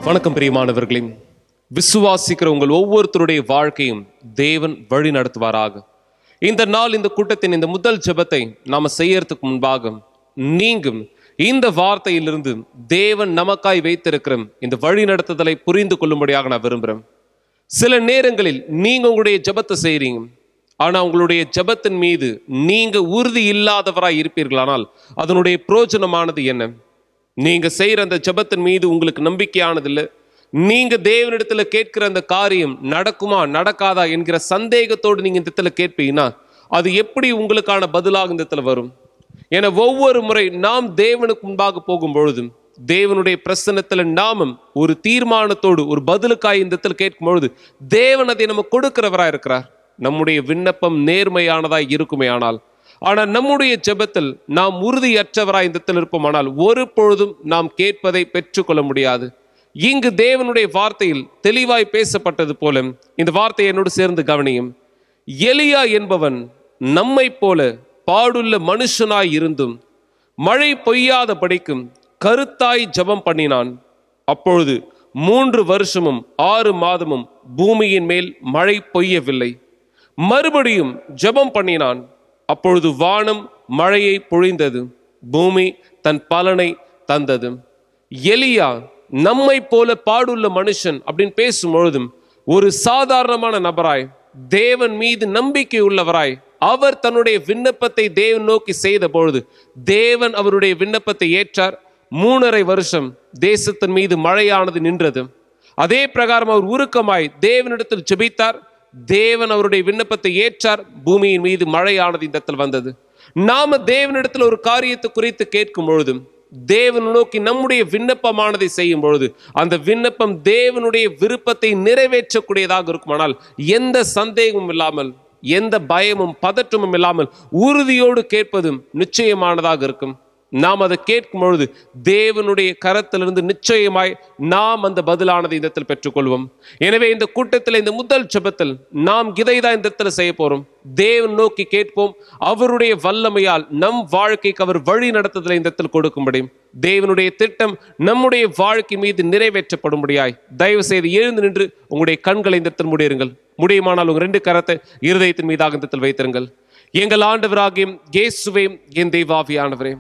வணக்கம் பிரியமானவர்களே விசுவாசிக்கிற உங்கள் ஒவ்வொருத்தருடைய வாழ்க்கையும் தேவன் வழி நடத்துவாராக இந்த நாள் இந்த கூட்டத்தின் இந்த முதல் ஜெபத்தை நாம செய்யறதுக்கு முன்பாக நீங்கும் இந்த வார்த்தையிலிருந்து தேவன் நமக்காய் வைத்திருக்கிற இந்த வழி நடத்துதலை புரிந்து கொள்ளும்படியாக நான் விரும்புகிறேன் சில நேரங்களில் நீங்க உங்களுடைய ஜெபத்தை செய்றீங்க ஆனா உங்களுடைய ஜெபத்தின் மீது நீங்க உறுதி இல்லாதவராய் இருப்பீர்களானால் அதனுடைய பிரயோஜனமானது என்ன நீங்க செய்யற அந்த ஜெபத்தின் மீது உங்களுக்கு நம்பிக்கையானது இல்லை நீங்க தேவனிடத்துல கேட்கிற அந்த காரியம் நடக்குமா நடக்காதா என்கிற சந்தேகத்தோடு நீங்க இந்த இடத்துல கேட்பீங்கன்னா அது எப்படி உங்களுக்கான பதிலாக இந்த இடத்துல வரும் என ஒவ்வொரு முறை நாம் தேவனுக்கு முன்பாக போகும் பொழுதும் தேவனுடைய பிரசன்னத்துல நாமும் ஒரு தீர்மானத்தோடு ஒரு பதிலுக்காய் இந்த இடத்துல கேட்கும் பொழுது தேவன் அதை நம்ம கொடுக்கிறவரா இருக்கிறார் நம்முடைய விண்ணப்பம் நேர்மையானதாய் இருக்குமே ஆனால் ஆனால் நம்முடைய ஜெபத்தில் நாம் உறுதியற்றவராய் இந்த இடத்தில் இருப்போமானால் ஒரு பொழுதும் நாம் கேட்பதை பெற்றுக்கொள்ள முடியாது இங்கு தேவனுடைய வார்த்தையில் தெளிவாய் பேசப்பட்டது போல இந்த வார்த்தையை என்னோடு சேர்ந்து கவனியும் எலியா என்பவன் நம்மைப் போல பாடுள்ள மனுஷனாய் இருந்தும் மழை பொய்யாத படிக்கும் கருத்தாய் ஜெபம் பண்ணினான் அப்பொழுது மூன்று வருஷமும் ஆறு மாதமும் பூமியின் மேல் மழை பொய்யவில்லை மறுபடியும் ஜெபம் பண்ணினான் அப்பொழுது வானம் மழையை பொழிந்தது பூமி தன் பலனை தந்தது எலியா நம்மை போல பாடுள்ள மனுஷன் அப்படின்னு பேசும் பொழுதும் ஒரு சாதாரணமான நபராய் தேவன் மீது நம்பிக்கை உள்ளவராய் அவர் தன்னுடைய விண்ணப்பத்தை தேவன் நோக்கி செய்த பொழுது தேவன் அவருடைய விண்ணப்பத்தை ஏற்றார் மூணரை வருஷம் தேசத்தின் மீது மழையானது நின்றது அதே பிரகாரம் அவர் உருக்கமாய் தேவனிடத்தில் ஜெபித்தார் தேவன் அவருடைய விண்ணப்பத்தை ஏற்றார் பூமியின் மீது மழையானது இந்த இடத்தில் வந்தது நாம தேவனிடத்தில் ஒரு காரியத்தை குறித்து கேட்கும் பொழுதும் தேவன் நோக்கி நம்முடைய விண்ணப்பமானதை செய்யும் பொழுது அந்த விண்ணப்பம் தேவனுடைய விருப்பத்தை நிறைவேற்றக்கூடியதாக இருக்குமானால் எந்த சந்தேகமும் இல்லாமல் எந்த பயமும் பதற்றமும் இல்லாமல் உறுதியோடு கேட்பதும் நிச்சயமானதாக இருக்கும் நாம் அதை கேட்கும் பொழுது தேவனுடைய கரத்திலிருந்து நிச்சயமாய் நாம் அந்த பதிலானதை இந்த இடத்தில் பெற்றுக்கொள்வோம் எனவே இந்த கூட்டத்தில் இந்த முதல் ஜெபத்தில் நாம் இதை தான் இந்த இடத்துல செய்ய போறோம் தேவன் நோக்கி கேட்போம் அவருடைய வல்லமையால் நம் வாழ்க்கைக்கு அவர் வழி நடத்துதலை இந்த இடத்தில் கொடுக்கும்படி தேவனுடைய திட்டம் நம்முடைய வாழ்க்கை மீது நிறைவேற்றப்படும்படியாய் தயவு செய்து எழுந்து நின்று உங்களுடைய கண்களை இந்த இடத்தில் முடியுங்கள் முடியுமானால் உங்க ரெண்டு கரத்தை இருதயத்தின் மீதாக இந்த இடத்தில் வைத்திருங்கள் எங்கள் ஆண்டவராகியும் இயேசுவே என் தெய்வாவியானவரே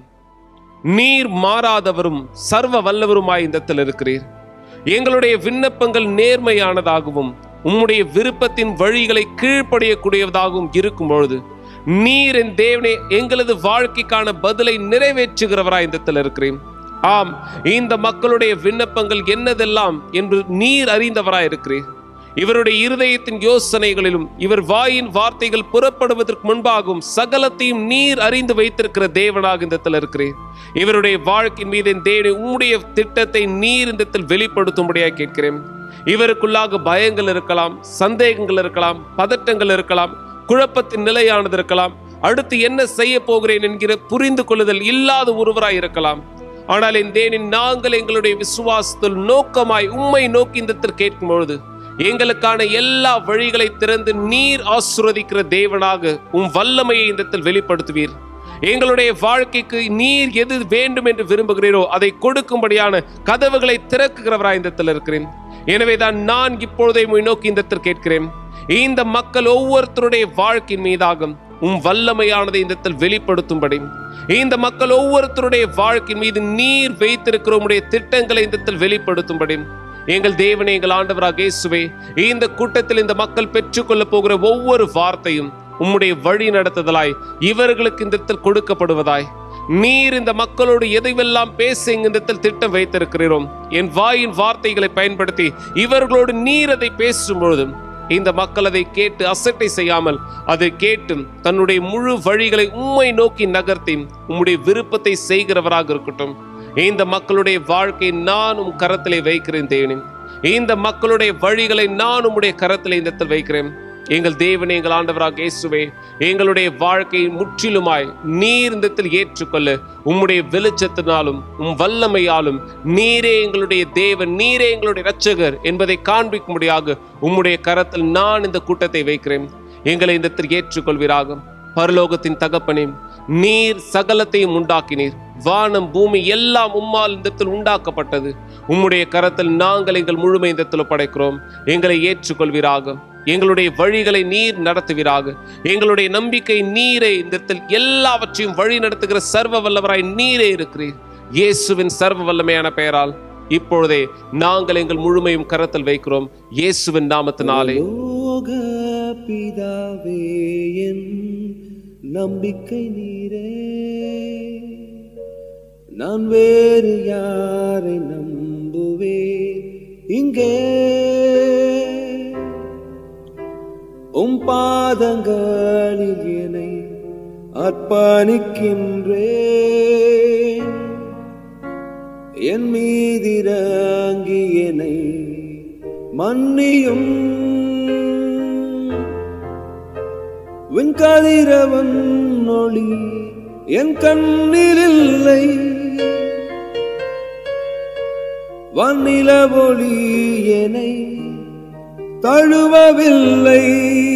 நீர் மாறாதவரும் சர்வ வல்லவருமாய் இந்த இடத்தில் இருக்கிறீர் எங்களுடைய விண்ணப்பங்கள் நேர்மையானதாகவும் உம்முடைய விருப்பத்தின் வழிகளை கீழ்ப்படியக்கூடியதாகவும் இருக்கும் பொழுது நீர் என் தேவனே எங்களது வாழ்க்கைக்கான பதிலை நிறைவேற்றுகிறவராய் இந்த இடத்தில் இருக்கிறேன் ஆம் இந்த மக்களுடைய விண்ணப்பங்கள் என்னதெல்லாம் என்று நீர் அறிந்தவராய் இருக்கிறீர் இவருடைய இருதயத்தின் யோசனைகளிலும் இவர் வாயின் வார்த்தைகள் புறப்படுவதற்கு முன்பாகவும் சகலத்தையும் நீர் அறிந்து வைத்திருக்கிற தேவனாக இந்த இடத்தில் இருக்கிறேன் இவருடைய வாழ்க்கையின் மீது என் தேவனை உம்முடைய திட்டத்தை நீர் இந்த இடத்தில் வெளிப்படுத்தும்படியாக கேட்கிறேன் இவருக்குள்ளாக பயங்கள் இருக்கலாம் சந்தேகங்கள் இருக்கலாம் பதட்டங்கள் இருக்கலாம் குழப்பத்தின் நிலையானது இருக்கலாம் அடுத்து என்ன செய்ய போகிறேன் என்கிற புரிந்து கொள்ளுதல் இல்லாத ஒருவராய் இருக்கலாம் ஆனால் என் தேனின் நாங்கள் எங்களுடைய விசுவாசத்தில் நோக்கமாய் உம்மை நோக்கி இந்த இடத்தில் கேட்கும் பொழுது எங்களுக்கான எல்லா வழிகளை திறந்து நீர் ஆசுரதிக்கிற தேவனாக உம் வல்லமையை இந்த இடத்தில் வெளிப்படுத்துவீர் எங்களுடைய வாழ்க்கைக்கு நீர் எது வேண்டும் என்று விரும்புகிறீரோ அதை கொடுக்கும்படியான கதவுகளை திறக்குகிறவராய் இந்த இடத்தில் இருக்கிறேன் எனவே தான் நான் இப்பொழுதை உம்மை நோக்கி இந்த இடத்தில் கேட்கிறேன் இந்த மக்கள் ஒவ்வொருத்தருடைய வாழ்க்கையின் மீதாகும் உம் வல்லமையானதை இந்த இடத்தில் வெளிப்படுத்தும்படி இந்த மக்கள் ஒவ்வொருத்தருடைய வாழ்க்கையின் மீது நீர் வைத்திருக்கிற உம்முடைய திட்டங்களை இந்த இடத்தில் வெளிப்படுத்தும்படி எங்கள் தேவனே எங்கள் ஆண்டவராக இயேசுவே இந்த கூட்டத்தில் இந்த மக்கள் பெற்றுக்கொள்ள போகிற ஒவ்வொரு வார்த்தையும் உம்முடைய வழி நடத்துதலாய் இவர்களுக்கு இந்த இடத்தில் கொடுக்கப்படுவதாய் நீர் இந்த மக்களோடு எதைவெல்லாம் பேச இந்த இடத்தில் திட்டம் வைத்திருக்கிறோம் என் வாயின் வார்த்தைகளை பயன்படுத்தி இவர்களோடு நீர் அதை பேசும் பொழுதும் இந்த மக்கள் அதை கேட்டு அசட்டை செய்யாமல் அதை கேட்டும் தன்னுடைய முழு வழிகளை உம்மை நோக்கி நகர்த்தி உம்முடைய விருப்பத்தை செய்கிறவராக இருக்கட்டும் இந்த மக்களுடைய வாழ்க்கை நான் உம் கரத்திலே வைக்கிறேன் தேவனே இந்த மக்களுடைய வழிகளை நான் உம்முடைய கரத்திலே இந்த இடத்தில் வைக்கிறேன் எங்கள் தேவனே எங்கள் ஆண்டவராக இயேசுவே எங்களுடைய வாழ்க்கையை முற்றிலுமாய் நீர் இந்த இடத்தில் ஏற்றுக்கொள்ள உம்முடைய வெளிச்சத்தினாலும் உம் வல்லமையாலும் நீரே எங்களுடைய தேவன் நீரே எங்களுடைய இரட்சகர் என்பதை காண்பிக்கும்படியாக உம்முடைய கரத்தில் நான் இந்த கூட்டத்தை வைக்கிறேன் எங்களை இந்த இடத்தில் ஏற்றுக்கொள்வீராக பரலோகத்தின் தகப்பனே நீர் சகலத்தையும் உண்டாக்கினீர் வானம் பூமி எல்லாம் உம்மால் இந்த இடத்தில் உண்டாக்கப்பட்டது உம்முடைய கரத்தில் நாங்கள் எங்கள் முழுமை இந்த இடத்துல படைக்கிறோம் எங்களை ஏற்றுக்கொள்வீராக எங்களுடைய வழிகளை நீர் நடத்துவீராக எங்களுடைய நம்பிக்கை நீரே இந்த இடத்தில் எல்லாவற்றையும் வழி நடத்துகிற சர்வ வல்லவராய் நீரே இருக்கிறீர் இயேசுவின் சர்வ வல்லமையான பெயரால் இப்பொழுதே நாங்கள் எங்கள் முழுமையும் கரத்தில் வைக்கிறோம் இயேசுவின் நாமத்தினாலே லோக பிதாவே என் நம்பிக்கை நீரே நான் வேறு யாரை நம்புவேன் இங்கே உம் பாதங்களில் என்னை அர்ப்பணிக்கின்றேன் என் மீதிறங்கி என்னை மன்னியும் விண்கதிரவன் ஒளி என் கண்ணில் இல்லை வன்னில ஒளி என்னை தழுவவில்லை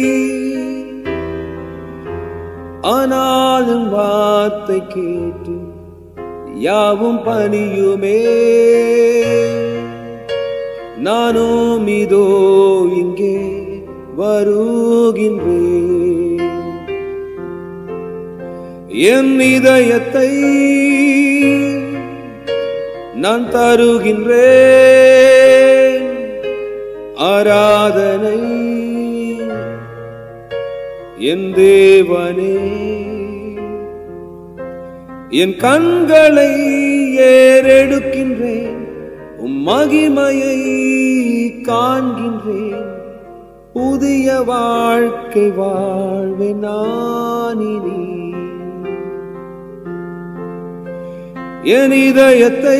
ஆனாலும் வார்த்தை கேட்டு யாவும் பணியுமே நானும் இதோ இங்கே வருகின்றேன் என் இதயத்தை நான் தருகின்றேன் ஆராதனை என் தேவனே என் கண்களை ஏறெடுக்கின்றேன் உம் மகிமையை காண்கின்றேன் புதிய வாழ்க்கை வாழ்வேன் நானினி என் இதயத்தை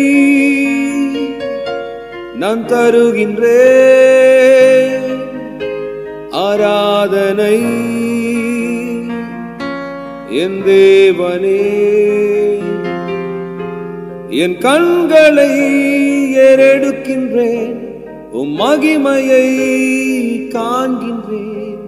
நான் தருகின்றேன் ஆராதனை என் தேவனே என் கண்களை ஏறெடுக்கின்றேன் உம் மகிமையை காண்கின்றேன்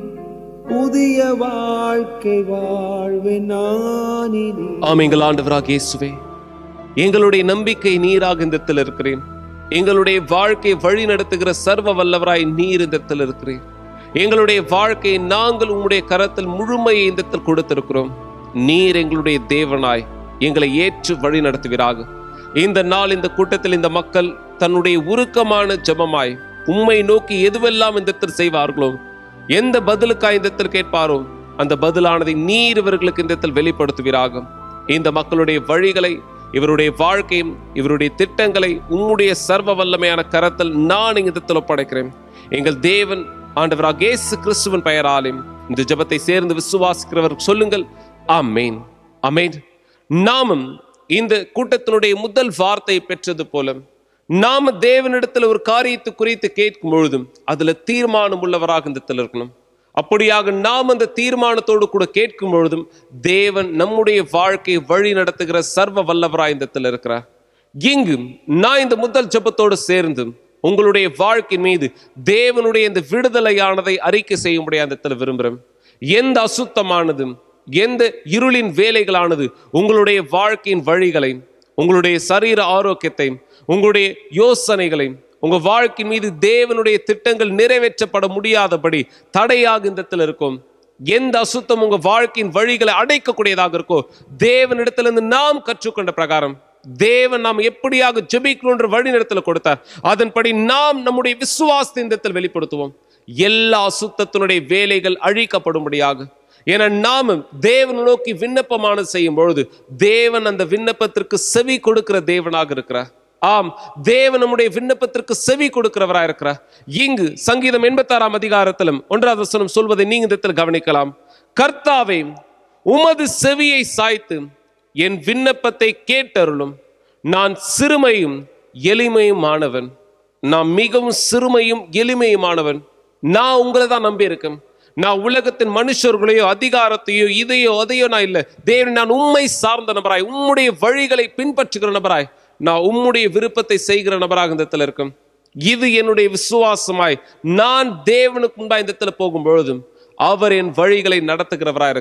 புதிய வாழ்க்கை வாழ்வேன் நானினி ஆம் எங்கள் ஆண்டவராக இயேசுவே எங்களுடைய நம்பிக்கை நீராக இந்த இடத்தில் இருக்கிறேன் எங்களுடைய வாழ்க்கை வழி நடத்துகிற சர்வ வல்லவராய் நீர் இந்த இடத்தில் இருக்கிறேன் எங்களுடைய வாழ்க்கையை நாங்கள் உம்முடைய கரத்தில் முழுமையை இந்த இடத்தில் கொடுத்திருக்கிறோம் நீர் எங்களுடைய தேவனாய் எங்களை ஏற்று வழி நடத்துவீராக இந்த நாள் இந்த கூட்டத்தில் இந்த மக்கள் தன்னுடைய உருக்கமான ஜெபமாய் உம்மை நோக்கி எதுவெல்லாம் இந்த இடத்தில் செய்வார்களோ எந்த பதிலுக்காய் இந்த இடத்தில் கேட்பாரோ அந்த பதிலானதை நீர் இவர்களுக்கு இந்த இடத்தில் வெளிப்படுத்துவீராக இந்த மக்களுடைய வழிகளை இவருடைய வாழ்க்கையும் இவருடைய திட்டங்களை உம்முடைய சர்வ வல்லமையான கரத்தில் நான் இந்த இடத்தில் ஒப்படைக்கிறேன் எங்கள் தேவன் ஆண்டவராக இயேசு கிறிஸ்துவின் பெயராலும் இந்த ஜெபத்தை சேர்ந்து விசுவாசிக்கிறவர் சொல்லுங்கள் ஆமேன் ஆமேன் நாமும் இந்த கூட்டத்தினுடைய முதல் வார்த்தையை பெற்றது போல நாம தேவனிடத்தில் ஒரு காரியத்தை குறித்து கேட்கும் பொழுதும் அதுல தீர்மானம் உள்ளவராக இந்த இடத்துல இருக்கணும் அப்படியாக நாம் அந்த தீர்மானத்தோடு கூட கேட்கும் பொழுதும் தேவன் நம்முடைய வாழ்க்கையை வழி நடத்துகிற சர்வ வல்லவராய் இந்த இடத்துல இருக்கிறார் இங்கு நான் இந்த முதல் ஜெபத்தோடு சேர்ந்து உங்களுடைய வாழ்க்கை மீது தேவனுடைய இந்த விடுதலையானதை அறிக்கை செய்யும்படியா அந்த இடத்துல விரும்புகிறேன் எந்த அசுத்தமானது எந்த இருளின் வேலைகளானது உங்களுடைய வாழ்க்கையின் வழிகளை உங்களுடைய சரீர ஆரோக்கியத்தை உங்களுடைய யோசனைகளை உங்க வாழ்க்கை மீது தேவனுடைய திட்டங்கள் நிறைவேற்றப்பட முடியாதபடி தடையாக இந்த இடத்துல இருக்கும் எந்த அசுத்தம் உங்க வாழ்க்கையின் வழிகளை அடைக்கக்கூடியதாக இருக்கோ தேவனிடத்திலிருந்து நாம் கற்றுக்கொண்ட பிரகாரம் தேவன் நாம் எப்படியாக ஜெபிக்கணுன்ற வழி நடத்தல கொடுத்தார் அதன்படி நாம் நம்முடைய விசுவாசத்தை இந்த இடத்தில் வெளிப்படுத்துவோம் எல்லா அசுத்தத்தினுடைய வேலைகள் அழிக்கப்படும்படியாக என நாமும் தேவன் நோக்கி விண்ணப்பமானது செய்யும் பொழுது தேவன் அந்த விண்ணப்பத்திற்கு செவி கொடுக்கிற தேவனாக இருக்கிறார் ஆம் தேவன் நம்முடைய விண்ணப்பத்திற்கு செவி கொடுக்கிறவரா இருக்கிறார் இங்கு சங்கீதம் எண்பத்தாறாம் அதிகாரத்திலும் ஒன்றாவது வசனம் சொல்வதை நீங்க இந்த இடத்தில் கவனிக்கலாம் கர்த்தாவே உமது செவியை சாய்த்து என் விண்ணப்பத்தை கேட்டருளும் நான் சிறுமையும் எளிமையுமானவன் நான் மிகவும் சிறுமையும் எளிமையுமானவன் நான் உங்களை தான் நம்பி இருக்கேன் நான் உலகத்தின் மனுஷர்களையோ அதிகாரத்தையோ இதையோ அதையோ நான் இல்லை தேவன் நான் உண்மை சார்ந்த நபராய் உம்முடைய வழிகளை பின்பற்றுகிற நபராய் நான் உம்முடைய விருப்பத்தை செய்கிற நபராக இந்த இடத்துல இருக்கும் இது என்னுடைய விசுவாசமாய் நான் தேவனுக்கு முன்பாக இந்த இடத்துல போகும் பொழுதும் அவர் என் வழிகளை நடத்துகிறவராய் இருக்கிறார்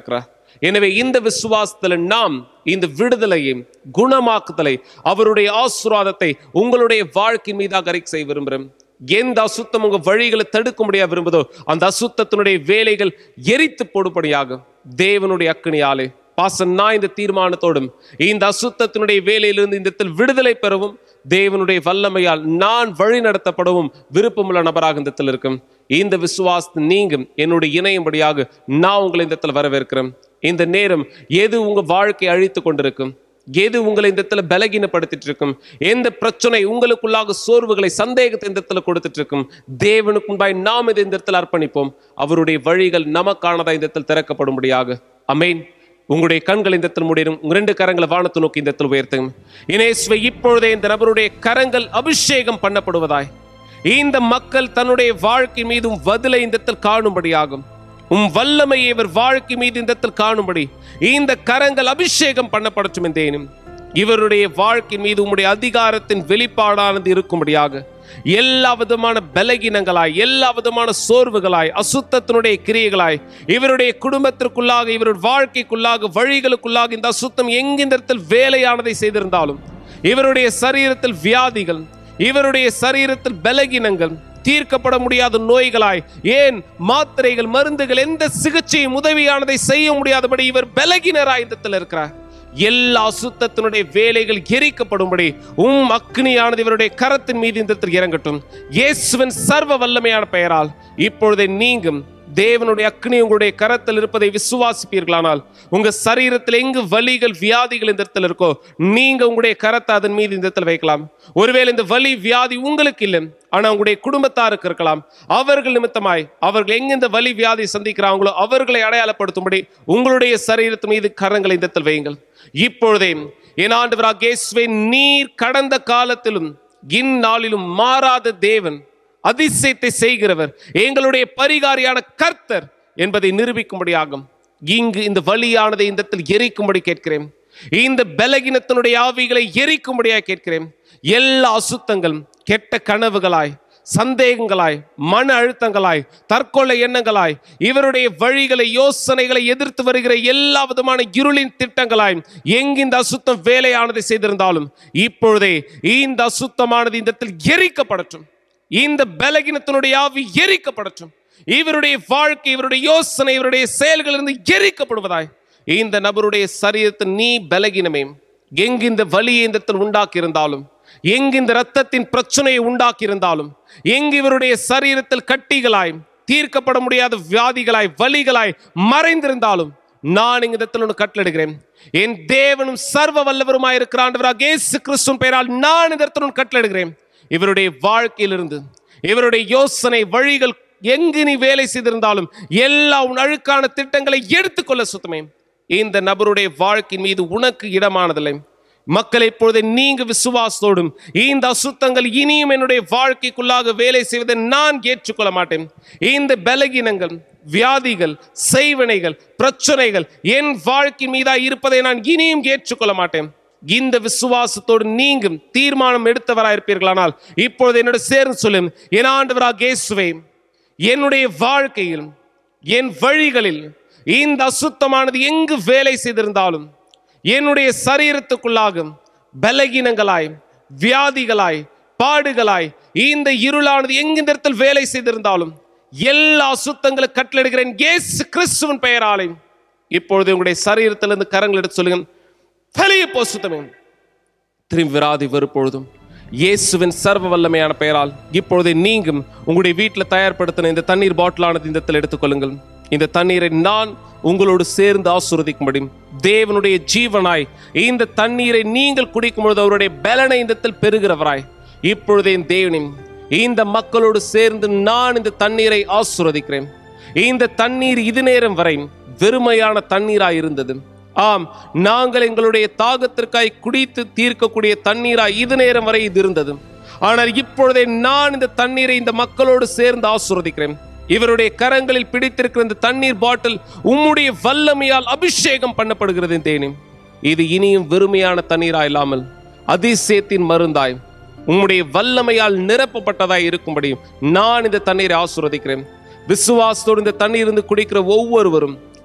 எனவே இந்த விசுவாசத்துல நாம் இந்த விடுதலையை குணமாக்குதலை அவருடைய ஆசீர்வாதத்தை உங்களுடைய வாழ்க்கை மீதாக அறிக்கை செய்ய விரும்புகிறேன் எந்த அசுத்தம் உங்க வழிகளை தடுக்க முடியாது விரும்புதோ அந்த அசுத்தத்தினுடைய வேலைகள் எரித்து போடுபடியாக தேவனுடைய அக்கனியாலே பாசன் நான் இந்த தீர்மானத்தோடும் இந்த அசுத்தத்தினுடைய வேலையிலிருந்து இந்த இடத்தில் விடுதலை பெறவும் தேவனுடைய வல்லமையால் நான் வழி நடத்தப்படவும் விருப்பமுள்ள நபராக இந்த இடத்தில் இருக்கும் இந்த விசுவாசத்தை நீங்கும் என்னுடைய இணையும்படியாக நான் உங்களை இந்த இடத்துல வரவேற்கிறேன் இந்த நேரம் எது உங்க வாழ்க்கை அழித்து கொண்டிருக்கும் எது உங்களை இந்த இடத்துல பலகீனப்படுத்திட்டு இருக்கும் எந்த பிரச்சனை உங்களுக்குள்ளாக சோர்வுகளை சந்தேகத்தை இந்த இடத்துல கொடுத்துட்டு இருக்கும் தேவனுக்கு முன்பாய் நாம் இதை இந்த இடத்துல அர்ப்பணிப்போம் அவருடைய வழிகள் நமக்கானதா இந்த இடத்தில் திறக்கப்படும்படியாக அமேன் உங்களுடைய கண்கள் இந்த இடத்தில் முடியும் உங்க ரெண்டு கரங்களை வானத்தை நோக்கி இந்த இடத்தில் உயர்த்துங்க இனேசுவை இப்பொழுதே இந்த நபருடைய கரங்கள் அபிஷேகம் பண்ணப்படுவதாய் இந்த மக்கள் தன்னுடைய வாழ்க்கை மீதும் பதிலை இந்த இடத்தில் காணும்படியாகும் உம் வல்லமையை இவர் வாழ்க்கை மீது இந்த இடத்தில் காணும்படி இந்த கரங்கள் அபிஷேகம் பண்ணப்படட்டும் என்றேனும் இவருடைய வாழ்க்கை மீது உம்முடைய அதிகாரத்தின் வெளிப்பாடானது இருக்கும்படியாக எல்லா விதமான பலகீனங்களாய் எல்லா விதமான சோர்வுகளாய் அசுத்தத்தினுடைய கிரியைகளாய் இவருடைய குடும்பத்திற்குள்ளாக இவருடைய வாழ்க்கைக்குள்ளாக வழிகளுக்குள்ளாக இந்த அசுத்தம் எங்கிந்த இடத்தில் வேலையானதை செய்திருந்தாலும் இவருடைய சரீரத்தில் வியாதிகள் இவருடைய சரீரத்தில் பலகீனங்கள் தீர்க்கப்பட முடியாத நோய்களாய் ஏன் மாத்திரைகள் மருந்துகள் எந்த சிகிச்சையும் உதவியானதை செய்ய முடியாதபடி இவர் பலகீனராய் இந்த இடத்துல இருக்கிறார் எல்லா அசுத்தத்தினுடைய வேலைகள் எரிக்கப்படும்படி உம் அக்னியானது இவருடைய கரத்தின் மீது இந்த இடத்தில் இறங்கட்டும் இயேசுவின் சர்வ வல்லமையான பெயரால் இப்பொழுதே நீங்கும் தேவனுடைய அக்னி உங்களுடைய கரத்தில் இருப்பதை விசுவாசிப்பீர்களானால் உங்க சரீரத்தில் எங்கு வலிகள் வியாதிகள் இந்த இடத்துல இருக்கோ நீங்க உங்களுடைய கரத்தை அதன் மீது இந்த இடத்துல வைக்கலாம் ஒருவேளை இந்த வலி வியாதி உங்களுக்கு இல்லை ஆனா உங்களுடைய குடும்பத்தாருக்கு இருக்கலாம் அவர்கள் நிமித்தமாய் அவர்கள் எங்க இந்த வலி வியாதி சந்திக்கிறாங்களோ அவர்களை அடையாளப்படுத்தும்படி உங்களுடைய சரீரத்து மீது கரங்களை இந்த இடத்தில் வையுங்கள் இப்பொழுதே என் ஆண்டவராக இயேசுவே நீர் கடந்த காலத்திலும் இந்நாளிலும் மாறாத தேவன் அதிசயத்தை செய்கிறவர் எங்களுடைய பரிகாரியான கர்த்தர் என்பதை நிரூபிக்கும்படியாகும் இங்கு இந்த வழியானதை இந்த இடத்தில் எரிக்கும்படி கேட்கிறேன் இந்த பலகீனத்தினுடைய ஆவிகளை எரிக்கும்படியாக கேட்கிறேன் எல்லா அசுத்தங்கள் கெட்ட கனவுகளாய் சந்தேகங்களாய் மன அழுத்தங்களாய் தற்கொலை எண்ணங்களாய் இவருடைய வழிகளை யோசனைகளை எதிர்த்து வருகிற எல்லா விதமான இருளின் திட்டங்களாய் எங்கு இந்த அசுத்தம் வேலையானதை செய்திருந்தாலும் இப்பொழுதே இந்த அசுத்தமானது இந்த இடத்தில் எரிக்கப்படட்டும் இந்த பலகீனத்தினுடைய ஆவி எரிக்கப்படட்டும் இவருடைய வாழ்க்கை இவருடைய யோசனை இவருடைய செயல்கள் இருந்து எரிக்கப்படுவதாய் இந்த நபருடைய சரீரத்தில் நீ பலகீனமே எங்கு இந்த வலியை இந்த இடத்தில் உண்டாக்கி இருந்தாலும் எங்கு இந்த ரத்தத்தின் பிரச்சனையை உண்டாக்கி இருந்தாலும் எங்கு இவருடைய சரீரத்தில் கட்டிகளாய் தீர்க்கப்பட முடியாத வியாதிகளாய் வலிகளாய் மறைந்திருந்தாலும் நான் இந்த இடத்தில் ஒன்று கட்டளிடுகிறேன் என் தேவனும் சர்வ வல்லவருமாய் இருக்கிற ஆண்டவராக இயேசு கிறிஸ்துவின் பெயரால் நான் இந்த இடத்தில் ஒன்று கட்டளிடுகிறேன் இவருடைய வாழ்க்கையிலிருந்து இவருடைய யோசனை வழிகள் எங்கு நீ வேலை செய்திருந்தாலும் எல்லா உன் அழுக்கான திட்டங்களை எடுத்துக்கொள்ள சுத்தமே இந்த நபருடைய வாழ்க்கையின் மீது உனக்கு இடமானதில்லை மக்கள் இப்பொழுது நீங்க விசுவாசத்தோடும் இந்த அசுத்தங்கள் இனியும் என்னுடைய வாழ்க்கைக்குள்ளாக வேலை செய்வதை நான் ஏற்றுக்கொள்ள மாட்டேன் இந்த பலகீனங்கள் வியாதிகள் செய்வினைகள் பிரச்சனைகள் என் வாழ்க்கை மீதா இருப்பதை நான் இனியும் ஏற்றுக்கொள்ள மாட்டேன் இந்த விசுவாசத்தோடு நீங்கும் தீர்மானம் எடுத்தவராயிருப்பீர்களானால் இப்பொழுது என்னோட சேர்ந்து சொல்லும் என் ஆண்டவராக இயேசுவே என்னுடைய வாழ்க்கையில் என் வழிகளில் இந்த அசுத்தமானது எங்கு வேலை செய்திருந்தாலும் என்னுடைய சரீரத்துக்குள்ளாக பலகீனங்களாய் வியாதிகளாய் பாடுகளாய் இந்த இருளானது எங்கிந்த இடத்தில் வேலை செய்திருந்தாலும் எல்லா அசுத்தங்களை கட்டளிடுகிறேன் இயேசு கிறிஸ்துவின் பெயராலே இப்பொழுது உங்களுடைய சரீரத்திலிருந்து கரங்கள் எடுத்து சொல்லுங்க வெளியே போ சுத்தமே திரும்பி விராதி வருப்பொழுதும் இயேசுவின் சர்வ வல்லமையான பெயரால் இப்பொழுதே நீங்கும் உங்களுடைய வீட்டில் தயார்படுத்தின இந்த தண்ணீர் பாட்டிலானது இந்த இடத்தில் எடுத்துக்கொள்ளுங்கள் இந்த தண்ணீரை நான் உங்களோடு சேர்ந்து ஆசுரதிக்கும்படி தேவனுடைய ஜீவனாய் இந்த தண்ணீரை நீங்கள் குடிக்கும் பொழுது அவருடைய பலனை இந்த இடத்தில் பெறுகிறவராய் இப்பொழுதே தேவனின் இந்த மக்களோடு சேர்ந்து நான் இந்த தண்ணீரை ஆசுரதிக்கிறேன் இந்த தண்ணீர் இது நேரம் வரை வெறுமையான தண்ணீராய் இருந்தது ஆம் நாங்கள் எங்களுடைய தாகத்திற்காய் குடித்து தீர்க்கக்கூடிய தண்ணீராய் இது நேரம் வரை இது இருந்தது ஆனால் இப்பொழுதே நான் இந்த தண்ணீரை இந்த மக்களோடு சேர்ந்து ஆசுரதிக்கிறேன் இவருடைய கரங்களில் பிடித்திருக்கிற இந்த தண்ணீர் பாட்டில் உம்முடைய வல்லமையால் அபிஷேகம் பண்ணப்படுகிறது தேனே இது இனியும் வெறுமையான தண்ணீரா இல்லாமல் அதிசயத்தின் மருந்தாய் உம்முடைய வல்லமையால் நிரப்பப்பட்டதாய் இருக்கும்படி நான் இந்த தண்ணீரை ஆசுரதிக்கிறேன் விசுவாசத்தோடு இந்த தண்ணீர் இருந்து குடிக்கிற ஒவ்வொருவரும்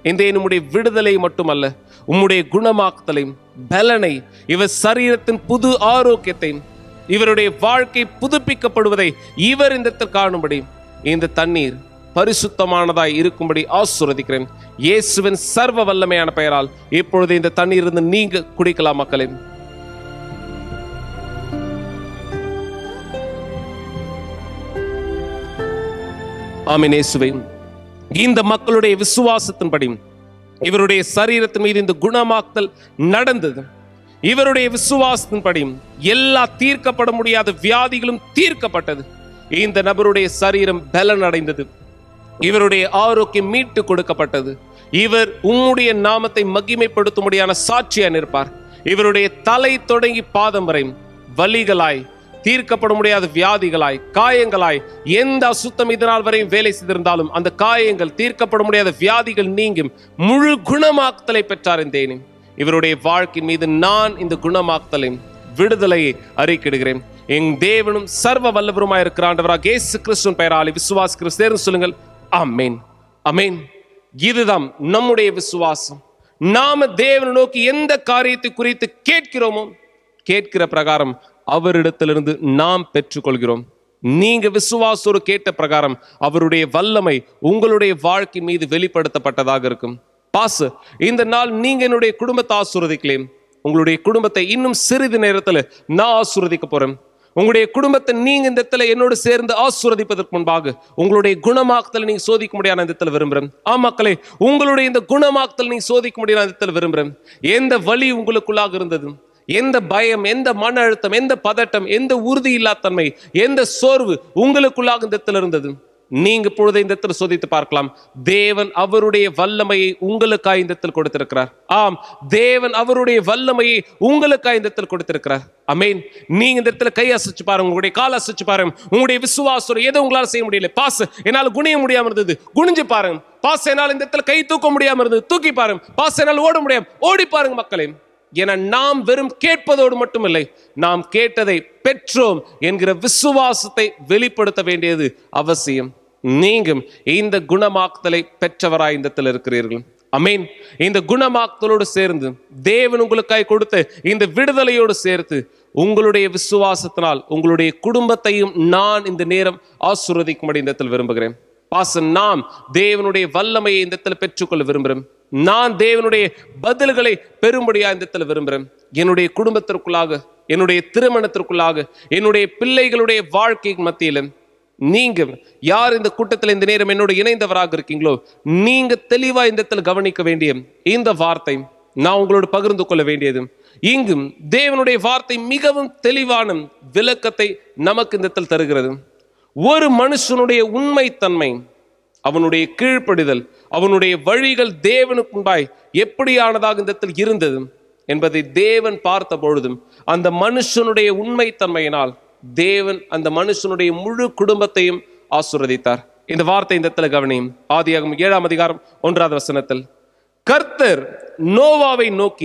இந்த நம்முடைய விடுதலை மட்டுமல்ல உம்முடைய குணமாக்குதலையும் பலனை இவர் சரீரத்தின் புது ஆரோக்கியத்தையும் இவருடைய வாழ்க்கை புதுப்பிக்கப்படுவதை இவர் இந்த இடத்தில் காணும்படி இந்த தண்ணீர் பரிசுத்தமானதாய் இருக்கும்படி ஆசுரதிக்கிறேன் இயேசுவின் சர்வ வல்லமையான பெயரால் இப்பொழுது இந்த தண்ணீர் இருந்து நீங்க குடிக்கலாம் மக்களே ஆமென் இயேசுவே இந்த மக்களுடைய விசுவாசத்தின்படி இவருடைய சரீரத்தின் மீது இந்த குணமாக்குதல் நடந்தது இவருடைய விசுவாசத்தின்படி எல்லா தீர்க்கப்பட முடியாத வியாதிகளும் தீர்க்கப்பட்டது இந்த நபருடைய சரீரம் பலன் அடைந்தது இவருடைய ஆரோக்கியம் மீட்டு கொடுக்கப்பட்டது இவர் உம்முடைய நாமத்தை மகிமைப்படுத்தும்படியான சாட்சியா நிற்பார் இவருடைய தலை தொடங்கி பாதம் வரை வலிகளாய் தீர்க்கப்பட முடியாத வியாதிகளாய் காயங்களாய் எந்த அசுத்தம் இதனால் வரையும் வேலை செய்திருந்தாலும் அந்த காயங்கள் தீர்க்கப்பட முடியாத வியாதிகள் நீங்கும் முழு குணமாக்குதலை பெற்றார் இந்த தேனி இவருடைய வாழ்க்கையின் மீது நான் இந்த குணமாக்குதலை விடுதலையை அறிக்கிடுகிறேன் என் தேவனும் சர்வ வல்லவருமாய் இருக்கிற ஆண்டவராக இயேசு கிறிஸ்துவின் பெயராலே விசுவாசிக்கிற சேர்ந்து சொல்லுங்கள் அமேன் அமேன் இதுதான் நம்முடைய விசுவாசம் நாம தேவனை நோக்கி எந்த காரியத்தை குறித்து கேட்கிறோமோ கேட்கிற பிரகாரம் அவரிடத்திலிருந்து நாம் பெற்றுக்கொள்கிறோம் நீங்க விசுவாசோடு கேட்ட பிரகாரம் அவருடைய வல்லமை உங்களுடைய வாழ்க்கை மீது வெளிப்படுத்தப்பட்டதாக இருக்கும் பாசு இந்த நாள் நீங்க என்னுடைய குடும்பத்தை ஆசுரதிக்கலேன் உங்களுடைய குடும்பத்தை இன்னும் சிறிது நேரத்துல நான் ஆசுரதிக்க போறேன் உங்களுடைய குடும்பத்தை நீங்க இந்த இடத்துல என்னோடு சேர்ந்து ஆசுரதிப்பதற்கு முன்பாக உங்களுடைய குணமாக்குதல் நீங்க சோதிக்க முடியாத இந்த இடத்துல விரும்புறேன் ஆ மக்களே உங்களுடைய இந்த குணமாக்குதல் நீங்க சோதிக்க முடியாத இந்த இடத்துல விரும்புறேன் எந்த வலி உங்களுக்குள்ளாக இருந்தது எந்த பயம் எந்த மன அழுத்தம் எந்த பதட்டம் எந்த உறுதி இல்லாத்தன்மை எந்த சோர்வு உங்களுக்குள்ளாக இந்த இடத்துல இருந்தது நீங்க பொழுது இந்த இடத்துல சோதித்து பார்க்கலாம் தேவன் அவருடைய வல்லமையை உங்களுக்காய் இந்த இடத்தில் கொடுத்திருக்கிறார் ஆம் தேவன் அவருடைய வல்லமையை உங்களுக்காய் இந்த இடத்தில் கொடுத்திருக்கிறார் அமேன் நீங்க இந்த இடத்துல கை அசைச்சு பாருங்க உங்களுடைய கால் அசைச்சு பாருங்க உங்களுடைய விசுவாசம் எதை உங்களால செய்ய முடியல பாஸ் என்னால குனிய முடியாம இருந்தது குனிஞ்சு பாருங்க பாஸ் என்னால இந்த இடத்துல கை தூக்க முடியாம இருந்தது தூக்கி பாருங்க பாஸ் என்னால் ஓட முடியாம ஓடி பாருங்க மக்களே என நாம் வெறும் கேட்பதோடு மட்டுமில்லை நாம் கேட்டதை பெற்றோம் என்கிற விசுவாசத்தை வெளிப்படுத்த வேண்டியது அவசியம் நீங்களும் இந்த குணமாக்குதலை பெற்றவராய் இந்த இடத்துல இருக்கிறீர்கள் அமீன் இந்த குணமாக்குதலோடு சேர்ந்து தேவன் உங்களுக்காய் கொடுத்த இந்த விடுதலையோடு சேர்த்து உங்களுடைய விசுவாசத்தினால் உங்களுடைய குடும்பத்தையும் நான் இந்த நேரம் ஆசுரதிக்கும்படி இந்த இடத்தில் விரும்புகிறேன் பாச நாம் தேவனுடைய வல்லமையை இந்த இடத்துல பெற்றுக்கொள்ள விரும்புகிறேன் நான் தேவனுடைய பதில்களை பெறும்படியா இந்த இடத்துல விரும்புகிறேன் என்னுடைய குடும்பத்திற்குள்ளாக என்னுடைய திருமணத்திற்குள்ளாக என்னுடைய பிள்ளைகளுடைய வாழ்க்கை மத்தியிலும் நீங்க யார் இந்த கூட்டத்தில் இந்த நேரம் என்னோட இணைந்தவராக இருக்கீங்களோ நீங்க தெளிவா இந்த இடத்துல கவனிக்க வேண்டிய இந்த வார்த்தை நான் உங்களோடு பகிர்ந்து கொள்ள வேண்டியது இங்கும் தேவனுடைய வார்த்தை மிகவும் தெளிவான விளக்கத்தை நமக்கு இந்த இடத்தில் தருகிறது ஒரு மனுஷனுடைய உண்மைத்தன்மை அவனுடைய கீழ்ப்படிதல் அவனுடைய வழிகள் தேவனுக்கு முன்பாய் எப்படியானதாக இந்த இடத்தில் இருந்தது என்பதை தேவன் பார்த்த பொழுதும் அந்த மனுஷனுடைய உண்மைத்தன்மையினால் தேவன் அந்த மனுஷனுடைய முழு குடும்பத்தையும் ஆசுரதித்தார் இந்த வார்த்தை இந்த இடத்துல கவனியும் ஆதியாகும் ஏழாம் அதிகாரம் ஒன்றாவது வசனத்தில் கர்த்தர் நோவாவை நோக்கி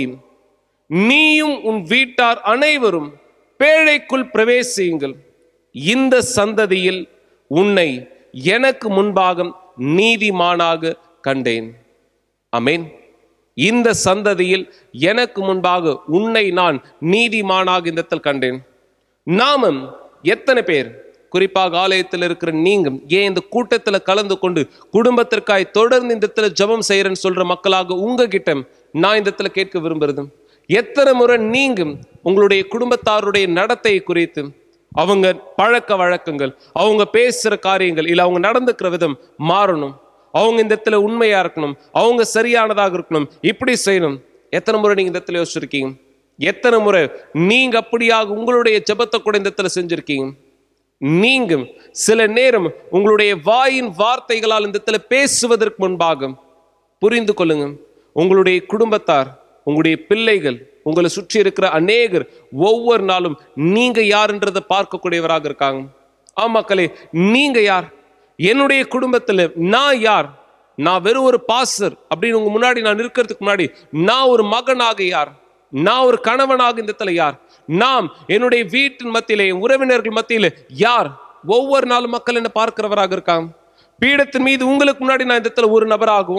நீயும் உன் வீட்டார் அனைவரும் பேழைக்குள் பிரவேசியுங்கள் இந்த சந்ததியில் உன்னை எனக்கு முன்பாக நீதிமானாக கண்டேன் அமேன் இந்த சந்ததியில் எனக்கு முன்பாக உன்னை நான் நீதிமானாக இந்த இடத்தில் கண்டேன் நாமும் எத்தனை பேர் குறிப்பாக ஆலயத்தில் இருக்கிற நீங்க ஏன் இந்த கூட்டத்தில் கலந்து கொண்டு குடும்பத்திற்காய் தொடர்ந்து இந்த இடத்துல ஜெபம் செய்யறேன்னு சொல்ற மக்களாக உங்ககிட்ட நான் இந்த இடத்துல கேட்க விரும்புறது எத்தனை முறை நீங்க உங்களுடைய குடும்பத்தாருடைய நடத்தை குறித்து அவங்க பழக்க வழக்கங்கள் அவங்க பேசுற காரியங்கள் இல்ல அவங்க நடந்துக்கிற விதம் மாறணும் அவங்க இந்த இடத்துல உண்மையா இருக்கணும் அவங்க சரியானதாக இருக்கணும் இப்படி செய்யணும் எத்தனை முறை நீங்க இந்த இடத்துல யோசிச்சிருக்கீங்க எத்தனை முறை நீங்க அப்படியாக உங்களுடைய ஜெபத்தை கூட இந்த இடத்துல செஞ்சிருக்கீங்க நீங்க சில நேரம் உங்களுடைய வாயின் வார்த்தைகளால் இந்த இடத்துல பேசுவதற்கு முன்பாக புரிந்து கொள்ளுங்க உங்களுடைய குடும்பத்தார் உங்களுடைய பிள்ளைகள் உங்களை சுற்றி இருக்கிற அநேகர் ஒவ்வொரு நாளும் நீங்க யாருன்றதை பார்க்கக்கூடியவராக இருக்காங்க ஆமாக்களே நீங்க யார் என்னுடைய குடும்பத்துல நான் யார் நான் வெறும் ஒரு பாசர் அப்படின்னு உங்க முன்னாடி நான் இருக்கிறதுக்கு முன்னாடி நான் ஒரு மகனாக யார் நான் ஒரு கணவனாக இந்த இடத்துல யார் நாம் என்னுடைய வீட்டின் மத்தியிலே என் உறவினர்கள் மத்தியிலே யார் ஒவ்வொரு நாளும் மக்கள் என்ன பார்க்கிறவராக இருக்காங்க பீடத்தின் மீது உங்களுக்கு முன்னாடி நான் இந்த இடத்துல ஒரு நபராகவும்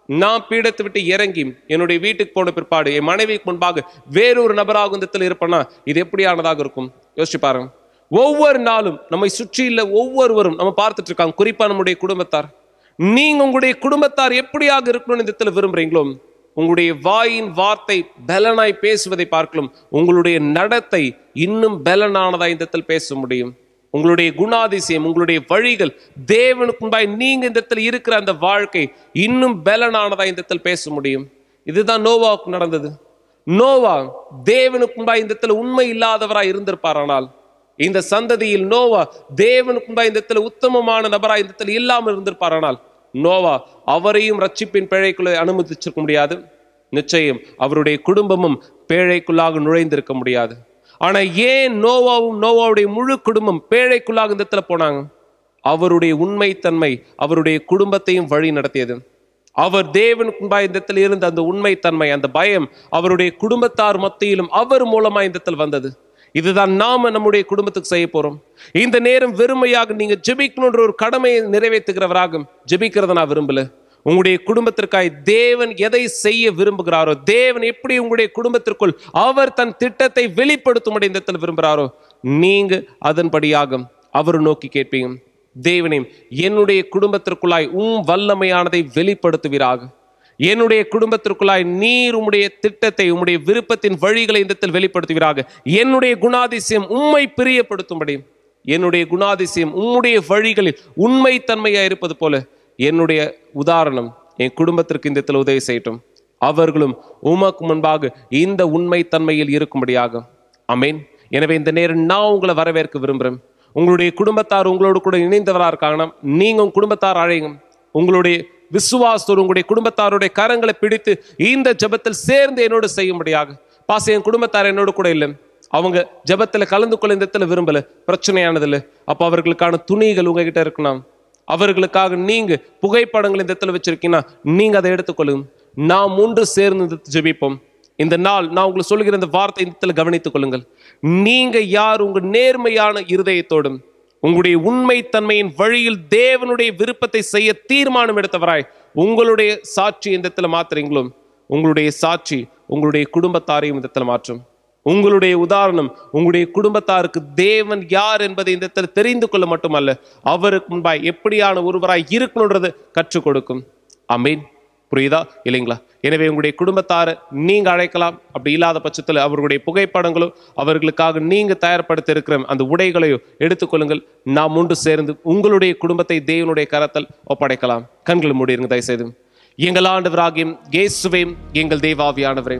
நான் பீடத்தை விட்டு இறங்கி என்னுடைய வீட்டுக்கு போன பிற்பாடு என் மனைவிக்கு முன்பாக வேறொரு நபராக இந்த இடத்துல இருப்பேன்னா இது எப்படியானதாக இருக்கும் யோசிச்சு பாருங்க ஒவ்வொரு நாளும் நம்மை சுற்றியுள்ள ஒவ்வொருவரும் நம்ம பார்த்துட்டு இருக்காங்க குறிப்பா நம்முடைய குடும்பத்தார் நீங்க உங்களுடைய குடும்பத்தார் எப்படியாக இருக்கணும்னு இந்த இடத்துல விரும்புறீங்களோ உங்களுடைய வாயின் வார்த்தை பலனாய் பேசுவதை பார்க்கலாம் உங்களுடைய நடத்தை இன்னும் பலனானதா இந்த இடத்தில் பேச முடியும் உங்களுடைய குணாதிசயம் உங்களுடைய வழிகள் தேவனுக்கு முன்பாய் நீங்க இந்த இடத்துல இருக்கிற அந்த வாழ்க்கை இன்னும் பலனானதா இந்த இடத்தில் பேச முடியும் இதுதான் நோவாவுக்கு நடந்தது நோவா தேவனுக்கு முன்பாய் இந்த இடத்துல உண்மை இல்லாதவராய் இருந்திருப்பாரானால் இந்த சந்ததியில் நோவா தேவனுக்கு முன்பாய் இந்த இடத்துல உத்தமமான நபராய் இந்த இடத்துல இல்லாமல் இருந்திருப்பாரானால் நோவா அவரையும் ரட்சிப்பின் பிழைக்குள்ளே அனுமதிச்சிருக்க முடியாது நிச்சயம் அவருடைய குடும்பமும் பேழைக்குள்ளாக நுழைந்திருக்க முடியாது ஆனா ஏன் நோவாவும் நோவாவுடைய முழு குடும்பம் பேழைக்குள்ளாக இந்த இடத்துல போனாங்க அவருடைய உண்மைத்தன்மை அவருடைய குடும்பத்தையும் வழி நடத்தியது அவர் தேவனுக்கு முன்பாக இந்த இடத்துல இருந்த அந்த உண்மைத்தன்மை அந்த பயம் அவருடைய குடும்பத்தார் மத்தியிலும் அவர் மூலமா இந்த இடத்துல வந்தது இதுதான் நாம நம்முடைய குடும்பத்துக்கு செய்ய போறோம் இந்த நேரம் வெறுமையாக நீங்க ஜெபிக்கணுன்ற ஒரு கடமையை நிறைவேற்றுகிறவராக ஜெபிக்கிறத நான் விரும்பல உங்களுடைய குடும்பத்திற்காய் தேவன் எதை செய்ய விரும்புகிறாரோ தேவன் எப்படி உங்களுடைய குடும்பத்திற்குள் அவர் தன் திட்டத்தை வெளிப்படுத்தும்படி இந்த இடத்துல விரும்புகிறாரோ நீங்க அதன்படியாக அவர் நோக்கி கேட்பீங்க தேவனே என்னுடைய குடும்பத்திற்குள்ளாய் உம் வல்லமையானதை வெளிப்படுத்துவீராக என்னுடைய குடும்பத்திற்குள்ளாய் நீர் உம்முடைய திட்டத்தை உம்முடைய விருப்பத்தின் வழிகளை இந்த இடத்தில் வெளிப்படுத்துவீராக என்னுடைய குணாதிசயம் உம்மை பிரியப்படுத்தும்படி என்னுடைய குணாதிசயம் உம்முடைய வழிகளில் உண்மைத்தன்மையா இருப்பது போல என்னுடைய உதாரணம் என் குடும்பத்திற்கு இந்த இடத்தில் உதவி செய்யட்டும் அவர்களும் உமக்கு முன்பாக இந்த உண்மைத்தன்மையில் இருக்கும்படியாக அமேன் எனவே இந்த நேரம் நான் உங்களை வரவேற்க விரும்புகிறேன் உங்களுடைய குடும்பத்தார் உங்களோடு கூட இணைந்தவராக இருக்காங்கன்னா நீங்க உங்க குடும்பத்தார் அழைங்க உங்களுடைய விசுவாசத்தோடு உங்களுடைய குடும்பத்தாருடைய கரங்களை பிடித்து இந்த ஜெபத்தில் சேர்ந்து என்னோடு செய்யும்படியாக பாச என் குடும்பத்தார் என்னோடு கூட இல்லை அவங்க ஜெபத்துல கலந்து கொள்ள இந்த இடத்துல விரும்பல பிரச்சனையானது இல்லை அப்போ அவர்களுக்கான துணிகள் உங்ககிட்ட இருக்கணும் அவர்களுக்காக நீங்க புகைப்படங்கள் இந்த இடத்துல வச்சிருக்கீங்கன்னா நீங்க அதை எடுத்துக்கொள்ளுங்க நாம் ஒன்று சேர்ந்து இந்த இடத்துல ஜெபிப்போம் இந்த நாள் நான் உங்களுக்கு சொல்லுகிற இந்த வார்த்தை இந்த இடத்துல கவனித்துக் கொள்ளுங்கள் நீங்க யார் உங்க நேர்மையான இருதயத்தோடும் உங்களுடைய உண்மைத்தன்மையின் வழியில் தேவனுடைய விருப்பத்தை செய்ய தீர்மானம் எடுத்தவராய் உங்களுடைய சாட்சி இந்த இடத்துல மாத்துறீங்களோ உங்களுடைய சாட்சி உங்களுடைய குடும்பத்தாரையும் இந்த இடத்துல மாற்றும் உங்களுடைய உதாரணம் உங்களுடைய குடும்பத்தாருக்கு தேவன் யார் என்பதை இந்த இடத்துல தெரிந்து கொள்ள மட்டுமல்ல அவருக்கு முன்பாய் எப்படியான ஒருவராய் இருக்கணுன்றது கற்றுக் கொடுக்கும் அமீன் புரியுதா இல்லைங்களா எனவே உங்களுடைய குடும்பத்தாரை நீங்க அழைக்கலாம் அப்படி இல்லாத பட்சத்தில் அவர்களுடைய புகைப்படங்களோ அவர்களுக்காக நீங்க தயார்படுத்த இருக்கிற அந்த உடைகளையோ எடுத்துக்கொள்ளுங்கள் நாம் ஒன்று சேர்ந்து உங்களுடைய குடும்பத்தை தேவனுடைய கரத்தில் ஒப்படைக்கலாம் கண்கள் மூடிருங்க தயவுசெய்து எங்கள் ஆண்டவராகியும் இயேசுவே எங்கள் தேவாவியானவரே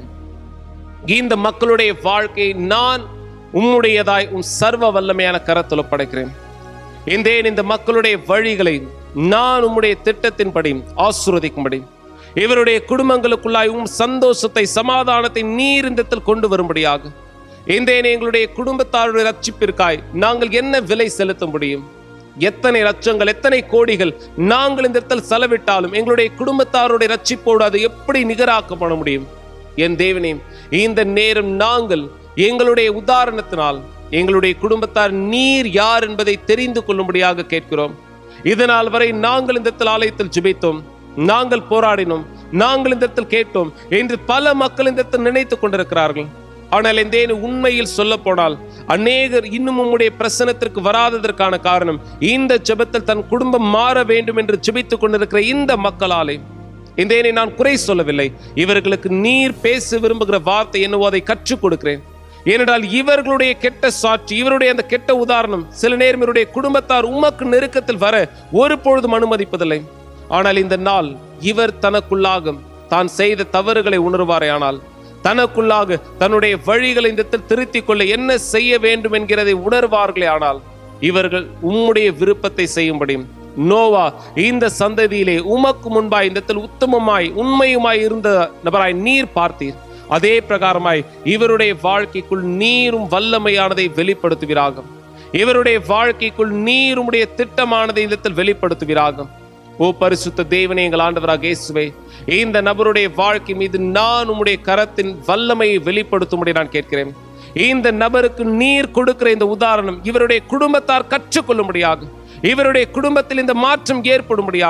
இந்த மக்களுடைய வாழ்க்கையை நான் உம்முடையதாய் உம் சர்வ வல்லமையான கரத்தில் ஒப்படைக்கிறேன் இந்தேன் இந்த மக்களுடைய வழிகளை நான் உம்முடைய திட்டத்தின்படி ஆசுரதிக்கும்படி இவருடைய குடும்பங்களுக்குள்ளாய் உம் சந்தோஷத்தை சமாதானத்தை நீர் இந்த இடத்தில் கொண்டு வரும்படியாக இந்தேன் எங்களுடைய குடும்பத்தாருடைய ரட்சிப்பிற்காய் நாங்கள் என்ன விலை செலுத்த முடியும் எத்தனை லட்சங்கள் எத்தனை கோடிகள் நாங்கள் இந்த இடத்தில் செலவிட்டாலும் எங்களுடைய குடும்பத்தாருடைய ரட்சிப்போடு அது எப்படி நிகராக்கப்பட முடியும் என் தேவனே இந்த நேரம் நாங்கள் எங்களுடைய உதாரணத்தினால் எங்களுடைய குடும்பத்தார் நீர் யார் என்பதை தெரிந்து கொள்ளும்படியாக கேட்கிறோம் இதனால் வரை நாங்கள் இந்த இடத்தில் ஆலயத்தில் ஜெபித்தோம் நாங்கள் போராடினோம் நாங்கள் இந்த இடத்தில் கேட்டோம் என்று பல மக்கள் இந்த இடத்தில் நினைத்துக் கொண்டிருக்கிறார்கள் ஆனால் இந்த உண்மையில் சொல்ல போனால் அநேகர் இன்னும் உம்முடைய பிரசனத்திற்கு வராததற்கான காரணம் இந்த ஜெபத்தில் தன் குடும்பம் மாற வேண்டும் என்று ஜெபித்துக் கொண்டிருக்கிற இந்த மக்களாலே இந்த நான் குறை சொல்லவில்லை இவர்களுக்கு நீர் பேச விரும்புகிற வார்த்தை என்னவோ அதை கற்றுக் கொடுக்கிறேன் ஏனென்றால் இவர்களுடைய கெட்ட சாட்சி இவருடைய அந்த கெட்ட உதாரணம் சில நேரம் இவருடைய குடும்பத்தார் உமக்கு நெருக்கத்தில் வர ஒரு பொழுதும் அனுமதிப்பதில்லை ஆனால் இந்த நாள் இவர் தனக்குள்ளாக தான் செய்த தவறுகளை உணர்வாரே ஆனால் தனக்குள்ளாக தன்னுடைய வழிகளை இந்த இடத்தில் திருத்திக் கொள்ள என்ன செய்ய வேண்டும் என்கிறதை உணர்வார்களே ஆனால் இவர்கள் உம்முடைய விருப்பத்தை செய்யும்படி நோவா இந்த சந்ததியிலே உமக்கு முன்பாய் இந்த இடத்தில் உத்தமமாய் உண்மையுமாய் இருந்த நபராய் நீர் பார்த்தீர் அதே பிரகாரமாய் இவருடைய வாழ்க்கைக்குள் நீரும் வல்லமையானதை வெளிப்படுத்துவீராக இவருடைய வாழ்க்கைக்குள் நீருடைய திட்டமானதை இந்த இடத்தில் வெளிப்படுத்துவீராக ஓ பரிசுத்த தேவனே எங்கள் ஆண்டவராக இயேசுவே இந்த நபருடைய வாழ்க்கை மீது நான் உம்முடைய கரத்தின் வல்லமையை வெளிப்படுத்தும்படி நான் கேட்கிறேன் இந்த நபருக்கு நீர் கொடுக்கிற இந்த உதாரணம் இவருடைய குடும்பத்தார் கற்றுக்கொள்ளும்படியாக இவருடைய குடும்பத்தில் இந்த மாற்றம் ஏற்படும்படியாகும்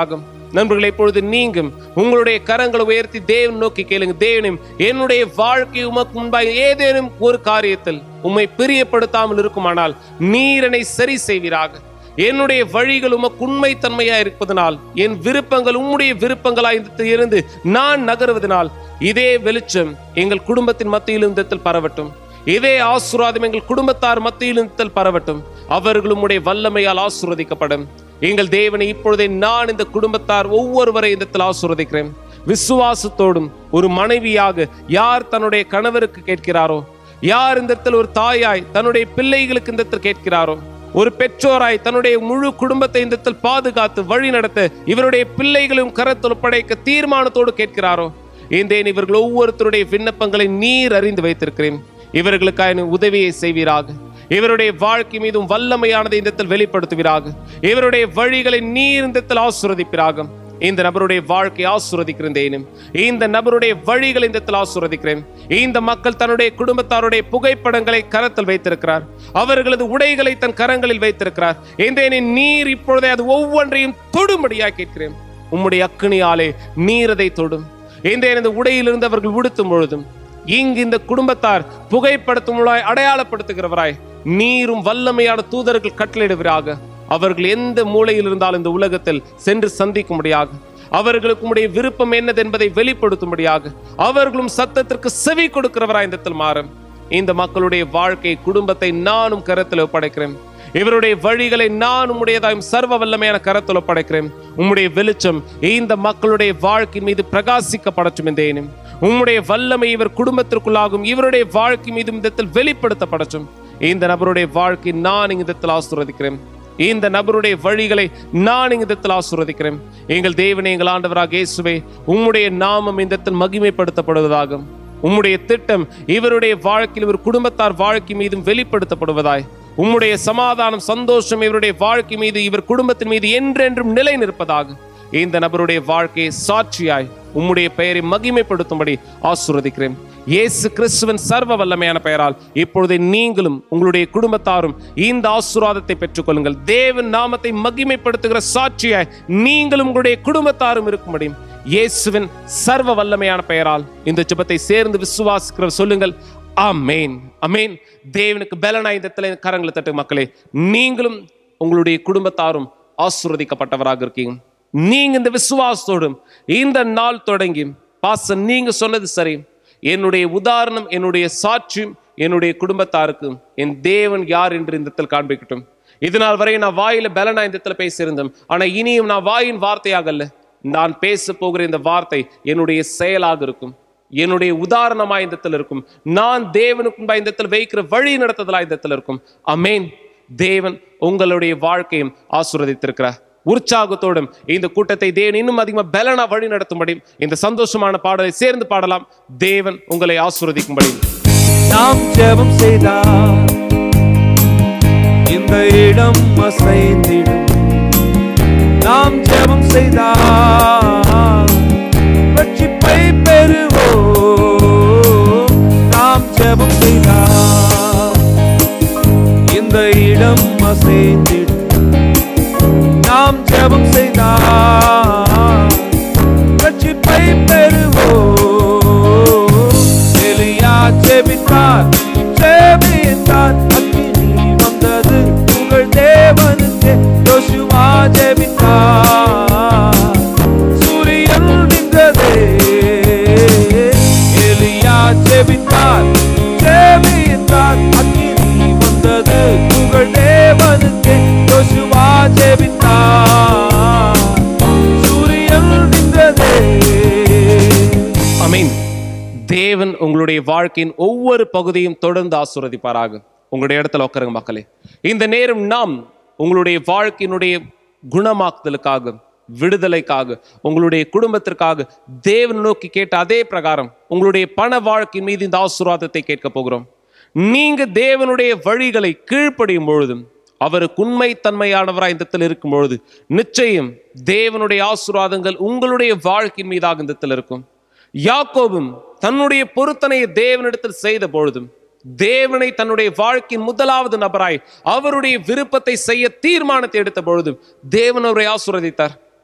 நண்பர்களே இப்பொழுது நீங்கும் உங்களுடைய கரங்களை உயர்த்தி தேவன் நோக்கி கேளுங்க தேவனும் என்னுடைய வாழ்க்கை உமக்கு முன்பாக ஏதேனும் ஒரு காரியத்தில் உம்மை பிரியப்படுத்தாமல் இருக்குமானால் நீர் என்னை சரி செய்வீராக என்னுடைய வழிகள் உமக்கு உண்மைத்தன்மையா இருப்பதனால் என் விருப்பங்கள் உம்முடைய விருப்பங்களாய் இருந்து நான் நகருவதனால் இதே வெளிச்சம் எங்கள் குடும்பத்தின் மத்தியில் இருந்தத்தில் பரவட்டும் இதே ஆசீர்வாதம் எங்கள் குடும்பத்தார் மத்தியில் இருந்தத்தில் பரவட்டும் அவர்கள் உம்முடைய வல்லமையால் ஆசீர்வதிக்கப்படும் எங்கள் தேவனை இப்பொழுதே நான் இந்த குடும்பத்தார் ஒவ்வொருவரை இந்த ஆசீர்வதிக்கிறேன் விசுவாசத்தோடும் ஒரு மனைவியாக யார் தன்னுடைய கணவருக்கு கேட்கிறாரோ யார் இந்த இடத்தில் ஒரு தாயாய் தன்னுடைய பிள்ளைகளுக்கு இந்த இடத்தில் கேட்கிறாரோ ஒரு பெற்றோராய் தன்னுடைய முழு குடும்பத்தை இந்த இடத்தில் பாதுகாத்து வழி நடத்த இவருடைய பிள்ளைகளும் கரத்தில் ஒப்படைக்க தீர்மானத்தோடு கேட்கிறாரோ இந்தேன் இவர்கள் ஒவ்வொருத்தருடைய விண்ணப்பங்களை நீர் அறிந்து வைத்திருக்கிறேன் இவர்களுக்கான உதவியை செய்வீராக இவருடைய வாழ்க்கை மீதும் வல்லமையானதை இந்த இடத்தில் வெளிப்படுத்துவீராக இவருடைய வழிகளை நீர் இந்த இடத்தில் ஆசுரதிப்பீராக இந்த நபருடைய வாழ்க்கை ஆசுரதிக்கிறேன் இந்த நபருடைய வழிகளை இந்த இடத்தில் ஆசுரதிக்கிறேன் இந்த மக்கள் தன்னுடைய குடும்பத்தாருடைய புகைப்படங்களை கரத்தில் வைத்திருக்கிறார் அவர்களது உடைகளை தன் கரங்களில் வைத்திருக்கிறார் இந்த நீர் இப்பொழுதே அது ஒவ்வொன்றையும் தொடும்படியாக கேட்கிறேன் உம்முடைய அக்கினியாலே நீர் அதை தொடும் இந்த எனது உடையிலிருந்து அவர்கள் உடுத்தும் பொழுதும் இங்கு இந்த குடும்பத்தார் புகைப்படுத்தும் அடையாளப்படுத்துகிறவராய் நீரும் வல்லமையான தூதர்கள் கட்டளையிடுவராக அவர்கள் எந்த மூலையில் இருந்தாலும் இந்த உலகத்தில் சென்று சந்திக்கும்படியாக அவர்களுக்கு உடைய விருப்பம் என்னது என்பதை வெளிப்படுத்தும்படியாக அவர்களும் சத்தத்திற்கு செவி கொடுக்கிறவராய் இந்த இடத்தில் மாறும் இந்த மக்களுடைய வாழ்க்கை குடும்பத்தை நானும் கரத்தில் ஒப்படைக்கிறேன் இவருடைய வழிகளை நான் உம்முடையதாயும் சர்வ வல்லமையான கரத்தில் ஒப்படைக்கிறேன் உம்முடைய வெளிச்சம் இந்த மக்களுடைய வாழ்க்கை மீது பிரகாசிக்கப்படட்டும் என்றேனும் உம்முடைய வல்லமை இவர் குடும்பத்திற்குள்ளாகும் இவருடைய வாழ்க்கை மீது இந்த இடத்தில் வெளிப்படுத்தப்படட்டும் இந்த நபருடைய வாழ்க்கை நான் இந்த இடத்தில் ஆசீர்வதிக்கிறேன் இந்த நபருடைய வழிகளை நான் இந்த இடத்தில் ஆசீர்வதிக்கிறேன் எங்கள் தேவனே எங்கள் ஆண்டவராக இயேசுவே உம்முடைய நாமம் இந்த இடத்தில் மகிமைப்படுத்தப்படுவதாகும் உம்முடைய திட்டம் இவருடைய வாழ்க்கையில் இவர் குடும்பத்தார் வாழ்க்கை மீதும் வெளிப்படுத்தப்படுவதாய் உம்முடைய சமாதானம் சந்தோஷம் இவருடைய வாழ்க்கை மீது இவர் குடும்பத்தின் மீது என்றென்றும் நிலை நிற்பதாக இந்த நபருடைய வாழ்க்கையை சாட்சியாய் உம்முடைய பெயரை மகிமைப்படுத்தும்படி ஆசீர்வதிக்கிறேன் இயேசு கிறிஸ்துவின் சர்வ வல்லமையான பெயரால் இப்பொழுது நீங்களும் உங்களுடைய குடும்பத்தாரும் இந்த ஆசீர்வாதத்தை பெற்றுக்கொள்ளுங்கள் தேவன் நாமத்தை மகிமைப்படுத்துகிற சாட்சியாய் நீங்களும் உங்களுடைய குடும்பத்தாரும் இருக்கும்படி இயேசுவின் சர்வ வல்லமையான பெயரால் இந்த ஜெபத்தை சேர்ந்து விசுவாசிக்கிற சொல்லுங்கள் அமேன் அமேன் தேவனுக்கு பலனாய் இந்த இடத்துல கரங்களை தட்டு மக்களே நீங்களும் உங்களுடைய குடும்பத்தாரும் ஆசீர்வதிக்கப்பட்டவராக இருக்கீங்க நீங்க இந்த விசுவாசத்தோடும் இந்த நாள் தொடங்கி பாச நீங்க சொன்னது சரி என்னுடைய உதாரணம் என்னுடைய சாட்சியம் என்னுடைய குடும்பத்தாருக்கு என் தேவன் யார் என்று இந்த இடத்தில் காண்பிக்கட்டும் இது நாள் வரை நான் வாயில பலனா இந்த இடத்துல பேசியிருந்தேன் ஆனா இனியும் நான் வாயின் வார்த்தையாக அல்ல நான் பேச போகிற இந்த வார்த்தை என்னுடைய செயலாக இருக்கும் என்னுடைய உதாரணமாய் இந்த இடத்துல இருக்கும் நான் தேவனுக்கு முன்பாக இந்த இடத்துல வைக்கிற வழி நடத்துதலா இந்த இடத்துல இருக்கும் அமேன் தேவன் உங்களுடைய வாழ்க்கையும் ஆசுரதித்திருக்கிறார் உற்சாகத்தோடும் இந்த கூட்டத்தை தேவன் இன்னும் அதிகமா பலனா வழி நடத்தும்படி இந்த சந்தோஷமான பாடலை சேர்ந்து பாடலாம் தேவன் உங்களை ஆசுரதிக்கும்படி நாம் ஜெபம் செய்தார் இந்த இடம் அசைந்திடும் நாம் ஜெபம் செய்தார் ரட்சிப்பை பெறுவோம் நாம் ஜெபம் செய்தார் இந்த இடம் அசைந்திடும் நாம் ஜெபம் செய்தார் ரட்சிப்பை பெறுவோம் எலியா ஜெபித்தார் ஜெபித்தார் அக்கினி வந்தது உங்கள் தேவனுக்கு யோசுவா ஜெபித்தார் சூரியன் நின்றதே எலியா ஜெபித்தார் ஜெபித்தார் அக்கினி வந்தது உங்கள் தேவனுக்கு யோசுவா ஜெபித்தார் சூரியன் நின்றதே அமீன் தேவன் உங்களுடைய வாழ்க்கையின் ஒவ்வொரு பகுதியும் தொடர்ந்து ஆசீர்வதிப்பாராக உங்களுடைய இடத்துல உட்காருங்க மக்களே இந்த நேரம் நாம் உங்களுடைய வாழ்க்கையினுடைய குணமாக்குதலுக்காக விடுதலைக்காக உங்களுடைய குடும்பத்திற்காக தேவன் நோக்கி கேட்ட அதே பிரகாரம் உங்களுடைய பண வாழ்க்கை மீது இந்த ஆசீர்வாதத்தை கேட்க போகிறோம் நீங்க தேவனுடைய வழிகளை கீழ்ப்படியும் பொழுதும் அவருக்கு உண்மைத்தன்மையானவராய் இந்த இடத்தில் இருக்கும் பொழுது நிச்சயம் தேவனுடைய ஆசீர்வாதங்கள் உங்களுடைய வாழ்க்கையின் மீதாக இந்த இடத்தில் இருக்கும் யாக்கோபும் தன்னுடைய பொருத்தனையை தேவனிடத்தில் செய்த பொழுதும் தேவனை தன்னுடைய வாழ்க்கையின் முதலாவது நபராய் அவருடைய விருப்பத்தை செய்ய தீர்மானத்தை எடுத்த பொழுதும் தேவன் அவரை ஆசீர்வதித்தார்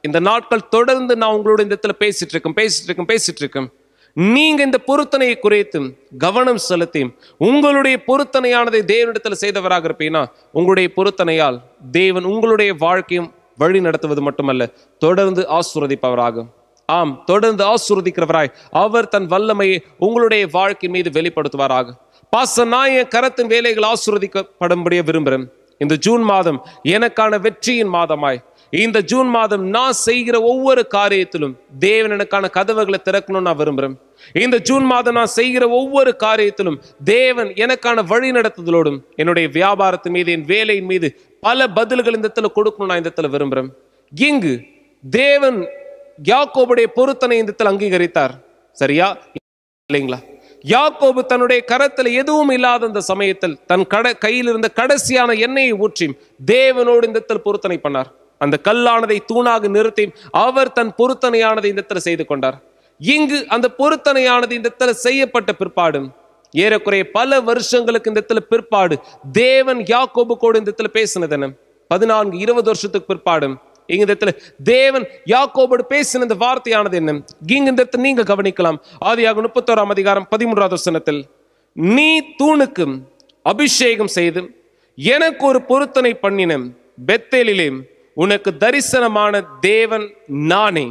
இந்த நாட்கள் தொடர்ந்து நான் உங்களோட இந்த இடத்துல பேசிட்டு இருக்கேன் பேசிட்டு இருக்கேன் பேசிட்டு இருக்கேன் நீங்க இந்த பொருத்தனையை குறைத்தும் கவனம் செலுத்தியும் உங்களுடைய பொருத்தனையானதை தேவனிடத்தில் செய்தவராக இருப்பீங்கன்னா உங்களுடைய பொருத்தனையால் தேவன் உங்களுடைய வாழ்க்கையும் வழி நடத்துவது மட்டுமல்ல தொடர்ந்து ஆசுரதிப்பவராகும் ஆம் தொடர்ந்து ஆசுரதிக்கிறவராய் அவர் தன் வல்லமையை உங்களுடைய வாழ்க்கை மீது வெளிப்படுத்துவாராக பாச நான் என் கரத்தின் வேலைகள் ஆசுரதிக்கப்படும்படியே விரும்புகிறேன் இந்த ஜூன் மாதம் எனக்கான வெற்றியின் மாதமாய் இந்த ஜூன் மாதம் நான் செய்கிற ஒவ்வொரு காரியத்திலும் தேவன் எனக்கான கதவுகளை திறக்கணும்னு நான் விரும்புகிறேன் இந்த ஜூன் மாதம் நான் செய்கிற ஒவ்வொரு காரியத்திலும் தேவன் எனக்கான வழி நடத்துதலோடும் என்னுடைய வியாபாரத்தின் மீது என் வேலையின் மீது பல பதில்கள் இந்த இடத்துல கொடுக்கணும் நான் இந்த இடத்துல விரும்புகிறேன் இங்கு தேவன் யாக்கோபுடைய பொருத்தனை இந்த இடத்துல அங்கீகரித்தார் சரியா இல்லைங்களா யாக்கோபு தன்னுடைய கரத்தில் எதுவும் இல்லாத அந்த சமயத்தில் தன் கட கையில் இருந்த கடைசியான எண்ணெயை ஊற்றி தேவனோடு இந்த இடத்தில் பொருத்தனை பண்ணார் அந்த கல்லானதை தூணாக நிறுத்தி அவர் தன் பொருத்தனையானதை இந்த இடத்துல செய்து கொண்டார் இங்கு அந்த பொருத்தனையானது இந்த இடத்துல செய்யப்பட்ட பிற்பாடு ஏறக்குறைய பல வருஷங்களுக்கு இந்த இடத்துல பிற்பாடு தேவன் யாக்கோபு கூட இந்த இடத்துல பேசினது என்ன பதினான்கு இருபது வருஷத்துக்கு பிற்பாடு இங்க இந்த இடத்துல தேவன் யாக்கோபோடு பேசின இந்த வார்த்தையானது என்ன இங்க இந்த இடத்துல நீங்க கவனிக்கலாம் ஆதியாக முப்பத்தோராம் அதிகாரம் பதிமூன்றாவது வசனத்தில் நீ தூணுக்கு அபிஷேகம் செய்து எனக்கு ஒரு பொருத்தனை பண்ணின பெத்தேலிலே உனக்கு தரிசனமான தேவன் நானே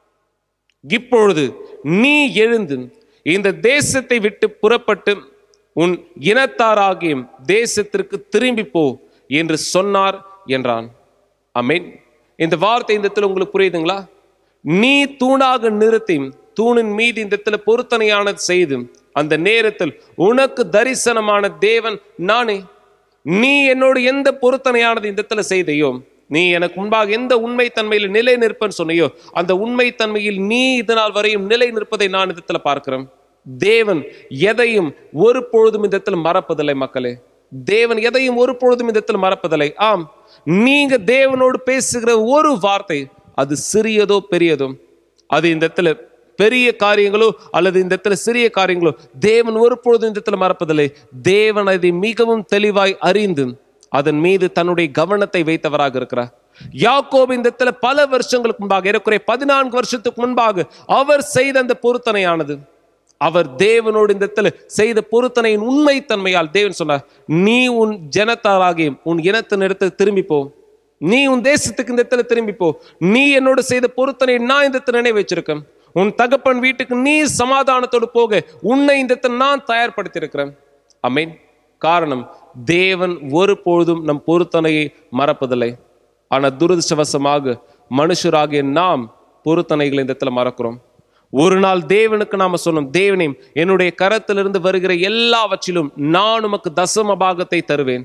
இப்பொழுது நீ எழுந்து இந்த தேசத்தை விட்டு புறப்பட்டு உன் இனத்தாராகிய தேசத்திற்கு திரும்பி போ என்று சொன்னார் என்றான் அமேன் இந்த வார்த்தை இந்த இடத்துல உங்களுக்கு புரியுதுங்களா நீ தூணாக நிறுத்தி தூணின் மீது இந்த இடத்துல பொருத்தனையானது செய்து அந்த நேரத்தில் உனக்கு தரிசனமான தேவன் நானே நீ என்னோடு எந்த பொருத்தனையானது இந்த இடத்துல செய்தையோ நீ எனக்கு முன்பாக எந்த உண்மைத்தன்மையில் நிலை நிற்பன்னு சொன்னையோ அந்த உண்மைத்தன்மையில் நீ இதனால் வரையும் நிலை நிற்பதை நான் இந்த இடத்துல பார்க்கிறேன் தேவன் எதையும் ஒரு பொழுதும் இந்த இடத்துல மறப்பதில்லை மக்களே தேவன் எதையும் ஒரு பொழுதும் இந்த இடத்துல மறப்பதில்லை ஆம் நீங்க தேவனோடு பேசுகிற ஒரு வார்த்தை அது சிறியதோ பெரியதோ அது இந்த இடத்துல பெரிய காரியங்களோ அல்லது இந்த இடத்துல சிறிய காரியங்களோ தேவன் ஒரு பொழுதும் இந்த இடத்துல மறப்பதில்லை தேவன் அதை மிகவும் தெளிவாய் அறிந்து அதன் மீது தன்னுடைய கவனத்தை வைத்தவராக இருக்கிறார் யாக்கோபு இந்த இடத்துல பல வருஷங்களுக்கு முன்பாக ஏறக்குறைய பதினான்கு வருஷத்துக்கு முன்பாக அவர் செய்த அந்த பொருத்தனையானது அவர் தேவனோடு இந்த இடத்துல செய்த பொருத்தனையின் உண்மைத்தன்மையால் தேவன் சொன்னார் நீ உன் ஜனத்தாராகிய உன் இனத்தின் இடத்துல திரும்பி போ நீ உன் தேசத்துக்கு இந்த இடத்துல திரும்பி போ நீ என்னோடு செய்த பொருத்தனை நான் இந்த இடத்துல நினைவு வச்சிருக்கேன் உன் தகப்பன் வீட்டுக்கு நீ சமாதானத்தோடு போக உன்னை இந்த இடத்துல நான் தயார்படுத்தி இருக்கிறேன் அமீன் காரணம் தேவன் ஒரு பொழுதும் நம் பொருத்தனையை மறப்பதில்லை ஆனா துரதிருஷ்டவசமாக மனுஷராகிய நாம் பொருத்தனைகளை இந்த இடத்துல மறக்கிறோம் ஒரு நாள் தேவனுக்கு நாம சொன்னோம் தேவனே என்னுடைய கரத்திலிருந்து வருகிற எல்லாவற்றிலும் நான் உமக்கு தசம பாகத்தை தருவேன்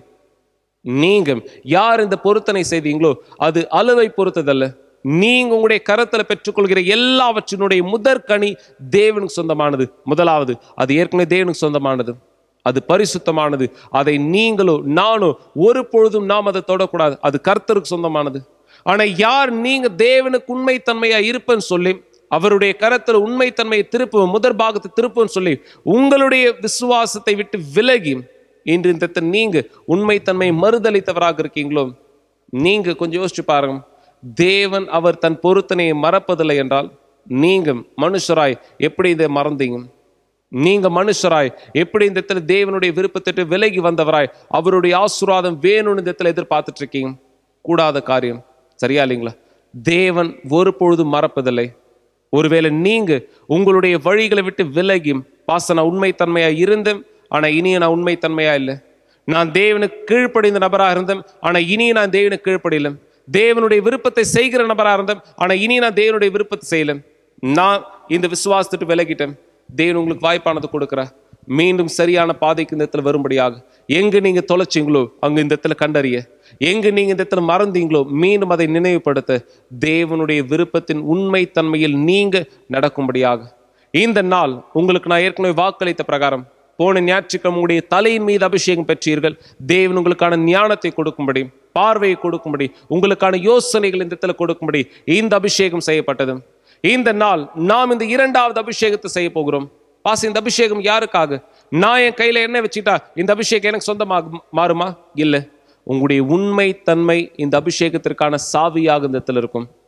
நீங்க யார் இந்த பொருத்தனை செய்தீங்களோ அது அளவை பொறுத்ததல்ல நீங்க உங்களுடைய கரத்துல பெற்றுக்கொள்கிற எல்லாவற்றினுடைய முதற்கனி தேவனுக்கு சொந்தமானது முதலாவது அது ஏற்கனவே தேவனுக்கு சொந்தமானது அது பரிசுத்தமானது அதை நீங்களோ நானோ ஒரு பொழுதும் நாம் அதை தொடக்கூடாது அது கர்த்தருக்கு சொந்தமானது ஆனா யார் நீங்க தேவனுக்கு உண்மைத்தன்மையா இருப்பேன்னு சொல்லி அவருடைய கரத்துல உண்மைத்தன்மையை திருப்புவோம் முதற் பாகத்தை திருப்புவோம் சொல்லி உங்களுடைய விசுவாசத்தை விட்டு விலகி இன்று இந்த இடத்துல நீங்க உண்மைத்தன்மையை மறுதளித்தவராக இருக்கீங்களோ நீங்க கொஞ்சம் யோசிச்சு பாருங்க தேவன் அவர் தன் பொருத்தனையை மறப்பதில்லை என்றால் நீங்க மனுஷராய் எப்படி இதை மறந்தீங்க நீங்க மனுஷராய் எப்படி இந்த இடத்துல தேவனுடைய விருப்பத்திட்டு விலகி வந்தவராய் அவருடைய ஆசீர்வாதம் வேணும்னு இந்த இடத்துல எதிர்பார்த்துட்டு இருக்கீங்க கூடாத காரியம் சரியா இல்லைங்களா தேவன் ஒரு பொழுதும் மறப்பதில்லை ஒருவேளை நீங்க உங்களுடைய வழிகளை விட்டு விலகி பாச நான் உண்மைத்தன்மையா இருந்தேன் ஆனா இனிய நான் உண்மைத்தன்மையா இல்லை நான் தேவனுக்கு கீழ்ப்படிந்த நபரா இருந்தேன் ஆனா இனிய நான் தேவனுக்கு கீழ்ப்படியல தேவனுடைய விருப்பத்தை செய்கிற நபரா இருந்தேன் ஆனா இனி நான் தேவனுடைய விருப்பத்தை செய்யல நான் இந்த விசுவாசத்துட்டு விலகிட்டேன் தேவன் உங்களுக்கு வாய்ப்பானது கொடுக்குற மீண்டும் சரியான பாதைக்கு இந்த இடத்துல வரும்படியாக எங்க நீங்க தொலைச்சிங்களோ அங்க இந்த இடத்துல கண்டறிய எங்க நீங்க இந்த இடத்துல மறந்தீங்களோ மீண்டும் அதை நினைவுபடுத்த தேவனுடைய விருப்பத்தின் உண்மைத்தன்மையில் நீங்க நடக்கும்படியாக இந்த நாள் உங்களுக்கு நான் ஏற்கனவே வாக்களித்த பிரகாரம் போன ஞாயிற்றுக்கிழமை உங்களுடைய தலையின் மீது அபிஷேகம் பெற்றீர்கள் தேவன் உங்களுக்கான ஞானத்தை கொடுக்கும்படி பார்வையை கொடுக்கும்படி உங்களுக்கான யோசனைகள் இந்த இடத்துல கொடுக்கும்படி இந்த அபிஷேகம் செய்யப்பட்டது இந்த நாள் நாம் இந்த இரண்டாவது அபிஷேகத்தை செய்ய போகிறோம் பாஸ் இந்த அபிஷேகம் யாருக்காக நான் என் கையில என்ன வச்சுட்டா இந்த அபிஷேகம் எனக்கு சொந்தமாக மாறுமா இல்லை உங்களுடைய உண்மை தன்மை இந்த அபிஷேகத்திற்கான சாவியாக இந்த இடத்துல இருக்கும்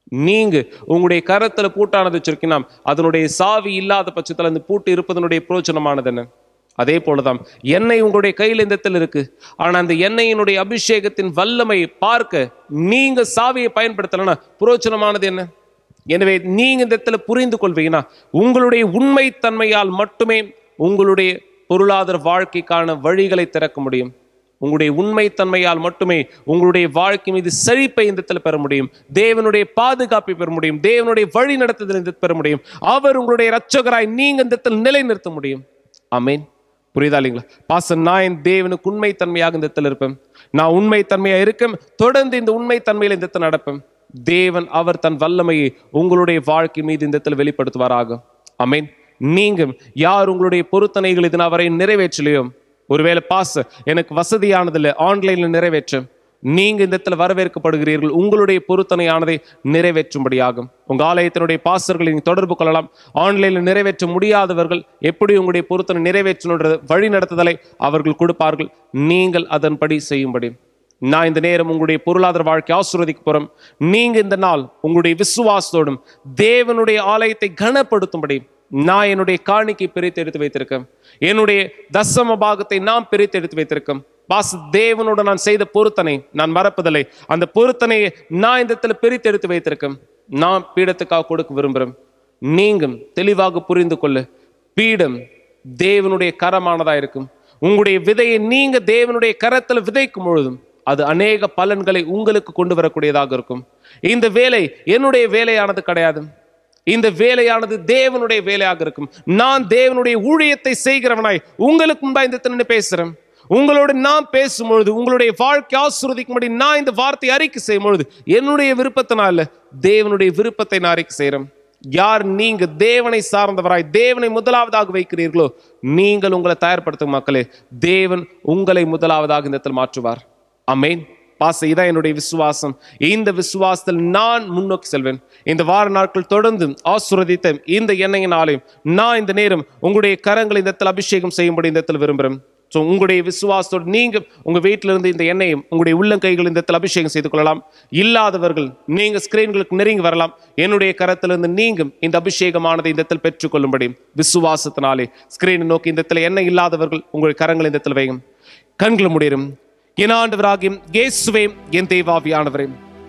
நீங்க உங்களுடைய கரத்துல பூட்டானது வச்சிருக்கீங்கன்னா அதனுடைய சாவி இல்லாத பட்சத்துல அந்த பூட்டு இருப்பதனுடைய பிரயோஜனமானது என்ன அதே போலதான் எண்ணெய் உங்களுடைய கையில் இந்த இடத்துல இருக்கு ஆனா அந்த எண்ணெயினுடைய அபிஷேகத்தின் வல்லமை பார்க்க நீங்க சாவியை பயன்படுத்தலைன்னா பிரயோஜனமானது என்ன எனவே நீங்க இந்த இடத்துல புரிந்து கொள்வீங்கன்னா உங்களுடைய உண்மைத்தன்மையால் மட்டுமே உங்களுடைய பொருளாதார வாழ்க்கைக்கான வழிகளை திறக்க முடியும் உங்களுடைய உண்மைத்தன்மையால் மட்டுமே உங்களுடைய வாழ்க்கை மீது செழிப்பை இந்த இடத்துல பெற முடியும் தேவனுடைய பாதுகாப்பை பெற முடியும் தேவனுடைய வழி நடத்துதல் இந்த பெற முடியும் அவர் உங்களுடைய இரட்சகராய் நீங்க இந்த இடத்துல நிலைநிறுத்த முடியும் ஆமென் புரியுதா இல்லைங்களா பாசன் நான் என் தேவனுக்கு உண்மைத்தன்மையாக இந்த இடத்துல இருப்பேன் நான் உண்மைத்தன்மையா இருக்கேன் தொடர்ந்து இந்த உண்மைத்தன்மையில இந்த இடத்துல நடப்பேன் தேவன் அவர் தன் வல்லமையை உங்களுடைய வாழ்க்கை மீது இந்த இடத்துல வெளிப்படுத்துவாராக ஆமென் நீங்க யார் உங்களுடைய பொருத்தனைகள் இதனால் வரை நிறைவேற்றலையோ ஒருவேளை பாஸ் எனக்கு வசதியானதில்லை ஆன்லைன்ல நிறைவேற்ற நீங்க இந்த இடத்துல வரவேற்கப்படுகிறீர்கள் உங்களுடைய பொருத்தனையானதை நிறைவேற்றும்படியாகும் உங்க ஆலயத்தினுடைய பாஸ்டர்களை நீங்க தொடர்பு கொள்ளலாம் ஆன்லைன்ல நிறைவேற்ற முடியாதவர்கள் எப்படி உங்களுடைய பொருத்தனை நிறைவேற்றணுன்ற வழி நடத்துதலை அவர்கள் கொடுப்பார்கள் நீங்கள் அதன்படி செய்யும்படி நான் இந்த நேரம் உங்களுடைய பொருளாதார வாழ்க்கை ஆசீர்வதிக்க போறோம் நீங்க இந்த நாள் உங்களுடைய விசுவாசத்தோடும் தேவனுடைய ஆலயத்தை கனப்படுத்தும்படி நான் என்னுடைய காணிக்கை பிரித்து எடுத்து வைத்திருக்கேன் என்னுடைய தசம பாகத்தை நான் பிரித்து எடுத்து வைத்திருக்கேன் பாஸ் தேவனோட நான் செய்த பொருத்தனை நான் மறப்பதில்லை அந்த பொருத்தனையை நான் இந்த இடத்துல பிரித்து எடுத்து வைத்திருக்கேன் நான் பீடத்துக்காக கொடுக்க விரும்புகிறேன் நீங்களும் தெளிவாக புரிந்து கொள்ள பீடம் தேவனுடைய கரமானதா இருக்கும் உங்களுடைய விதையை நீங்க தேவனுடைய கரத்துல விதைக்கும் பொழுதும் அது அநேக பலன்களை உங்களுக்கு கொண்டு வரக்கூடியதாக இருக்கும் இந்த வேலை என்னுடைய வேலையானது கிடையாது இந்த வேலையானது தேவனுடைய வேலையாக இருக்கும் நான் தேவனுடைய ஊழியத்தை செய்கிறவனாய் உங்களுக்கு முன்பா இந்த தின்னு பேசுறேன் உங்களோடு நான் பேசும்பொழுது உங்களுடைய வாழ்க்கை ஆசிர்வதிக்கும்படி நான் இந்த வார்த்தை அறிக்கை செய்யும் பொழுது என்னுடைய விருப்பத்தினால தேவனுடைய விருப்பத்தை நான் அறிக்கை செய்கிறேன் யார் நீங்க தேவனை சார்ந்தவராய் தேவனை முதலாவதாக வைக்கிறீர்களோ நீங்கள் உங்களை தயார்படுத்தும் மக்களே தேவன் உங்களை முதலாவதாக இந்த இடத்தில் மாற்றுவார் அமேன் பாச இதான் என்னுடைய விசுவாசம் இந்த விசுவாசத்தில் நான் முன்னோக்கி செல்வேன் இந்த வார நாட்கள் தொடர்ந்து ஆசுரதித்த இந்த எண்ணெயினாலையும் நான் இந்த நேரம் உங்களுடைய கரங்களை இந்த இடத்தில் அபிஷேகம் செய்யும்படி இந்த இடத்தில் விரும்புகிறேன் ஸோ உங்களுடைய விசுவாசத்தோடு நீங்க உங்க வீட்டில இருந்து இந்த எண்ணெயும் உங்களுடைய உள்ளங்கைகள் இந்த இடத்தில் அபிஷேகம் செய்து கொள்ளலாம் இல்லாதவர்கள் நீங்க ஸ்கிரீன்களுக்கு நெருங்கி வரலாம் என்னுடைய கரத்திலிருந்து நீங்க இந்த அபிஷேகமானதை இந்த இடத்தில் பெற்றுக்கொள்ளும்படி விசுவாசத்தினாலே ஸ்கிரீனை நோக்கி இந்த இடத்துல எண்ணெய் இல்லாதவர்கள் உங்களுடைய கரங்களை இந்த இடத்தில் வையும் கண்களை முடியும் என் ஆண்டவராகியும் இயேசுவே என் தேவாவியானவரே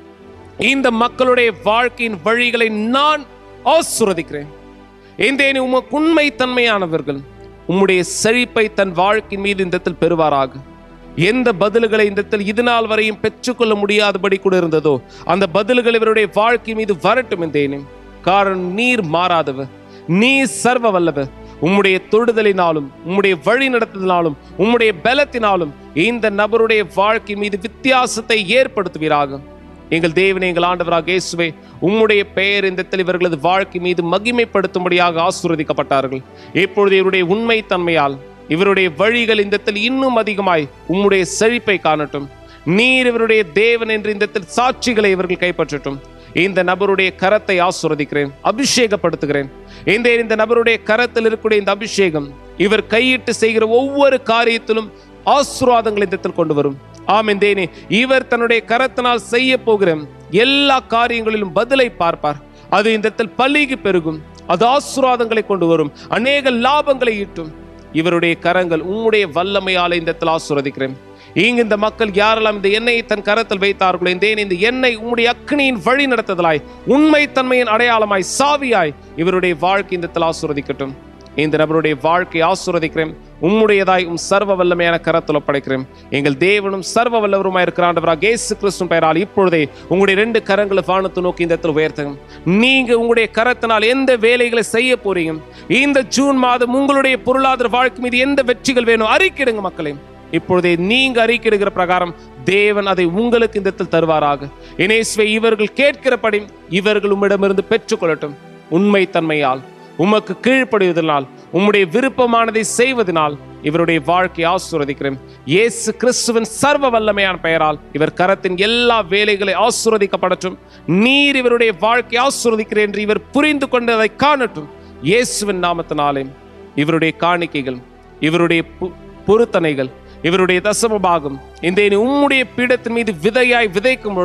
இந்த மக்களுடைய வாழ்க்கையின் வழிகளை நான் ஆசுரதிக்கிறேன் எந்தேனி உமக்கு உண்மை தன்மையானவர்கள் உம்முடைய செழிப்பை தன் வாழ்க்கையின் மீது இந்த இடத்தில் பெறுவாராக எந்த பதில்களை இந்த இடத்தில் இது நாள் வரையும் பெற்றுக்கொள்ள முடியாதபடி கூட இருந்ததோ அந்த பதில்கள் இவருடைய வாழ்க்கை மீது வரட்டும் எந்தேனே காரணம் நீர் மாறாதவர் நீர் சர்வ வல்லவர் உம்முடைய தொடுதலினாலும் உம்முடைய வழி நடத்துதலினாலும் உம்முடைய பலத்தினாலும் இந்த நபருடைய வாழ்க்கை மீது வித்தியாசத்தை ஏற்படுத்துவீராக எங்கள் தேவனே எங்கள் ஆண்டவராக இயேசுவே உம்முடைய பெயர் இந்த இடத்தில் இவர்களது வாழ்க்கை மீது மகிமைப்படுத்தும்படியாக ஆசீர்வதிக்கப்பட்டார்கள் இப்பொழுது இவருடைய உண்மை தன்மையால் இவருடைய வழிகள் இந்த இடத்தில் இன்னும் அதிகமாய் உம்முடைய செழிப்பை காணட்டும் நீர் இவருடைய தேவன் என்று இந்த இடத்தில் சாட்சிகளை இவர்கள் கைப்பற்றட்டும் இந்த நபருடைய கரத்தை ஆசுரதிக்கிறேன் அபிஷேகப்படுத்துகிறேன் இந்த இந்த நபருடைய கரத்தில் இருக்கக்கூடிய இந்த அபிஷேகம் இவர் கையிட்டு செய்கிற ஒவ்வொரு காரியத்திலும் ஆசீர்வாதங்களை இந்த இடத்தில் கொண்டு வரும் ஆமென் தேனே இவர் தன்னுடைய கரத்தினால் செய்ய போகிற எல்லா காரியங்களிலும் பதிலை பார்ப்பார் அது இந்த இடத்தில் பள்ளிக்கு பெருகும் அது ஆசீர்வாதங்களை கொண்டு வரும் அநேக லாபங்களை ஈட்டும் இவருடைய கரங்கள் உம்முடைய வல்லமையால இந்த இடத்தில் ஆசுரதிக்கிறேன் இங்கு இந்த மக்கள் யாரெல்லாம் இந்த எண்ணெயை தன் கரத்தில் வைத்தார்களோ இந்த ஏன் இந்த எண்ணெய் உம்முடைய அக்னியின் வழி நடத்துதலாய் உண்மைத்தன்மையின் அடையாளமாய் சாவியாய் இவருடைய வாழ்க்கை இந்த இடத்தில் ஆசுரதிக்கட்டும் இந்த நபருடைய வாழ்க்கை ஆசுரதிக்கிறேன் உம்முடையதாய் உம் சர்வ வல்லமையான கரத்தில் ஒப்படைக்கிறேன் எங்கள் தேவனும் சர்வ வல்லவருமாய் இருக்கிற ஆண்டவராக இயேசு கிறிஸ்துவின் பெயரால் இப்பொழுதே உங்களுடைய ரெண்டு கரங்களை வானத்தை நோக்கி இந்த இடத்துல உயர்த்துங்க நீங்க உங்களுடைய கரத்தினால் எந்த வேலைகளை செய்ய போறீங்க இந்த ஜூன் மாதம் உங்களுடைய பொருளாதார வாழ்க்கை மீது எந்த வெற்றிகள் வேணும் அறிக்கிடுங்க மக்களே இப்பொழுதே நீங்க அறிக்கையிடுகிற பிரகாரம் தேவன் அதை உங்களுக்கு இந்த இடத்தில் தருவாராக இனேஸ்வே இவர்கள் கேட்கிறபடி இவர்கள் உம்மிடமிருந்து பெற்றுக்கொள்ளட்டும் உண்மை தன்மையால் உமக்கு கீழ்ப்படிவதனால் உம்முடைய விருப்பமானதை செய்வதனால் இவருடைய வாழ்க்கையை ஆசீர்வதிக்கிறேன் இயேசு கிறிஸ்துவின் சர்வ வல்லமையான பெயரால் இவர் கரத்தின் எல்லா வேலைகளை ஆசீர்வதிக்கப்படட்டும் நீர் இவருடைய வாழ்க்கையை ஆசீர்வதிக்கிறேன் என்று இவர் புரிந்து கொண்டு அதை காணட்டும் இயேசுவின் நாமத்தினாலே இவருடைய காணிக்கைகள் இவருடைய பு- பொருத்தனைகள் இவருடைய தசம பாகம் இந்த இனி உம்முடைய பீடத்தின் மீது விதையாய் விதைக்கும் பொழுது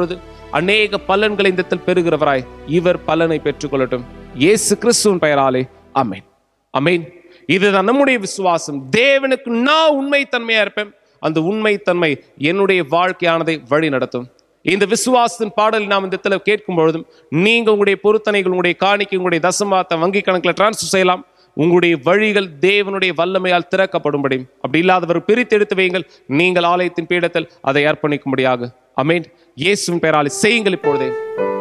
அநேக பலன்களை இந்த இடத்தில் பெறுகிறவராய் இவர் பலனை பெற்றுக்கொள்ளட்டும் இயேசு கிறிஸ்துவின் பெயராலே அமேன் அமேன் இதுதான் நம்முடைய விசுவாசம் தேவனுக்கு நான் உண்மைத்தன்மையா இருப்பேன் அந்த உண்மைத்தன்மை என்னுடைய வாழ்க்கையானதை வழி நடத்தும் இந்த விசுவாசத்தின் பாடல் நாம் இந்த இடத்துல கேட்கும் பொழுதும் நீங்க உங்களுடைய பொருத்தனைகள் உங்களுடைய காணிக்கை உங்களுடைய தசமாத்த வங்கி கணக்கில் டிரான்ஸ்ஃபர் செய்யலாம் உங்களுடைய வழிகள் தேவனுடைய வல்லமையால் திறக்கப்படும்படி அப்படி இல்லாதவர் பிரித்து எடுத்து வையுங்கள் நீங்கள் ஆலயத்தின் பீடத்தில் அதை அர்ப்பணிக்கும்படியாக அமேன் இயேசுவின் பெயராலே செய்யுங்கள் இப்பொழுதே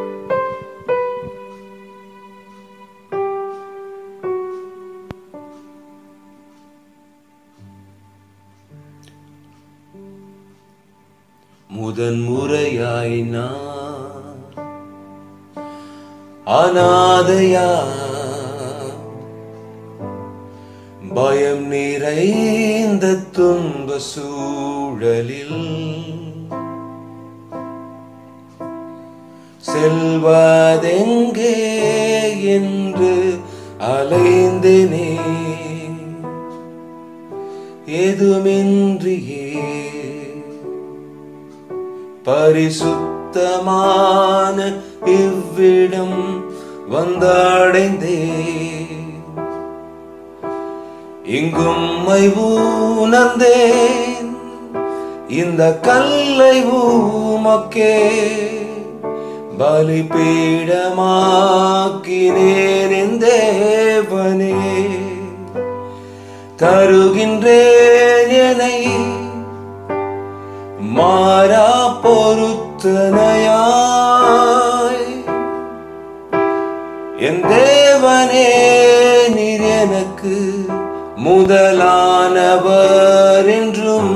முதன் முறையாய் நான் அனாதையா பயம் நிறைந்த துன்ப சூழலில் செல்வதெங்கே என்று அலைந்தேனே ஏதுமின்றியே பரிசுத்தமான இவ்விடம் வந்தடைந்தே இங்கும் மை உணர்ந்தேன் இந்த கல்லை ஊமக்கே பலிபீடமாக்கினேன் என் தேவனே தருகின்றேன் என்னை மாறா பொருத்தனையாய் என் தேவனே நீர் எனக்கு முதலானவர் என்றும்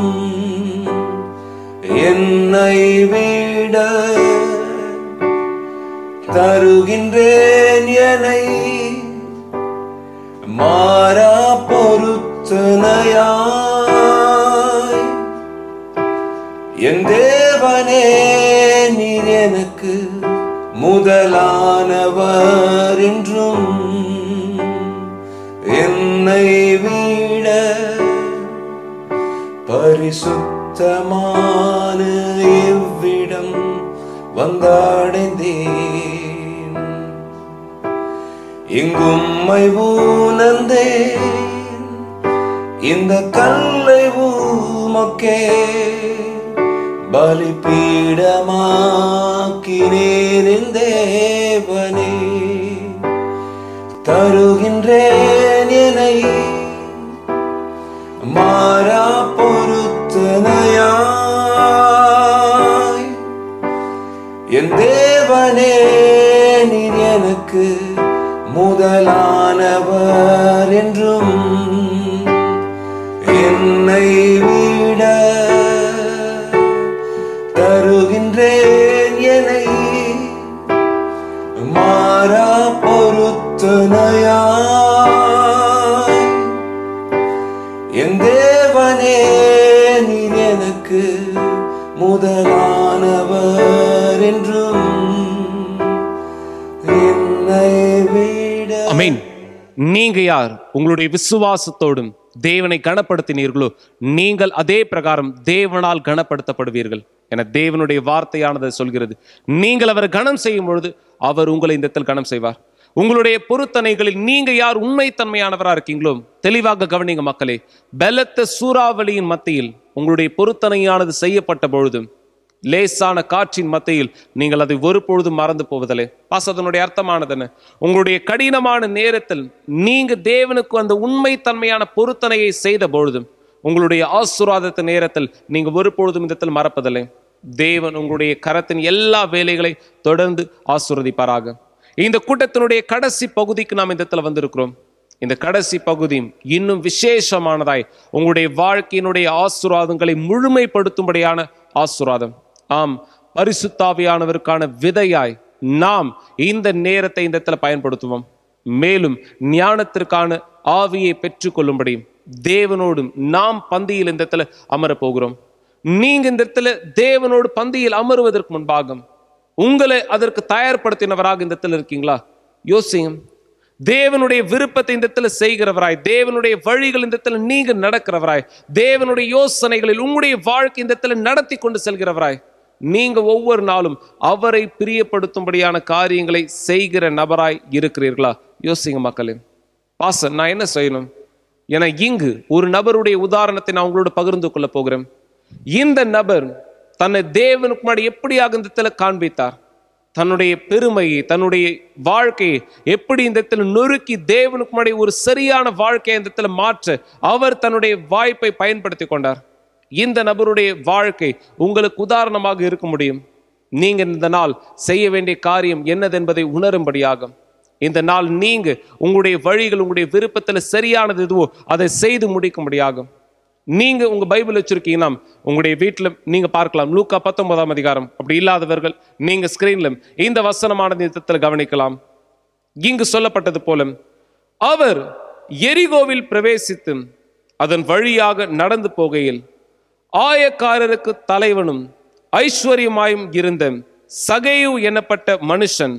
என்னை விட தருகின்றேன் என்னை மாறா பொருத்தனையாய் என் தேவனே நீர் எனக்கு முதலானவர் என்றும் என்னை விட பரிசுத்தமான இவ்விடம் வந்தடைந்தேன் இங்கும் மை உணர்ந்தேன் இந்த கல்லை ஊமக்கே பலிபீடமாக்கினேன் என் தேவனே தருகின்றேன் என்னை மாறா பொருத்தனையாய் என் தேவனே நீர் எனக்கு முதலானவர் என்றும் என்னை விட தருகின்றேன் என்னை மாறா பொருத்தனையாய் என் தேவனே நீர் எனக்கு முதலானவர் என்றும் என்னை விட அமீன் நீங்க யார் உங்களுடைய விசுவாசத்தோடும் தேவனை கனப்படுத்தினீர்களோ நீங்கள் அதே பிரகாரம் தேவனால் கனப்படுத்தப்படுவீர்கள் என தேவனுடைய வார்த்தையானது சொல்கிறது நீங்கள் அவரை கனம் செய்யும் பொழுது அவர் உங்களை இந்த இடத்தில் கனம் செய்வார் உங்களுடைய பொருத்தனைகளில் நீங்க யார் உண்மைத்தன்மையானவரா இருக்கீங்களோ தெளிவாக கவனிங்க மக்களே பலத்த சூறாவளியின் மத்தியில் உங்களுடைய பொருத்தனையானது செய்யப்பட்ட பொழுதும் லேசான காற்றின் மத்தியில் நீங்கள் அதை ஒருபொழுதும் மறந்து போவதில்லை பாஸ் அதனுடைய அர்த்தமானது என்ன உங்களுடைய கடினமான நேரத்தில் நீங்க தேவனுக்கு அந்த உண்மைத்தன்மையான பொருத்தனையை செய்த பொழுதும் உங்களுடைய ஆசீர்வாதத்த நேரத்தில் நீங்க ஒருபொழுதும் இந்த இடத்தில் மறப்பதில்லை தேவன் உங்களுடைய கரத்தின் எல்லா வேலைகளை தொடர்ந்து ஆசீர்வதிப்பாராக இந்த கூட்டத்தினுடைய கடைசி பகுதிக்கு நாம் இந்த இடத்துல வந்திருக்கிறோம் இந்த கடைசி பகுதி இன்னும் விசேஷமானதாய் உங்களுடைய வாழ்க்கையினுடைய ஆசீர்வாதங்களை முழுமைப்படுத்தும்படியான ஆசீர்வாதம் ஆம் பரிசுத்தாவியானவருக்கான விதையாய் நாம் இந்த நேரத்தை இந்த இடத்துல பயன்படுத்துவோம் மேலும் ஞானத்திற்கான ஆவியை பெற்றுக்கொள்ளும்படி தேவனோடும் நாம் பந்தியில் இந்த இடத்துல அமர போகிறோம் நீங்க இந்த இடத்துல தேவனோடு பந்தியில் அமருவதற்கு முன்பாக உங்களை அதற்கு தயார்படுத்தினவராக இந்த இடத்துல இருக்கீங்களா யோசிங்க தேவனுடைய விருப்பத்தை இந்த இடத்துல செய்கிறவராய் தேவனுடைய வழிகள் இந்த இடத்துல நீங்க நடக்கிறவராய் தேவனுடைய யோசனைகளில் உங்களுடைய வாழ்க்கை இந்த இடத்துல நடத்தி கொண்டு செல்கிறவராய் நீங்க ஒவ்வொரு நாளும் அவரை பிரியப்படுத்தும்படியான காரியங்களை செய்கிற நபராய் இருக்கிறீர்களா யோசிங்க மக்களே பாச நான் என்ன செய்யணும் என இங்கு ஒரு நபருடைய உதாரணத்தை நான் உங்களோட பகிர்ந்து கொள்ள போகிறேன் இந்த நபர் தன்னை தேவனுக்கு முன்னாடி எப்படியாக இந்த இடத்துல காண்பித்தார் தன்னுடைய பெருமையை தன்னுடைய வாழ்க்கையை எப்படி இந்த இடத்துல நொறுக்கி தேவனுக்கு முன்னாடி ஒரு சரியான வாழ்க்கையை இந்த இடத்துல மாற்ற அவர் தன்னுடைய வாய்ப்பை பயன்படுத்தி கொண்டார் இந்த நபருடைய வாழ்க்கை உங்களுக்கு உதாரணமாக இருக்க முடியும் நீங்க இந்த நாள் செய்ய வேண்டிய காரியம் என்னது என்பதை உணரும்படியாக இந்த நாள் நீங்க உங்களுடைய வழிகள் உங்களுடைய விருப்பத்துல சரியானது எதுவோ அதை செய்து முடிக்கும்படியாகும் நீங்க உங்க பைபிள் வச்சிருக்கீங்கன்னா உங்களுடைய வீட்டுல நீங்க பார்க்கலாம் லூக்கா பத்தொன்பதாம் அதிகாரம் அப்படி இல்லாதவர்கள் நீங்க ஸ்கிரீன்ல இந்த வசனமான நிறுத்தத்துல கவனிக்கலாம் இங்கு சொல்லப்பட்டது போல அவர் எரிகோவில் பிரவேசித்து அதன் வழியாக நடந்து போகையில் ஆயக்காரருக்கு தலைவனும் ஐஸ்வர்யமாயும் இருந்த சகையு எனப்பட்ட மனுஷன்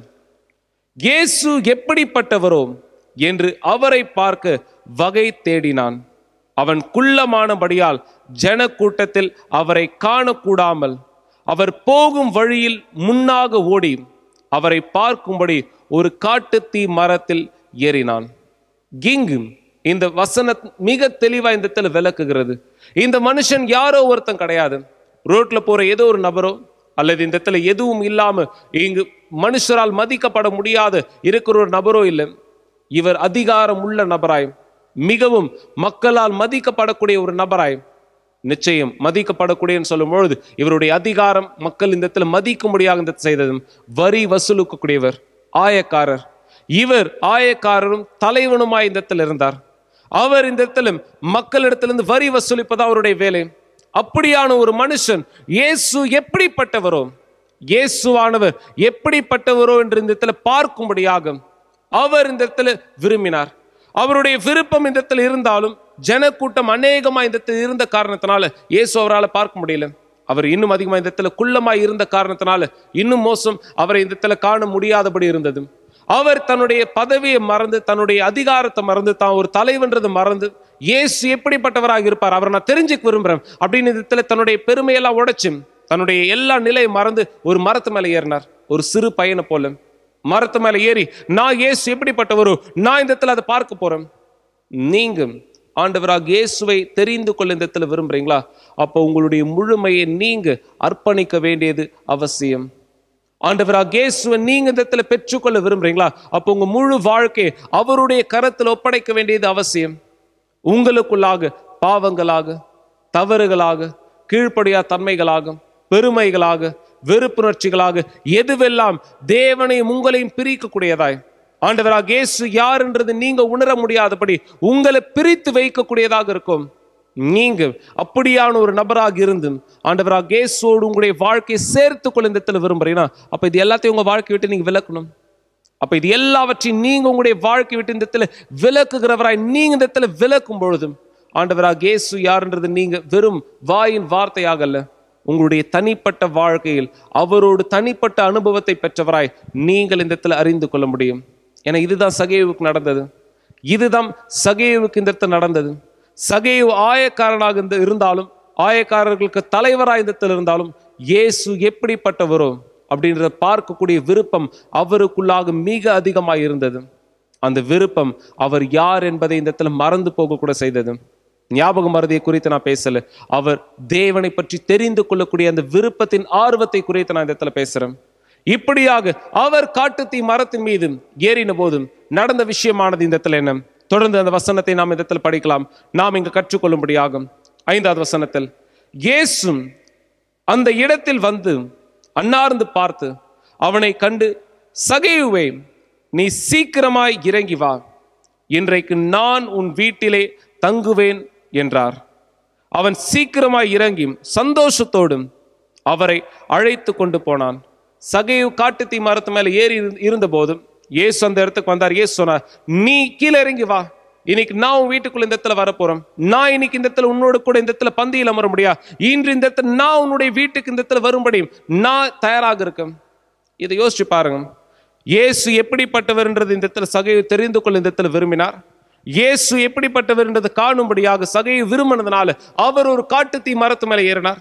இயேசு எப்படிப்பட்டவரோ என்று அவரை பார்க்க வகை தேடினான் அவன் குள்ளமானபடியால் ஜனக்கூட்டத்தில் அவரை காணக்கூடாமல் அவர் போகும் வழியில் முன்னாக ஓடி அவரை பார்க்கும்படி ஒரு காட்டுத்தீ மரத்தில் ஏறினான் கிங்கு இந்த வசன மிக தெளிவா இந்த இடத்துல விளக்குகிறது இந்த மனுஷன் யாரோ ஒருத்தன் கிடையாது ரோட்ல போற ஏதோ ஒரு நபரோ அல்லது இந்த இடத்துல எதுவும் இல்லாம இங்கு மனுஷரால் மதிக்கப்பட முடியாத இருக்கிற ஒரு நபரோ இல்லை இவர் அதிகாரம் உள்ள நபராய் மிகவும் மக்களால் மதிக்கப்படக்கூடிய ஒரு நபராய் நிச்சயம் மதிக்கப்படக்கூடியன்னு சொல்லும் பொழுது இவருடைய அதிகாரம் மக்கள் இந்த இடத்துல மதிக்கும்படியாக இந்த செய்ததும் வரி வசூலுக்கக்கூடியவர் ஆயக்காரர் இவர் ஆயக்காரரும் தலைவனுமாய் இந்த இடத்துல இருந்தார் அவர் இந்த இடத்துல மக்களிடத்திலிருந்து வரி வசூலிப்பது அவருடைய வேலை அப்படியான ஒரு மனுஷன் இயேசு எப்படிப்பட்டவரோ இயேசுவானவர் எப்படிப்பட்டவரோ என்று இந்த இடத்துல பார்க்கும்படியாக அவர் இந்த இடத்துல விரும்பினார் அவருடைய விருப்பம் இந்த இடத்துல இருந்தாலும் ஜனக்கூட்டம் அநேகமா இந்த இடத்துல இருந்த காரணத்தினால இயேசு அவரால் பார்க்க முடியல அவர் இன்னும் அதிகமா இந்த இடத்துல குள்ளமாய் இருந்த காரணத்தினால இன்னும் மோசம் அவரை இந்த இடத்துல காண முடியாதபடி இருந்தது அவர் தன்னுடைய பதவியை மறந்து தன்னுடைய அதிகாரத்தை மறந்து தான் ஒரு தலைவன்றதை மறந்து இயேசு எப்படிப்பட்டவராக இருப்பார் அவரை நான் தெரிஞ்சுக்க விரும்புறேன் அப்படின்னு இந்த இடத்துல தன்னுடைய பெருமையெல்லாம் உடைச்சு தன்னுடைய எல்லா நிலையும் மறந்து ஒரு மரத்து மேலே ஏறினார் ஒரு சிறு பையனை போல மரத்து மேலே ஏறி நான் இயேசு எப்படிப்பட்டவரோ நான் இந்த இடத்துல அதை பார்க்க போறேன் நீங்க ஆண்டவராக இயேசுவை தெரிந்து கொள்ள இந்த இடத்துல விரும்புறீங்களா அப்போ உங்களுடைய முழுமையை நீங்க அர்ப்பணிக்க வேண்டியது அவசியம் ஆண்டவராக இயேசுவை நீங்க இந்த இடத்துல பெற்றுக்கொள்ள விரும்புறீங்களா அப்போ உங்க முழு வாழ்க்கையை அவருடைய கரத்தில் ஒப்படைக்க வேண்டியது அவசியம் உங்களுக்குள்ளாக பாவங்களாக தவறுகளாக கீழ்ப்படியா தன்மைகளாக பெருமைகளாக வெறுப்புணர்ச்சிகளாக எதுவெல்லாம் தேவனையும் உங்களையும் பிரிக்கக்கூடியதாய் ஆண்டவராக இயேசு யாருன்றது நீங்க உணர முடியாதபடி உங்களை பிரித்து வைக்கக்கூடியதாக இருக்கும் நீங்க அப்படியான ஒரு நபராக இருந்து ஆண்டவராக இயேசுவோடு உங்களுடைய வாழ்க்கையை சேர்த்து கொள்ள இந்த இடத்துல விரும்புறீங்கன்னா அப்ப இது எல்லாத்தையும் உங்க வாழ்க்கை விட்டு நீங்க விளக்கணும் அப்ப இது எல்லாவற்றையும் நீங்க உங்களுடைய வாழ்க்கை விட்டு இந்த இடத்துல விளக்குகிறவராய் நீங்க இந்த இடத்துல விளக்கும் பொழுதும் ஆண்டவராக இயேசு யாருன்றது நீங்க வெறும் வாயின் வார்த்தையாக அல்ல உங்களுடைய தனிப்பட்ட வாழ்க்கையில் அவரோடு தனிப்பட்ட அனுபவத்தை பெற்றவராய் நீங்கள் இந்த இடத்துல அறிந்து கொள்ள முடியும் ஏன்னா இதுதான் சகேவுக்கு நடந்தது இதுதான் சகேவுக்கு இந்த இடத்துல நடந்தது சகேவு ஆயக்காரனாக இந்த இருந்தாலும் ஆயக்காரர்களுக்கு தலைவராக இந்த இடத்துல இருந்தாலும் இயேசு எப்படிப்பட்டவரோ அப்படின்றத பார்க்கக்கூடிய விருப்பம் அவருக்குள்ளாக மிக அதிகமாக இருந்தது அந்த விருப்பம் அவர் யார் என்பதை இந்த இடத்துல மறந்து போக கூட செய்தது ஞாபக மறதியை குறித்து நான் பேசல அவர் தேவனை பற்றி தெரிந்து கொள்ளக்கூடிய அந்த விருப்பத்தின் ஆர்வத்தை குறித்து நான் இந்த இடத்துல பேசுறேன் இப்படியாக அவர் காட்டுத்தீ மரத்தின் மீது ஏறின போதும் நடந்த விஷயமானது இந்த இடத்துல என்ன தொடர்ந்து அந்த வசனத்தை நாம் இந்த இடத்துல படிக்கலாம் நாம் இங்கு கற்றுக்கொள்ளும்படியாகும் ஐந்தாவது வசனத்தில் இயேசும் அந்த இடத்தில் வந்து அன்னார்ந்து பார்த்து அவனை கண்டு சகையுவே நீ சீக்கிரமாய் இறங்கி வா இன்றைக்கு நான் உன் வீட்டிலே தங்குவேன் என்றார் அவன் சீக்கிரமாய் இறங்கி சந்தோஷத்தோடும் அவரை அழைத்து கொண்டு போனான் சகையு காட்டுத்தீ மரத்து மேல ஏறி இருந்த போதும் இயேசு அந்த இடத்துக்கு வந்தார் இயேசு சொன்னார் நீ கீழே இறங்கி வா இன்னைக்கு நான் உன் வீட்டுக்குள்ள இந்த இடத்துல வரப்போறேன் நான் இன்னைக்கு இந்த இடத்துல உன்னோட கூட இந்த இடத்துல பந்தியில் அமர முடியா இன்று இந்த இடத்துல நான் உன்னுடைய வீட்டுக்கு இந்த இடத்துல வரும்படி நான் தயாராக இருக்கேன் இதை யோசிச்சு பாருங்க இயேசு எப்படிப்பட்டவர்ன்றது இந்த இடத்துல சகையை தெரிந்து கொள்ள இந்த இடத்துல விரும்பினார் இயேசு எப்படிப்பட்டவர்ன்றது காணும்படியாக சகையை விரும்பினதுனால அவர் ஒரு காட்டுத்தீ மரத்து மேலே ஏறினார்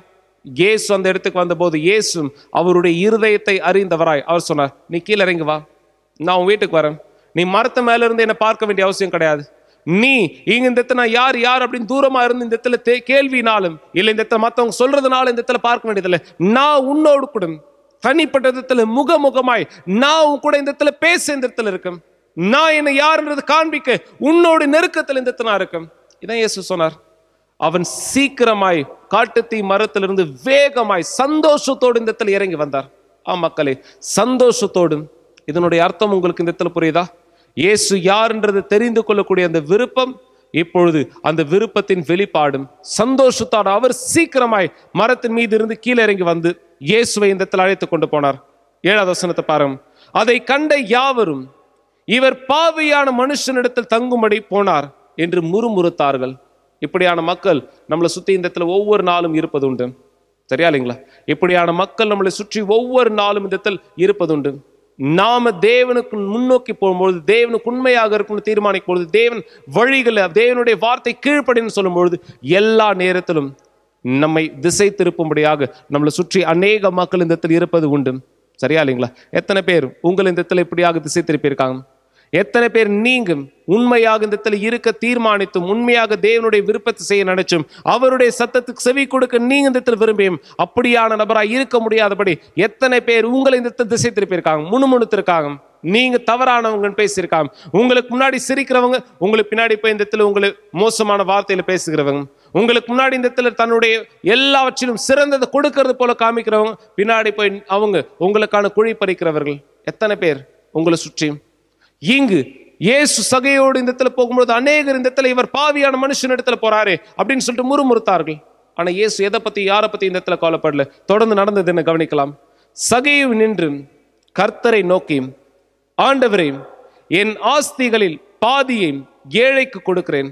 இயேசு அந்த இடத்துக்கு வந்தபோது இயேசும் அவருடைய இருதயத்தை அறிந்தவராய் அவர் சொன்னார் நீ கீழே இறங்கி வா நான் உன் வீட்டுக்கு வரேன் நீ மரத்து மேல இருந்து என்னை பார்க்க வேண்டிய அவசியம் கிடையாது நீ இங்க இந்த இடத்துல நான் யார் யார் அப்படின்னு தூரமா இருந்து இந்த இடத்துல தே- கேள்வினாலும் இல்ல இந்த இடத்துல மத்தவங்க சொல்றதுனால இந்த இடத்துல பார்க்க வேண்டியதில்லை நான் உன்னோடு கூட தனிப்பட்ட விதத்துல முகமுகமாய் நான் உன் கூட இந்த இடத்துல பேச இந்த இடத்துல இருக்கேன் நான் என்ன யாருன்றது காண்பிக்க உன்னோட நெருக்கத்தில் இந்த இடத்துல நான் இருக்கேன் இதான் இயேசு சொன்னார் அவன் சீக்கிரமாய் காட்டுத்தீ மரத்திலிருந்து வேகமாய் சந்தோஷத்தோடு இந்த இடத்துல இறங்கி வந்தார் ஆ மக்களே சந்தோஷத்தோடு இதனுடைய அர்த்தம் உங்களுக்கு இந்த இடத்துல புரியுதா இயேசு யாருன்றது தெரிந்து கொள்ளக்கூடிய அந்த விருப்பம் இப்பொழுது அந்த விருப்பத்தின் வெளிப்பாடும் சந்தோஷத்தோடு அவர் சீக்கிரமாய் மரத்தின் மீது இருந்து கீழே இறங்கி வந்து இயேசுவை இந்த இடத்துல அழைத்து கொண்டு போனார் ஏழாவது வசனத்தை பாருங்க அதை கண்ட யாவரும் இவர் பாவியான மனுஷனிடத்தில் தங்கும்படி போனார் என்று முறுமுறுத்தார்கள் இப்படியான மக்கள் நம்மளை சுத்தி இந்த இடத்துல ஒவ்வொரு நாளும் இருப்பது உண்டு சரியா இல்லைங்களா இப்படியான மக்கள் நம்மளை சுற்றி ஒவ்வொரு நாளும் இந்த இடத்தில் இருப்பதுண்டு நாம தேவனுக்கு முன்னோக்கி போகும்பொழுது தேவனுக்கு உண்மையாக இருக்கும்னு தீர்மானிக்கும் பொழுது தேவன் வழிகளை தேவனுடைய வார்த்தை கீழ்ப்படின்னு சொல்லும் பொழுது எல்லா நேரத்திலும் நம்மை திசை திருப்பும்படியாக நம்மளை சுற்றி அநேக மக்கள் இந்த இடத்தில் இருப்பது உண்டு சரியா இல்லைங்களா எத்தனை பேர் உங்கள் இந்த இடத்துல இப்படியாக திசை திருப்பியிருக்காங்க எத்தனை பேர் நீங்க உண்மையாக இந்த இடத்துல இருக்க தீர்மானித்தும் உண்மையாக தேவனுடைய விருப்பத்தை செய்ய நினைச்சும் அவருடைய சத்தத்துக்கு செவி கொடுக்க நீங்க இந்த இடத்துல விரும்பியும் அப்படியான நபராக இருக்க முடியாதபடி எத்தனை பேர் உங்களை இந்த இடத்துல திசை திருப்பியிருக்காங்க முணுமுணுத்திருக்காங்க நீங்க தவறானவங்கன்னு பேசியிருக்காங்க உங்களுக்கு முன்னாடி சிரிக்கிறவங்க உங்களுக்கு பின்னாடி போய் இந்த இடத்துல உங்களை மோசமான வார்த்தையில பேசுகிறவங்க உங்களுக்கு முன்னாடி இந்த இடத்துல தன்னுடைய எல்லாவற்றிலும் சிறந்ததை கொடுக்கறது போல காமிக்கிறவங்க பின்னாடி போய் அவங்க உங்களுக்கான குழி பறிக்கிறவர்கள் எத்தனை பேர் உங்களை சுற்றி இங்கு இயேசு சகையோடு இந்த இடத்துல போகும்போது அநேகர் இந்த இடத்துல இவர் பாவியான மனுஷன் இடத்துல போறாரே அப்படின்னு சொல்லிட்டு முறுமுறுத்தார்கள் ஆனா இயேசு எதை பத்தி யாரை பத்தி இந்த இடத்துல கவலைப்படல தொடர்ந்து நடந்தது என்ன கவனிக்கலாம் சகையு நின்று கர்த்தரை நோக்கி ஆண்டவரே என் ஆஸ்திகளில் பாதியை ஏழைக்கு கொடுக்கிறேன்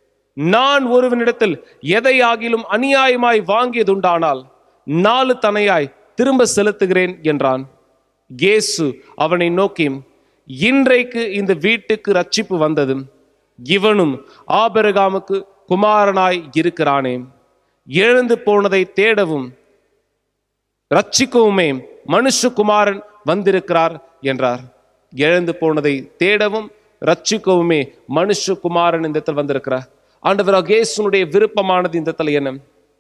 நான் ஒருவனிடத்தில் எதையாகிலும் அநியாயமாய் வாங்கியதுண்டானால் நாலு தனையாய் திரும்ப செலுத்துகிறேன் என்றான் இயேசு அவனை நோக்கி இன்றைக்கு இந்த வீட்டுக்கு ரட்சிப்பு வந்தது இவனும் ஆபரகாமுக்கு குமாரனாய் இருக்கிறானே எழுந்து போனதை தேடவும் ரட்சிக்கவுமே மனுஷகுமாரன் வந்திருக்கிறார் என்றார் எழுந்து போனதை தேடவும் ரட்சிக்கவுமே மனுஷகுமாரன் இந்த இடத்தில் வந்திருக்கிறார் ஆண்டவராக இயேசுனுடைய விருப்பமானது இந்த இடத்துல என்ன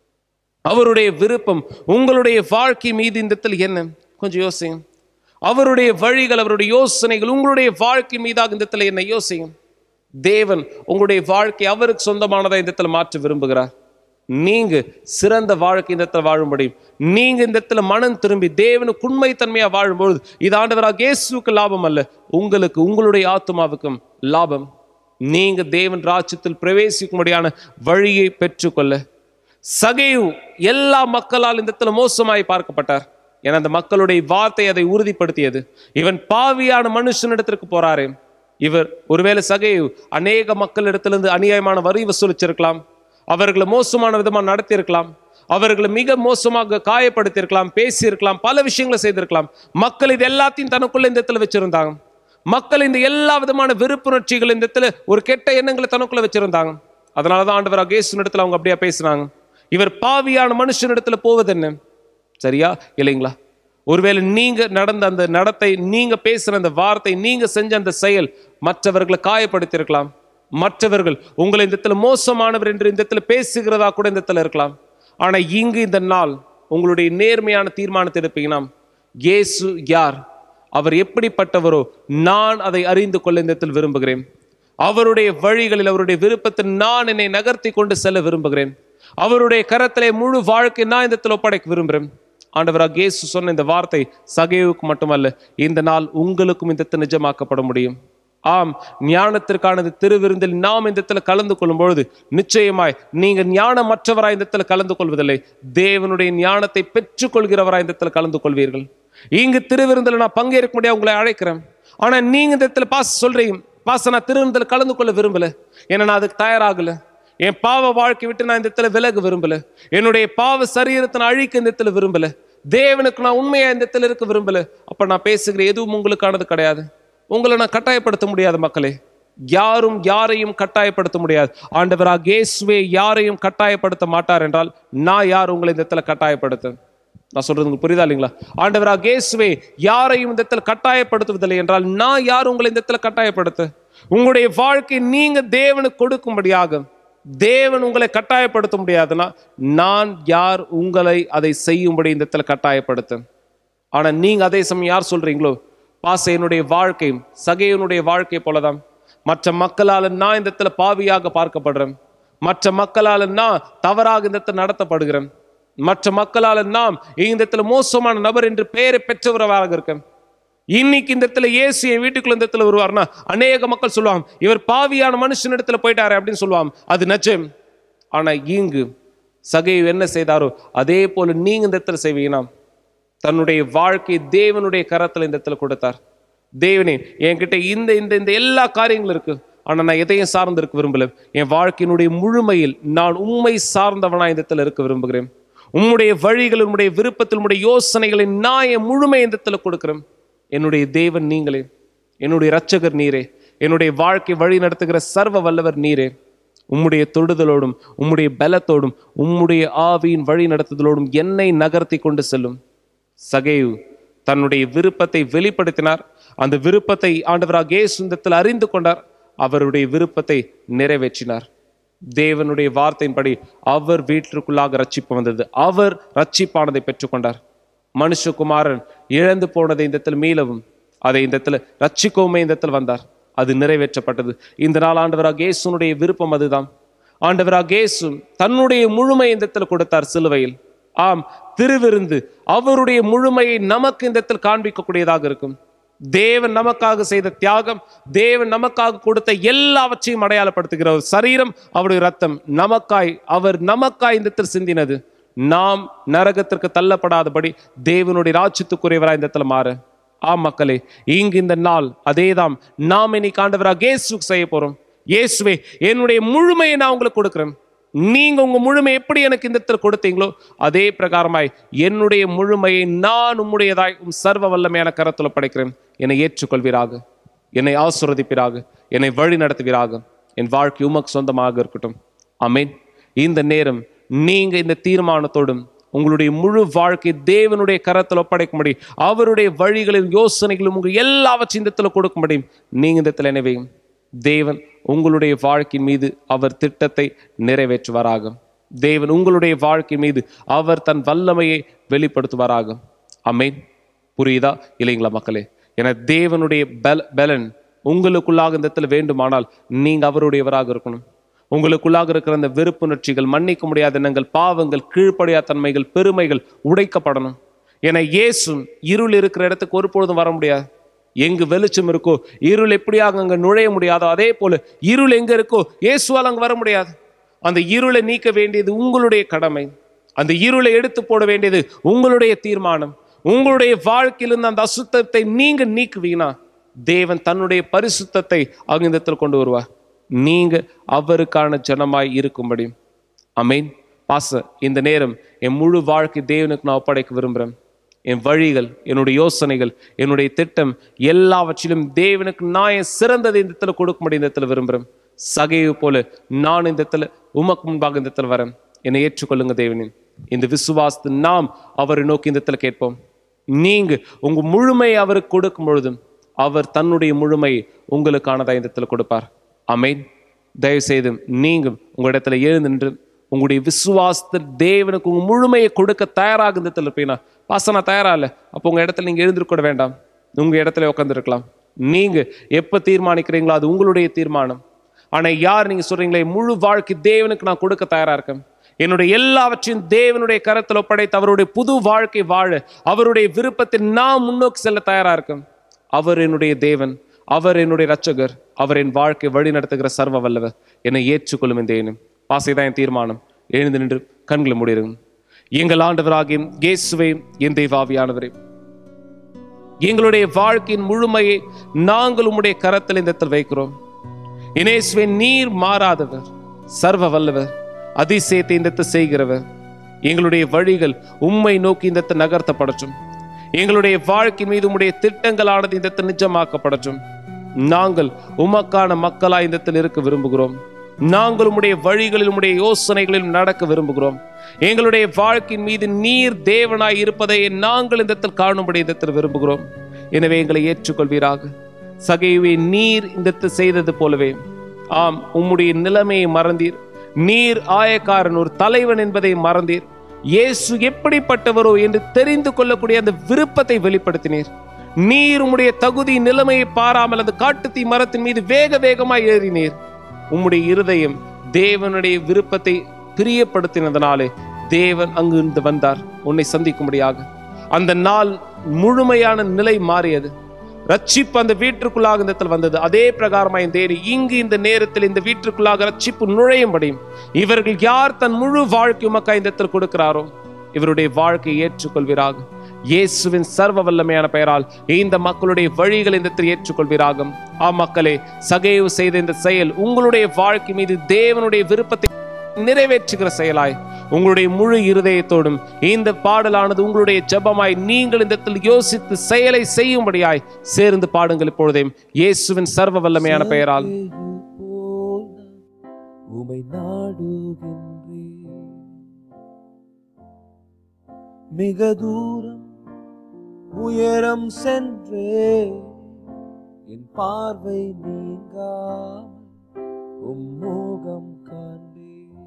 அவருடைய விருப்பம் உங்களுடைய வாழ்க்கை மீது இந்த இடத்துல என்ன கொஞ்சம் யோசிங்க அவருடைய வழிகள் அவருடைய யோசனைகள் உங்களுடைய வாழ்க்கை மீதாக இந்த இடத்துல என்ன யோசிங்க தேவன் உங்களுடைய வாழ்க்கை அவருக்கு சொந்தமானதை இந்த இடத்துல மாற்ற விரும்புகிறார் நீங்க சிறந்த வாழ்க்கை இந்த இடத்துல வாழும்படி நீங்க இந்த இடத்துல மனம் திரும்பி தேவனுக்கு உண்மைத்தன்மையா வாழும்பொழுது இது ஆண்டவராக இயேசுவுக்கு லாபம் அல்ல உங்களுக்கு உங்களுடைய ஆத்மாவுக்கும் லாபம் நீங்க தேவன் ராஜ்யத்தில் பிரவேசிக்கும்படியான வழியை பெற்றுக்கொள்ள சகையு எல்லா மக்களால் இந்த இடத்துல மோசமாய் பார்க்கப்பட்டார் ஏன்னா அந்த மக்களுடைய வார்த்தை அதை உறுதிப்படுத்தியது இவன் பாவியான மனுஷனிடத்திற்கு போறாரு இவர் ஒருவேளை சகையு அநேக மக்களிடத்திலிருந்து அநியாயமான வரி வசூலிச்சிருக்கலாம் அவர்களை மோசமான விதமா நடத்தியிருக்கலாம் அவர்களை மிக மோசமாக காயப்படுத்தியிருக்கலாம் பேசியிருக்கலாம் பல விஷயங்களை செய்திருக்கலாம் மக்கள் இது எல்லாத்தையும் தனக்குள்ள இந்த இடத்துல வச்சிருந்தாங்க மக்கள் இந்த எல்லா விதமான வெறுப்புணர்ச்சிகள் இந்த இடத்துல ஒரு கெட்ட எண்ணங்களை தனக்குள்ள வச்சிருந்தாங்க அதனாலதான் ஆண்டவர் இயேசு இடத்துல அவங்க அப்படியா பேசுனாங்க இவர் பாவியான மனுஷனிடத்துல போவது என்ன சரியா இல்லைங்களா ஒருவேளை நீங்க நடந்த அந்த நடத்தை நீங்க பேசுற அந்த வார்த்தை நீங்க செஞ்ச அந்த செயல் மற்றவர்களை காயப்படுத்தியிருக்கலாம் மற்றவர்கள் உங்களை இந்த இடத்துல மோசமானவர் என்று இந்த இடத்துல பேசுகிறதா கூட இந்த இடத்துல இருக்கலாம் ஆனா இங்கு இந்த நாள் உங்களுடைய நேர்மையான தீர்மானத்தை எடுப்பீங்கன்னா இயேசு யார் அவர் எப்படிப்பட்டவரோ நான் அதை அறிந்து கொள்ள இந்த இடத்தில் விரும்புகிறேன் அவருடைய வழிகளில் அவருடைய விருப்பத்தில் நான் என்னை நகர்த்தி கொண்டு செல்ல விரும்புகிறேன் அவருடைய கரத்திலே முழு வாழ்க்கை நான் இந்த இடத்தில் ஒப்படைக்க விரும்புகிறேன் ஆண்டவராக இயேசு சொன்ன இந்த வார்த்தை சகைவுக்கு மட்டுமல்ல இந்த நாள் உங்களுக்கும் இந்த இடத்தில் நிஜமாக்கப்பட முடியும் ஆம் ஞானத்திற்கான இந்த திருவிருந்தில் நாம் இந்த இடத்துல கலந்து கொள்ளும் பொழுது நிச்சயமாய் நீங்க ஞானமற்றவராய் இந்த இடத்துல கலந்து கொள்வதில்லை தேவனுடைய ஞானத்தை பெற்றுக்கொள்கிறவராய் இந்த இடத்துல கலந்து கொள்வீர்கள் இங்கு திருவிருந்தில் நான் பங்கேற்க முடியாது உங்களை அழைக்கிறேன் ஆனா நீங்க இந்த இடத்துல பாஸ் சொல்றீங்க பாஸ் நான் திருவிருந்தில் கலந்து கொள்ள விரும்பல ஏன்னா நான் அதுக்கு தயாராகல என் பாவ வாழ்க்கை விட்டு நான் இந்த இடத்துல விலக விரும்பல என்னுடைய பாவ சரீரத்தை நான் அழிக்க இந்த இடத்துல விரும்பல தேவனுக்கு நான் உண்மையா இந்த இடத்துல இருக்க விரும்பல அப்ப நான் பேசுகிற எதுவும் உங்களுக்கானது கிடையாது உங்களை நான் கட்டாயப்படுத்த முடியாத மக்களே யாரும் யாரையும் கட்டாயப்படுத்த முடியாது ஆண்டவராக இயேசுவே யாரையும் கட்டாயப்படுத்த மாட்டார் என்றால் நான் யார் உங்களை இந்த இடத்துல கட்டாயப்படுத்த நான் சொல்றது உங்களுக்கு புரியுதா இல்லைங்களா ஆண்டவராக இயேசுவே யாரையும் இந்த இடத்துல கட்டாயப்படுத்துவதில்லை என்றால் நான் யார் உங்களை இந்த இடத்துல கட்டாயப்படுத்த உங்களுடைய வாழ்க்கை நீங்க தேவனுக்கு கொடுக்கும்படியாக தேவன் உங்களை கட்டாயப்படுத்த முடியாதுன்னா நான் யார் உங்களை அதை செய்யும்படி இந்த இடத்துல கட்டாயப்படுத்த ஆனா நீங்க அதே சமயம் யார் சொல்றீங்களோ பாச என்னுடைய வாழ்க்கை சகையனுடைய வாழ்க்கை போலதான் மற்ற மக்களால் நான் இந்த இடத்துல பாவியாக பார்க்கப்படுறேன் மற்ற மக்களால் நான் தவறாக இந்த இடத்துல நடத்தப்படுகிறேன் மற்ற மக்களால் நாம் இந்த இடத்துல மோசமான நபர் என்று பெயரை பெற்றவராக இருக்கேன் இன்னைக்கு இந்த இடத்துல இயேசு என் வீட்டுக்குள்ள இந்த இடத்துல வருவார்னா அநேக மக்கள் சொல்லுவாங்க இவர் பாவியான மனுஷன் இடத்துல போயிட்டாரு அப்படின்னு சொல்லுவாங்க அது நச்சம் ஆனா இங்கு சகை என்ன செய்தாரோ அதே போல நீங்க இந்த இடத்துல செய்வீங்கன்னா தன்னுடைய வாழ்க்கை தேவனுடைய கரத்துல இந்த இடத்துல கொடுத்தார் தேவனே என்கிட்ட இந்த இந்த இந்த எல்லா காரியங்களும் இருக்கு ஆனா நான் எதையும் சார்ந்து இருக்க விரும்பல என் வாழ்க்கையினுடைய முழுமையில் நான் உண்மை சார்ந்தவனா இந்த இடத்துல இருக்க விரும்புகிறேன் உம்முடைய வழிகள் உம்முடைய விருப்பத்தில் உம்முடைய யோசனைகளை நான் என் முழுமை இந்த இடத்துல கொடுக்கிறேன் என்னுடைய தேவன் நீங்களே என்னுடைய இரட்சகர் நீரே என்னுடைய வாழ்க்கை வழி நடத்துகிற சர்வ வல்லவர் நீரே உம்முடைய தொடுதலோடும் உம்முடைய பலத்தோடும் உம்முடைய ஆவியின் வழி நடத்துதலோடும் என்னை நகர்த்தி கொண்டு செல்லும் சகேயு தன்னுடைய விருப்பத்தை வெளிப்படுத்தினார் அந்த விருப்பத்தை ஆண்டவராக இயேசுந்தத்தில் அறிந்து கொண்டார் அவருடைய விருப்பத்தை நிறைவேற்றினார் தேவனுடைய வார்த்தையின்படி அவர் வீட்டிற்குள்ளாக ரட்சிப்பு வந்தது அவர் ரட்சிப்பானதை பெற்றுக்கொண்டார் மனுஷகுமாரன் இழந்து போனதை இந்த இடத்துல மீளவும் அதை இந்த இடத்துல ரட்சிக்கவுமே இந்த இடத்துல வந்தார் அது நிறைவேற்றப்பட்டது இந்த நாள் ஆண்டவராக இயேசுனுடைய விருப்பம் அதுதான் ஆண்டவராக இயேசு தன்னுடைய முழுமை இந்த இடத்துல கொடுத்தார் சிலுவையில் ஆம் திருவிருந்து அவருடைய முழுமையை நமக்கு இந்த இடத்தில் காண்பிக்கக்கூடியதாக இருக்கும் தேவன் நமக்காக செய்த தியாகம் தேவன் நமக்காக கொடுத்த எல்லாவற்றையும் அடையாளப்படுத்துகிற ஒரு சரீரம் அவருடைய ரத்தம் நமக்காய் அவர் நமக்காய் இந்த இடத்தில் சிந்தினது நாம் நரகத்திற்கு தள்ளப்படாதபடி தேவனுடைய ராஜ்யத்துக்குரியவராய் இந்த இடத்துல மாற ஆம் மக்களே இங்கு இந்த நாள் அதேதாம் நாம் இன்னைக்கு ஆண்டவராக இயேசுக்கு செய்ய போறோம் இயேசுவே என்னுடைய முழுமையை நான் உங்களுக்கு கொடுக்கிறேன் நீங்க உங்க முழுமை எப்படி எனக்கு இந்த இடத்துல கொடுத்தீங்களோ அதே பிரகாரமாய் என்னுடைய முழுமையை நான் உம்முடையதாய் உம் சர்வ வல்லமையான கரத்துல படைக்கிறேன் என்னை ஏற்றுக்கொள்வீராக என்னை ஆசுரதிப்பீராக என்னை வழி நடத்துவீராக என் வாழ்க்கை உமக்கு சொந்தமாக இருக்கட்டும் அமேன் இந்த நேரம் நீங்க இந்த தீர்மானத்தோடும் உங்களுடைய முழு வாழ்க்கை தேவனுடைய கரத்தில் ஒப்படைக்கும்படி அவருடைய வழிகளில் யோசனைகளும் உங்கள் எல்லாவற்றையும் இந்த இடத்துல கொடுக்கும்படி நீங்க இந்த இடத்துல நினைவையும் தேவன் உங்களுடைய வாழ்க்கையின் மீது அவர் திட்டத்தை நிறைவேற்றுவாராக தேவன் உங்களுடைய வாழ்க்கை மீது அவர் தன் வல்லமையை வெளிப்படுத்துவாராக அமேன் புரியுதா இல்லைங்களா மக்களே என தேவனுடைய பல பலன் உங்களுக்குள்ளாக இந்த இடத்துல வேண்டுமானால் நீங்க அவருடையவராக இருக்கணும் உங்களுக்குள்ளாக இருக்கிற அந்த வெறுப்புணர்ச்சிகள் மன்னிக்க முடியாத எண்ணங்கள் பாவங்கள் கீழ்ப்படியா தன்மைகள் பெருமைகள் உடைக்கப்படணும் என இயேசு இருள் இருக்கிற இடத்துக்கு ஒருபொழுதும் வர முடியாது எங்கு வெளிச்சம் இருக்கோ இருள் எப்படியாக அங்க நுழைய முடியாதோ அதே போல இருள் எங்க இருக்கோ இயேசுவால் அங்க வர முடியாது அந்த இருளை நீக்க வேண்டியது உங்களுடைய கடமை அந்த இருளை எடுத்து போட வேண்டியது உங்களுடைய தீர்மானம் உங்களுடைய வாழ்க்கையிலிருந்து அந்த அசுத்தத்தை நீங்க நீக்குவீங்கன்னா தேவன் தன்னுடைய பரிசுத்தத்தை அங்கிந்தத்தில் கொண்டு வருவார் நீங்க அவருக்கான ஜனமாய் இருக்கும்படி அமேன் பாச இந்த நேரம் என் முழு வாழ்க்கை தேவனுக்கு நான் ஒப்படைக்க விரும்புகிறேன் என் வழிகள் என்னுடைய யோசனைகள் என்னுடைய திட்டம் எல்லாவற்றிலும் தேவனுக்கு நான் என் சிறந்ததை இந்த இடத்துல கொடுக்கும்படி இந்த இடத்துல விரும்புகிறேன் சகையை போல நான் இந்த இடத்துல உமக்கு முன்பாக இந்த இடத்துல வரேன் என்னை ஏற்றுக்கொள்ளுங்க தேவனின் இந்த விசுவாசத்தை நாம் அவரை நோக்கி இந்த இடத்துல கேட்போம் நீங்க உங்க முழுமையை அவருக்கு கொடுக்கும் பொழுதும் அவர் தன்னுடைய முழுமையை உங்களுக்கானதா இந்த இடத்துல கொடுப்பார் அமேன் தயவு செய்து நீங்க உங்க இடத்துல எழுந்து நின்று உங்களுடைய விசுவாசத்தில் தேவனுக்கு உங்க முழுமையை கொடுக்க தயாராக இந்த இடத்துல இருப்பீங்கன்னா பாச நான் தயாரா இல்லை அப்போ உங்க இடத்துல நீங்க எழுந்திருக்க வேண்டாம் உங்க இடத்துல உட்காந்துருக்கலாம் நீங்க எப்ப தீர்மானிக்கிறீங்களோ அது உங்களுடைய தீர்மானம் ஆனா யார் நீங்க சொல்றீங்களே முழு வாழ்க்கை தேவனுக்கு நான் கொடுக்க தயாரா இருக்கேன் என்னுடைய எல்லாவற்றையும் தேவனுடைய கரத்தில் ஒப்படைத்து அவருடைய புது வாழ்க்கை வாழ அவருடைய விருப்பத்தை நான் முன்னோக்கி செல்ல தயாரா இருக்கேன் அவர் என்னுடைய தேவன் அவர் என்னுடைய ரட்சகர் அவர் என் வாழ்க்கை வழி நடத்துகிற சர்வ வல்லவர் என்னை ஏற்றுக்கொள்ளும் இந்த எண்ணம் பாசைதான் என் தீர்மானம் எழுந்து நின்று கண்களை மூடிடும் எங்கள் ஆண்டவராகிய இயேசுவே என் தெய்வாவியானவரே எங்களுடைய வாழ்க்கையின் முழுமையை நாங்கள் உம்முடைய கரத்தில் இந்த இடத்தில் வைக்கிறோம் இனேசுவே நீர் மாறாதவர் சர்வ வல்லவர் அதிசயத்தை இந்த இடத்தில் செய்கிறவர் எங்களுடைய வழிகள் உம்மை நோக்கி இந்த இடத்தில் நகர்த்தப்படட்டும் எங்களுடைய வாழ்க்கை மீது உம்முடைய திட்டங்களானது இந்த இடத்தில் நிஜமாக்கப்படட்டும் நாங்கள் உமக்கான மக்களாய் இந்த இடத்தில் இருக்க விரும்புகிறோம் நாங்கள் உம்முடைய வழிகளில் உம்முடைய யோசனைகளிலும் நடக்க விரும்புகிறோம் எங்களுடைய வாழ்க்கையின் மீது நீர் தேவனாய் இருப்பதை நாங்கள் இந்த இடத்தில் காணும்படி இந்த இடத்தில் விரும்புகிறோம் எனவே எங்களை ஏற்றுக்கொள்வீராக சகையுவே நீர் இந்த இடத்தில் செய்தது போலவே ஆம் உம்முடைய நிலைமையை மறந்தீர் நீர் ஆயக்காரன் ஒரு தலைவன் என்பதை மறந்தீர் இயேசு எப்படிப்பட்டவரோ என்று தெரிந்து கொள்ளக்கூடிய அந்த விருப்பத்தை வெளிப்படுத்தினீர் நீர் உம்முடைய தகுதி நிலைமையை பாராமல் அந்த காட்டுத்தீ மரத்தின் மீது வேக வேகமாய் ஏறினீர் உம்முடைய இருதயம் தேவனுடைய விருப்பத்தை பிரியப்படுத்தினதனாலே தேவன் அங்கு இருந்து வந்தார் உன்னை சந்திக்கும்படியாக அந்த நாள் முழுமையான நிலை மாறியது ரட்சிப்பு அந்த வீட்டிற்குள்ளாக இந்த இடத்தில் வந்தது அதே பிரகாரமாய் தேடி இங்கு இந்த நேரத்தில் இந்த வீட்டிற்குள்ளாக ரட்சிப்பு நுழையும்படியும் இவர்கள் யார் தன் முழு வாழ்க்கை உமக்காய் இந்த இடத்தில் கொடுக்கிறாரோ இவருடைய வாழ்க்கையை ஏற்றுக்கொள்வீராக இயேசுவின் சர்வ வல்லமையான பெயரால் இந்த மக்களுடைய வழிகளை இந்த இடத்தில் ஏற்றுக்கொள்வீராகும் ஆ மக்களே சகைவு செய்த இந்த செயல் உங்களுடைய வாழ்க்கை மீது தேவனுடைய விருப்பத்தை நிறைவேற்றுகிற செயலாய் உங்களுடைய முழு இருதயத்தோடும் இந்த பாடலானது உங்களுடைய ஜெபமாய் நீங்கள் இந்த இடத்தில் யோசித்து செயலை செய்யும்படியாய் சேர்ந்து பாடுங்கள் இப்பொழுதே இயேசுவின் சர்வ வல்லமையான பெயரால் போல் உமை நாடுகின்றேன் மிக தூரம் உயரம் சென்றே என் பார்வை நீங்காமல் உம் முகம் காண்பே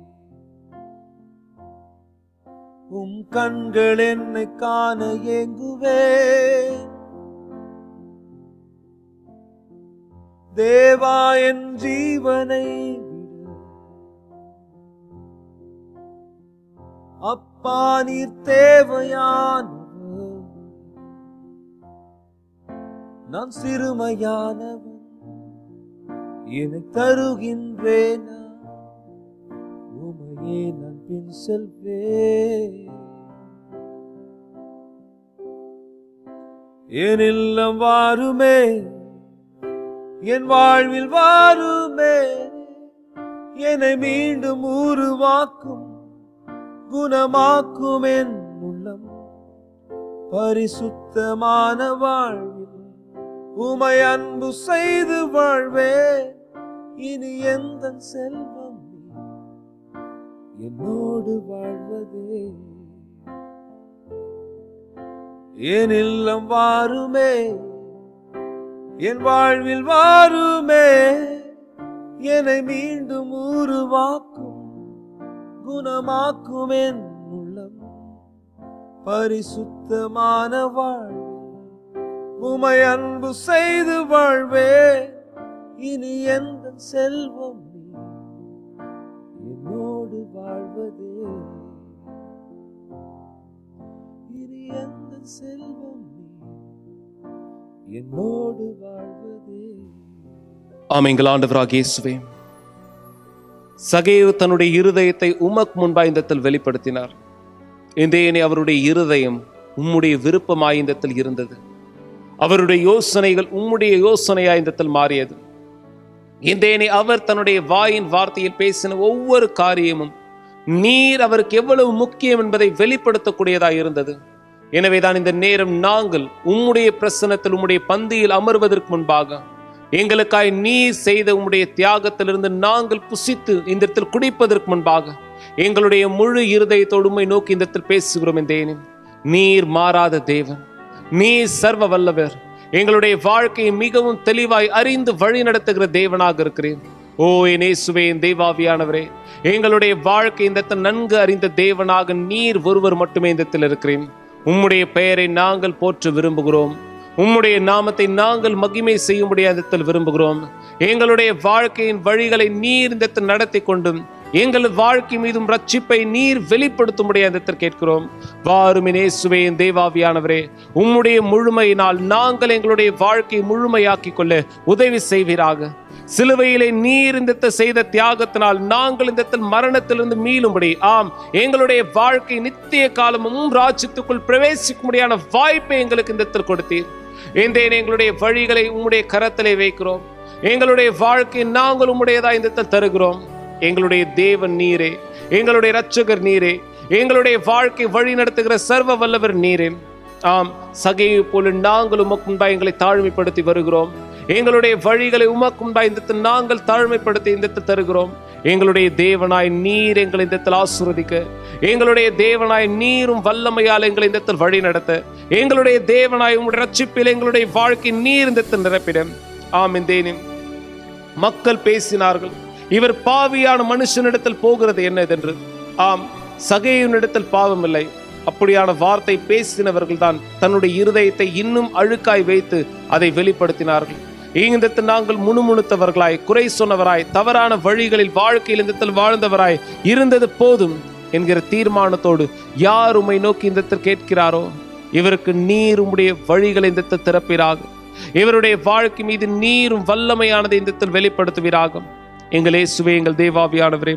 உம் கண்கள் என்னை காண ஏங்குவே தேவா என் ஜீவனை விடு அப்பா நீர் தேவையானவர் நான் சிறுமையானவன் என்னை தருகின்றேனா உமையே நான் பின் செல்வேன் என் இல்லம் வாருமே என் வாழ்வில் வாருமே என்னை மீண்டும் உருவாக்கும் குணமாக்கும் என் உள்ளம் பரிசுத்தமான வாழ்வில் உமை அன்பு செய்து வாழ்வே இனி எந்த செல்வம் நீ என்னோடு வாழ்வதே என் இல்லம் வாருமே என் வாழ்வில் வாருமே என்னை மீண்டும் உருவாக்கும் குணமாக்கும் என் உள்ளம் பரிசுத்தமான வாழ்வில் உமை அன்பு செய்து வாழ்வே இனி எந்த செல்வம் நீ என்னோடு வாழ்வதே இனி எந்த செல்வம் நீ என்னோடு வாழ்வதே ஆம் எங்கள் ஆண்டவராக இயேசுவே சகேவு தன்னுடைய இருதயத்தை உமக்கு முன்பாய் இந்த இடத்தில் வெளிப்படுத்தினார் இந்தேனே அவருடைய இருதயம் உம்முடைய விருப்பமாய் இந்த இடத்தில் இருந்தது அவருடைய யோசனைகள் உம்முடைய யோசனையாய் இந்த இடத்தில் மாறியது இந்தேனே அவர் தன்னுடைய வாயின் வார்த்தையில் பேசின ஒவ்வொரு காரியமும் நீர் அவருக்கு எவ்வளவு முக்கியம் என்பதை வெளிப்படுத்தக்கூடியதாய் இருந்தது எனவேதான் இந்த நேரம் நாங்கள் உம்முடைய பிரசனத்தில் உம்முடைய பந்தியில் அமர்வதற்கு முன்பாக எங்களுக்காய் நீர் செய்த உம்முடைய தியாகத்திலிருந்து நாங்கள் புசித்து இந்த இடத்தில் குடிப்பதற்கு முன்பாக எங்களுடைய முழு இருதயத்தோடு உம்மை நோக்கி இந்த இடத்தில் பேசுகிறோம் இந்த தேனின் நீர் மாறாத தேவன் நீர் சர்வ வல்லவர் எங்களுடைய வாழ்க்கையை மிகவும் தெளிவாய் அறிந்து வழி நடத்துகிற தேவனாக இருக்கிறேன் ஓ என் இயேசுவே என் தேவாவியானவரே எங்களுடைய வாழ்க்கை இந்த இடத்தில் நன்கு அறிந்த தேவனாக நீர் ஒருவர் மட்டுமே இந்த இடத்தில் இருக்கிறேன் உம்முடைய பெயரை நாங்கள் போற்ற விரும்புகிறோம் உம்முடைய நாமத்தை நாங்கள் மகிமை செய்யும்படி அந்த இடத்தில் விரும்புகிறோம் எங்களுடைய வாழ்க்கையின் வழிகளை நீர் இந்த இடத்தில் நடத்தி கொண்டும் எங்கள் வாழ்க்கை மீதும் ரட்சிப்பை நீர் வெளிப்படுத்தும்படி அந்த இடத்தில் கேட்கிறோம் வாருமினே சுவேன் தேவாவியானவரே உம்முடைய முழுமையினால் நாங்கள் எங்களுடைய வாழ்க்கையை முழுமையாக்கிக் கொள்ள உதவி செய்வீராக சிலுவையிலே நீர் இந்த இடத்தில் செய்த தியாகத்தினால் நாங்கள் இந்த இடத்தில் மரணத்திலிருந்து மீளும்படி ஆம் எங்களுடைய வாழ்க்கை நித்திய காலமும் ராஜ்யத்துக்குள் பிரவேசிக்கும்படியான வாய்ப்பை எங்களுக்கு இந்த இடத்தில் கொடுத்தீர் எந்தேன் எங்களுடைய வழிகளை உம்முடைய கரத்திலே வைக்கிறோம் எங்களுடைய வாழ்க்கை நாங்கள் உம்முடையதா இந்த இடத்தில் தருகிறோம் எங்களுடைய தேவன் நீரே எங்களுடைய இரட்சகர் நீரே எங்களுடைய வாழ்க்கை வழி நடத்துகிற சர்வ வல்லவர் நீரே ஆம் சகையை போல நாங்கள் உமக்கு முன்பாக எங்களை தாழ்மைப்படுத்தி வருகிறோம் எங்களுடைய வழிகளை உமக்குண்டா இந்த நாங்கள் தாழ்மைப்படுத்தி இந்த தருகிறோம் எங்களுடைய தேவனாய் நீர் எங்களை இந்த ஆசிர்வதிக்க எங்களுடைய தேவனாய் நீரும் வல்லமையால் எங்களை இந்த வழி நடத்த எங்களுடைய தேவனாய் உங்களுடைய ரட்சிப்பில் எங்களுடைய வாழ்க்கை நீர் இந்த நிரப்பிட ஆம் தேனின் மக்கள் பேசினார்கள் இவர் பாவியான மனுஷனிடத்தில் போகிறது என்னதென்று ஆம் சகையினிடத்தில் பாவம் இல்லை அப்படியான வார்த்தை பேசினவர்கள் தான் தன்னுடைய இருதயத்தை இன்னும் அழுக்காய் வைத்து அதை வெளிப்படுத்தினார்கள் இங்கிருந்து நாங்கள் முணுமுணுத்தவர்களாய் குறை சொன்னவராய் தவறான வழிகளில் வாழ்க்கையில் இந்த வாழ்ந்தவராய் இருந்தது போதும் என்கிற தீர்மானத்தோடு யார் உம்மை நோக்கி இந்த கேட்கிறாரோ இவருக்கு நீர் உம்முடைய வழிகளை இந்த திறப்பீராக இவருடைய வாழ்க்கை மீது நீரும் வல்லமையானதை இந்த வெளிப்படுத்துவீராகும் எங்களே சுவே எங்கள் தேவாவியானவரே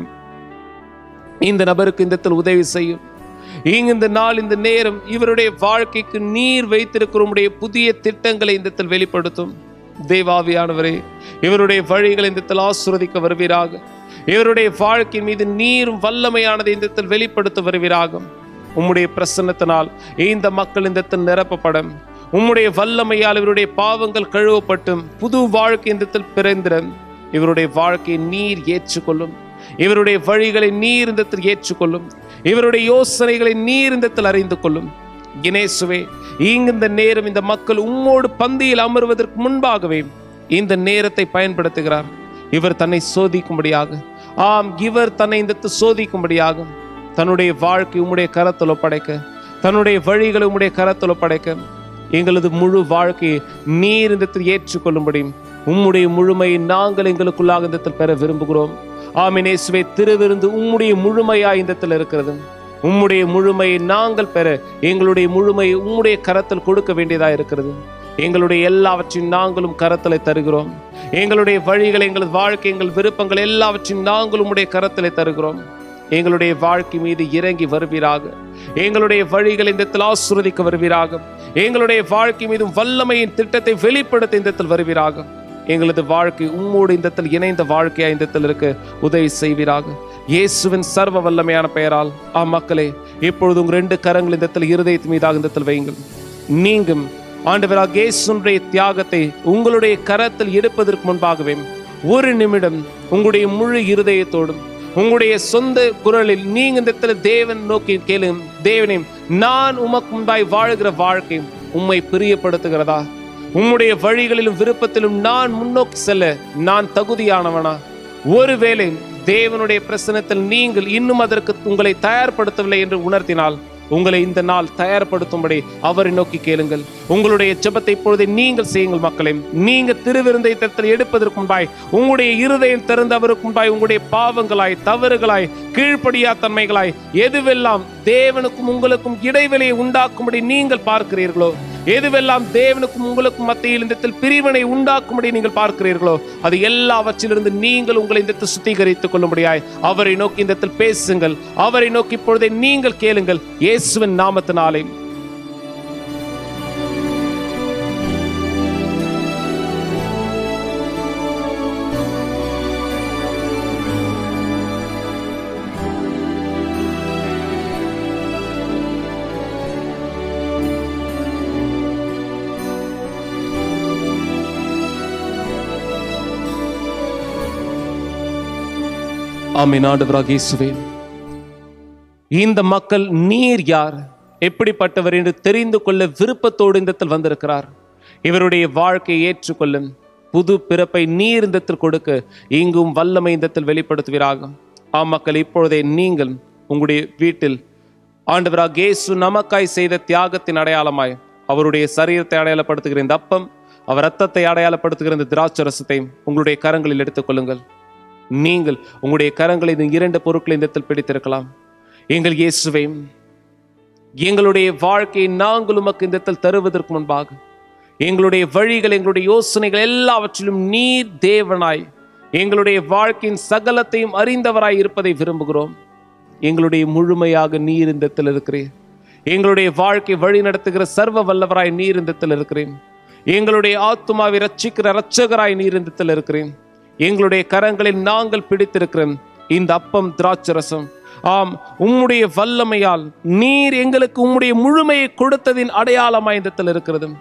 இந்த நபருக்கு இந்த உதவி செய்யும் இங்கு இந்த நாள் இந்த நேரம் இவருடைய வாழ்க்கைக்கு நீர் வைத்திருக்கிற உம்முடைய புதிய திட்டங்களை இந்த வெளிப்படுத்தும் தேவாவியானவரே இவருடைய வழிகளை இந்த ஆசுரதிக்க வருவீராக இவருடைய வாழ்க்கை மீது நீரும் வல்லமையானதை இந்த வெளிப்படுத்த வருவீராகும் உம்முடைய பிரசன்னத்தினால் இந்த மக்கள் இந்த நிரப்பப்படும் உம்முடைய வல்லமையால் இவருடைய பாவங்கள் கழுவப்பட்டும் புது வாழ்க்கை இந்த பிறந்திட இவருடைய வாழ்க்கையை நீர் ஏற்றுக்கொள்ளும் இவருடைய வழிகளை நீர் இந்த ஏற்றுக்கொள்ளும் இவருடைய யோசனைகளை நீர் இந்த அறிந்து கொள்ளும் இனேசுவே இங்கு இந்த நேரம் இந்த மக்கள் உம்மோடு பந்தியில் அமர்வதற்கு முன்பாகவே இந்த நேரத்தை பயன்படுத்துகிறார் இவர் தன்னை சோதிக்கும்படியாக ஆம் இவர் தன்னை இந்த சோதிக்கும்படியாக தன்னுடைய வாழ்க்கை உம்முடைய கரத்தில் ஒப்படைக்க தன்னுடைய வழிகளை உம்முடைய கரத்தில் ஒப்படைக்க எங்களது முழு வாழ்க்கையை நீர் இந்த ஏற்றுக்கொள்ளும்படி உம்முடைய முழுமையை நாங்கள் எங்களுக்குள்ளாக இந்த பெற விரும்புகிறோம் ஆமினேசுவை திருவிருந்து உம்முடைய முழுமையாய் இந்த இருக்கிறது உம்முடைய முழுமையை நாங்கள் பெற எங்களுடைய முழுமையை உம்முடைய கரத்தில் கொடுக்க வேண்டியதா இருக்கிறது எங்களுடைய எல்லாவற்றையும் நாங்களும் கரத்தில் தருகிறோம் எங்களுடைய வழிகள் எங்களது வாழ்க்கை எங்கள் விருப்பங்கள் எல்லாவற்றையும் நாங்கள் உம்முடைய கரத்தில் தருகிறோம் எங்களுடைய வாழ்க்கை மீது இறங்கி வருவீராக எங்களுடைய வழிகள் இந்த ஆசுரதிக்க வருவீராக எங்களுடைய வாழ்க்கை மீதும் வல்லமையின் திட்டத்தை வெளிப்படுத்த இந்த வருவீராக எங்களது வாழ்க்கை உம்மோடு இந்த இணைந்த வாழ்க்கையா இந்த இருக்க உதவி செய்வீராக இயேசுவின் சர்வ வல்லமையான பெயரால் ஆ மக்களே இப்பொழுது உங்க ரெண்டு கரங்கள் இந்த இருதயத்து மீதாக இந்த வையுங்கள் நீங்கும் ஆண்டவராக இயேசுடைய தியாகத்தை உங்களுடைய கரத்தில் எடுப்பதற்கு முன்பாகவே ஒரு நிமிடம் உங்களுடைய முழு இருதயத்தோடும் உங்களுடைய சொந்த குரலில் நீங்க இந்த இடத்துல தேவன் நோக்கி கேளும் தேவனே நான் உமக்கு முன்பாய் வாழ்கிற வாழ்க்கை உம்மை பிரியப்படுத்துகிறதா உம்முடைய வழிகளிலும் விருப்பத்திலும் நான் முன்னோக்கி செல்ல நான் தகுதியானவனா ஒருவேளை தேவனுடைய பிரசனத்தில் நீங்கள் இன்னும் அதற்கு உங்களை தயார்படுத்தவில்லை என்று உணர்த்தினால் உங்களை இந்த நாள் தயார்படுத்தும்படி அவரை நோக்கி கேளுங்கள் உங்களுடைய ஜெபத்தை இப்பொழுதே நீங்கள் செய்யுங்கள் மக்களே நீங்க திருவிருந்தை தத்தில் எடுப்பதற்கு முன்பாய் உங்களுடைய இருதயம் திறந்து அவருக்கு முன்பாய் உங்களுடைய பாவங்களாய் தவறுகளாய் கீழ்ப்படியா தன்மைகளாய் எதுவெல்லாம் தேவனுக்கும் உங்களுக்கும் இடைவெளியை உண்டாக்கும்படி நீங்கள் பார்க்கிறீர்களோ எதுவெல்லாம் தேவனுக்கும் உங்களுக்கும் மத்தியில் இந்த பிரிவினை உண்டாக்கும்படி நீங்கள் பார்க்கிறீர்களோ அது எல்லாவற்றிலிருந்து நீங்கள் உங்களை இந்த சுத்திகரித்துக் கொள்ளும்படியாய் அவரை நோக்கி இந்த பேசுங்கள் அவரை நோக்கி இப்பொழுதே நீங்கள் கேளுங்கள் இயேசுவின் நாமத்தினாலே ஆமென் ஆண்டவராக இயேசுவே இந்த மக்கள் நீர் யார் எப்படிப்பட்டவர் என்று தெரிந்து கொள்ள விருப்பத்தோடு இந்த இடத்தில் வந்திருக்கிறார் இவருடைய வாழ்க்கையை ஏற்றுக்கொள்ளும் புது பிறப்பை நீர் இந்த இடத்தில் கொடுக்க இங்கும் வல்லமை இந்த இடத்தில் வெளிப்படுத்துவீராக ஆ மக்கள் இப்பொழுதே நீங்கள் உங்களுடைய வீட்டில் ஆண்டவராக இயேசு நமக்காய் செய்த தியாகத்தின் அடையாளமாய் அவருடைய சரீரத்தை அடையாளப்படுத்துகிற இந்த அப்பம் அவர் ரத்தத்தை அடையாளப்படுத்துகிற இந்த திராட்சரசத்தை உங்களுடைய கரங்களில் எடுத்துக்கொள்ளுங்கள் நீங்கள் உங்களுடைய கரங்களை இந்த இரண்டு பொருட்களை இந்த இடத்தில் பிடித்திருக்கலாம் எங்கள் இயேசுவை எங்களுடைய வாழ்க்கையை நாங்கள் உமக்கு இந்த இடத்தில் தருவதற்கு முன்பாக எங்களுடைய வழிகள் எங்களுடைய யோசனைகள் எல்லாவற்றிலும் நீர் தேவனாய் எங்களுடைய வாழ்க்கையின் சகலத்தையும் அறிந்தவராய் இருப்பதை விரும்புகிறோம் எங்களுடைய முழுமையாக நீர் இந்த இடத்தில் இருக்கிறேன் எங்களுடைய வாழ்க்கை வழி நடத்துகிற சர்வ வல்லவராய் நீர் இந்த இடத்தில் இருக்கிறேன் எங்களுடைய ஆத்துமாவை ரட்சிக்கிற ரட்சகராய் நீர் இந்த இடத்தில் இருக்கிறேன் எங்களுடைய கரங்களில் நாங்கள் பிடித்திருக்கிறோம் இந்த அப்பம் திராட்சரசம் ஆம் உம்முடைய வல்லமையால் நீர் எங்களுக்கு உம்முடைய முழுமையை கொடுத்ததின் அடையாளமாய் இந்த இடத்தில் இருக்கிறது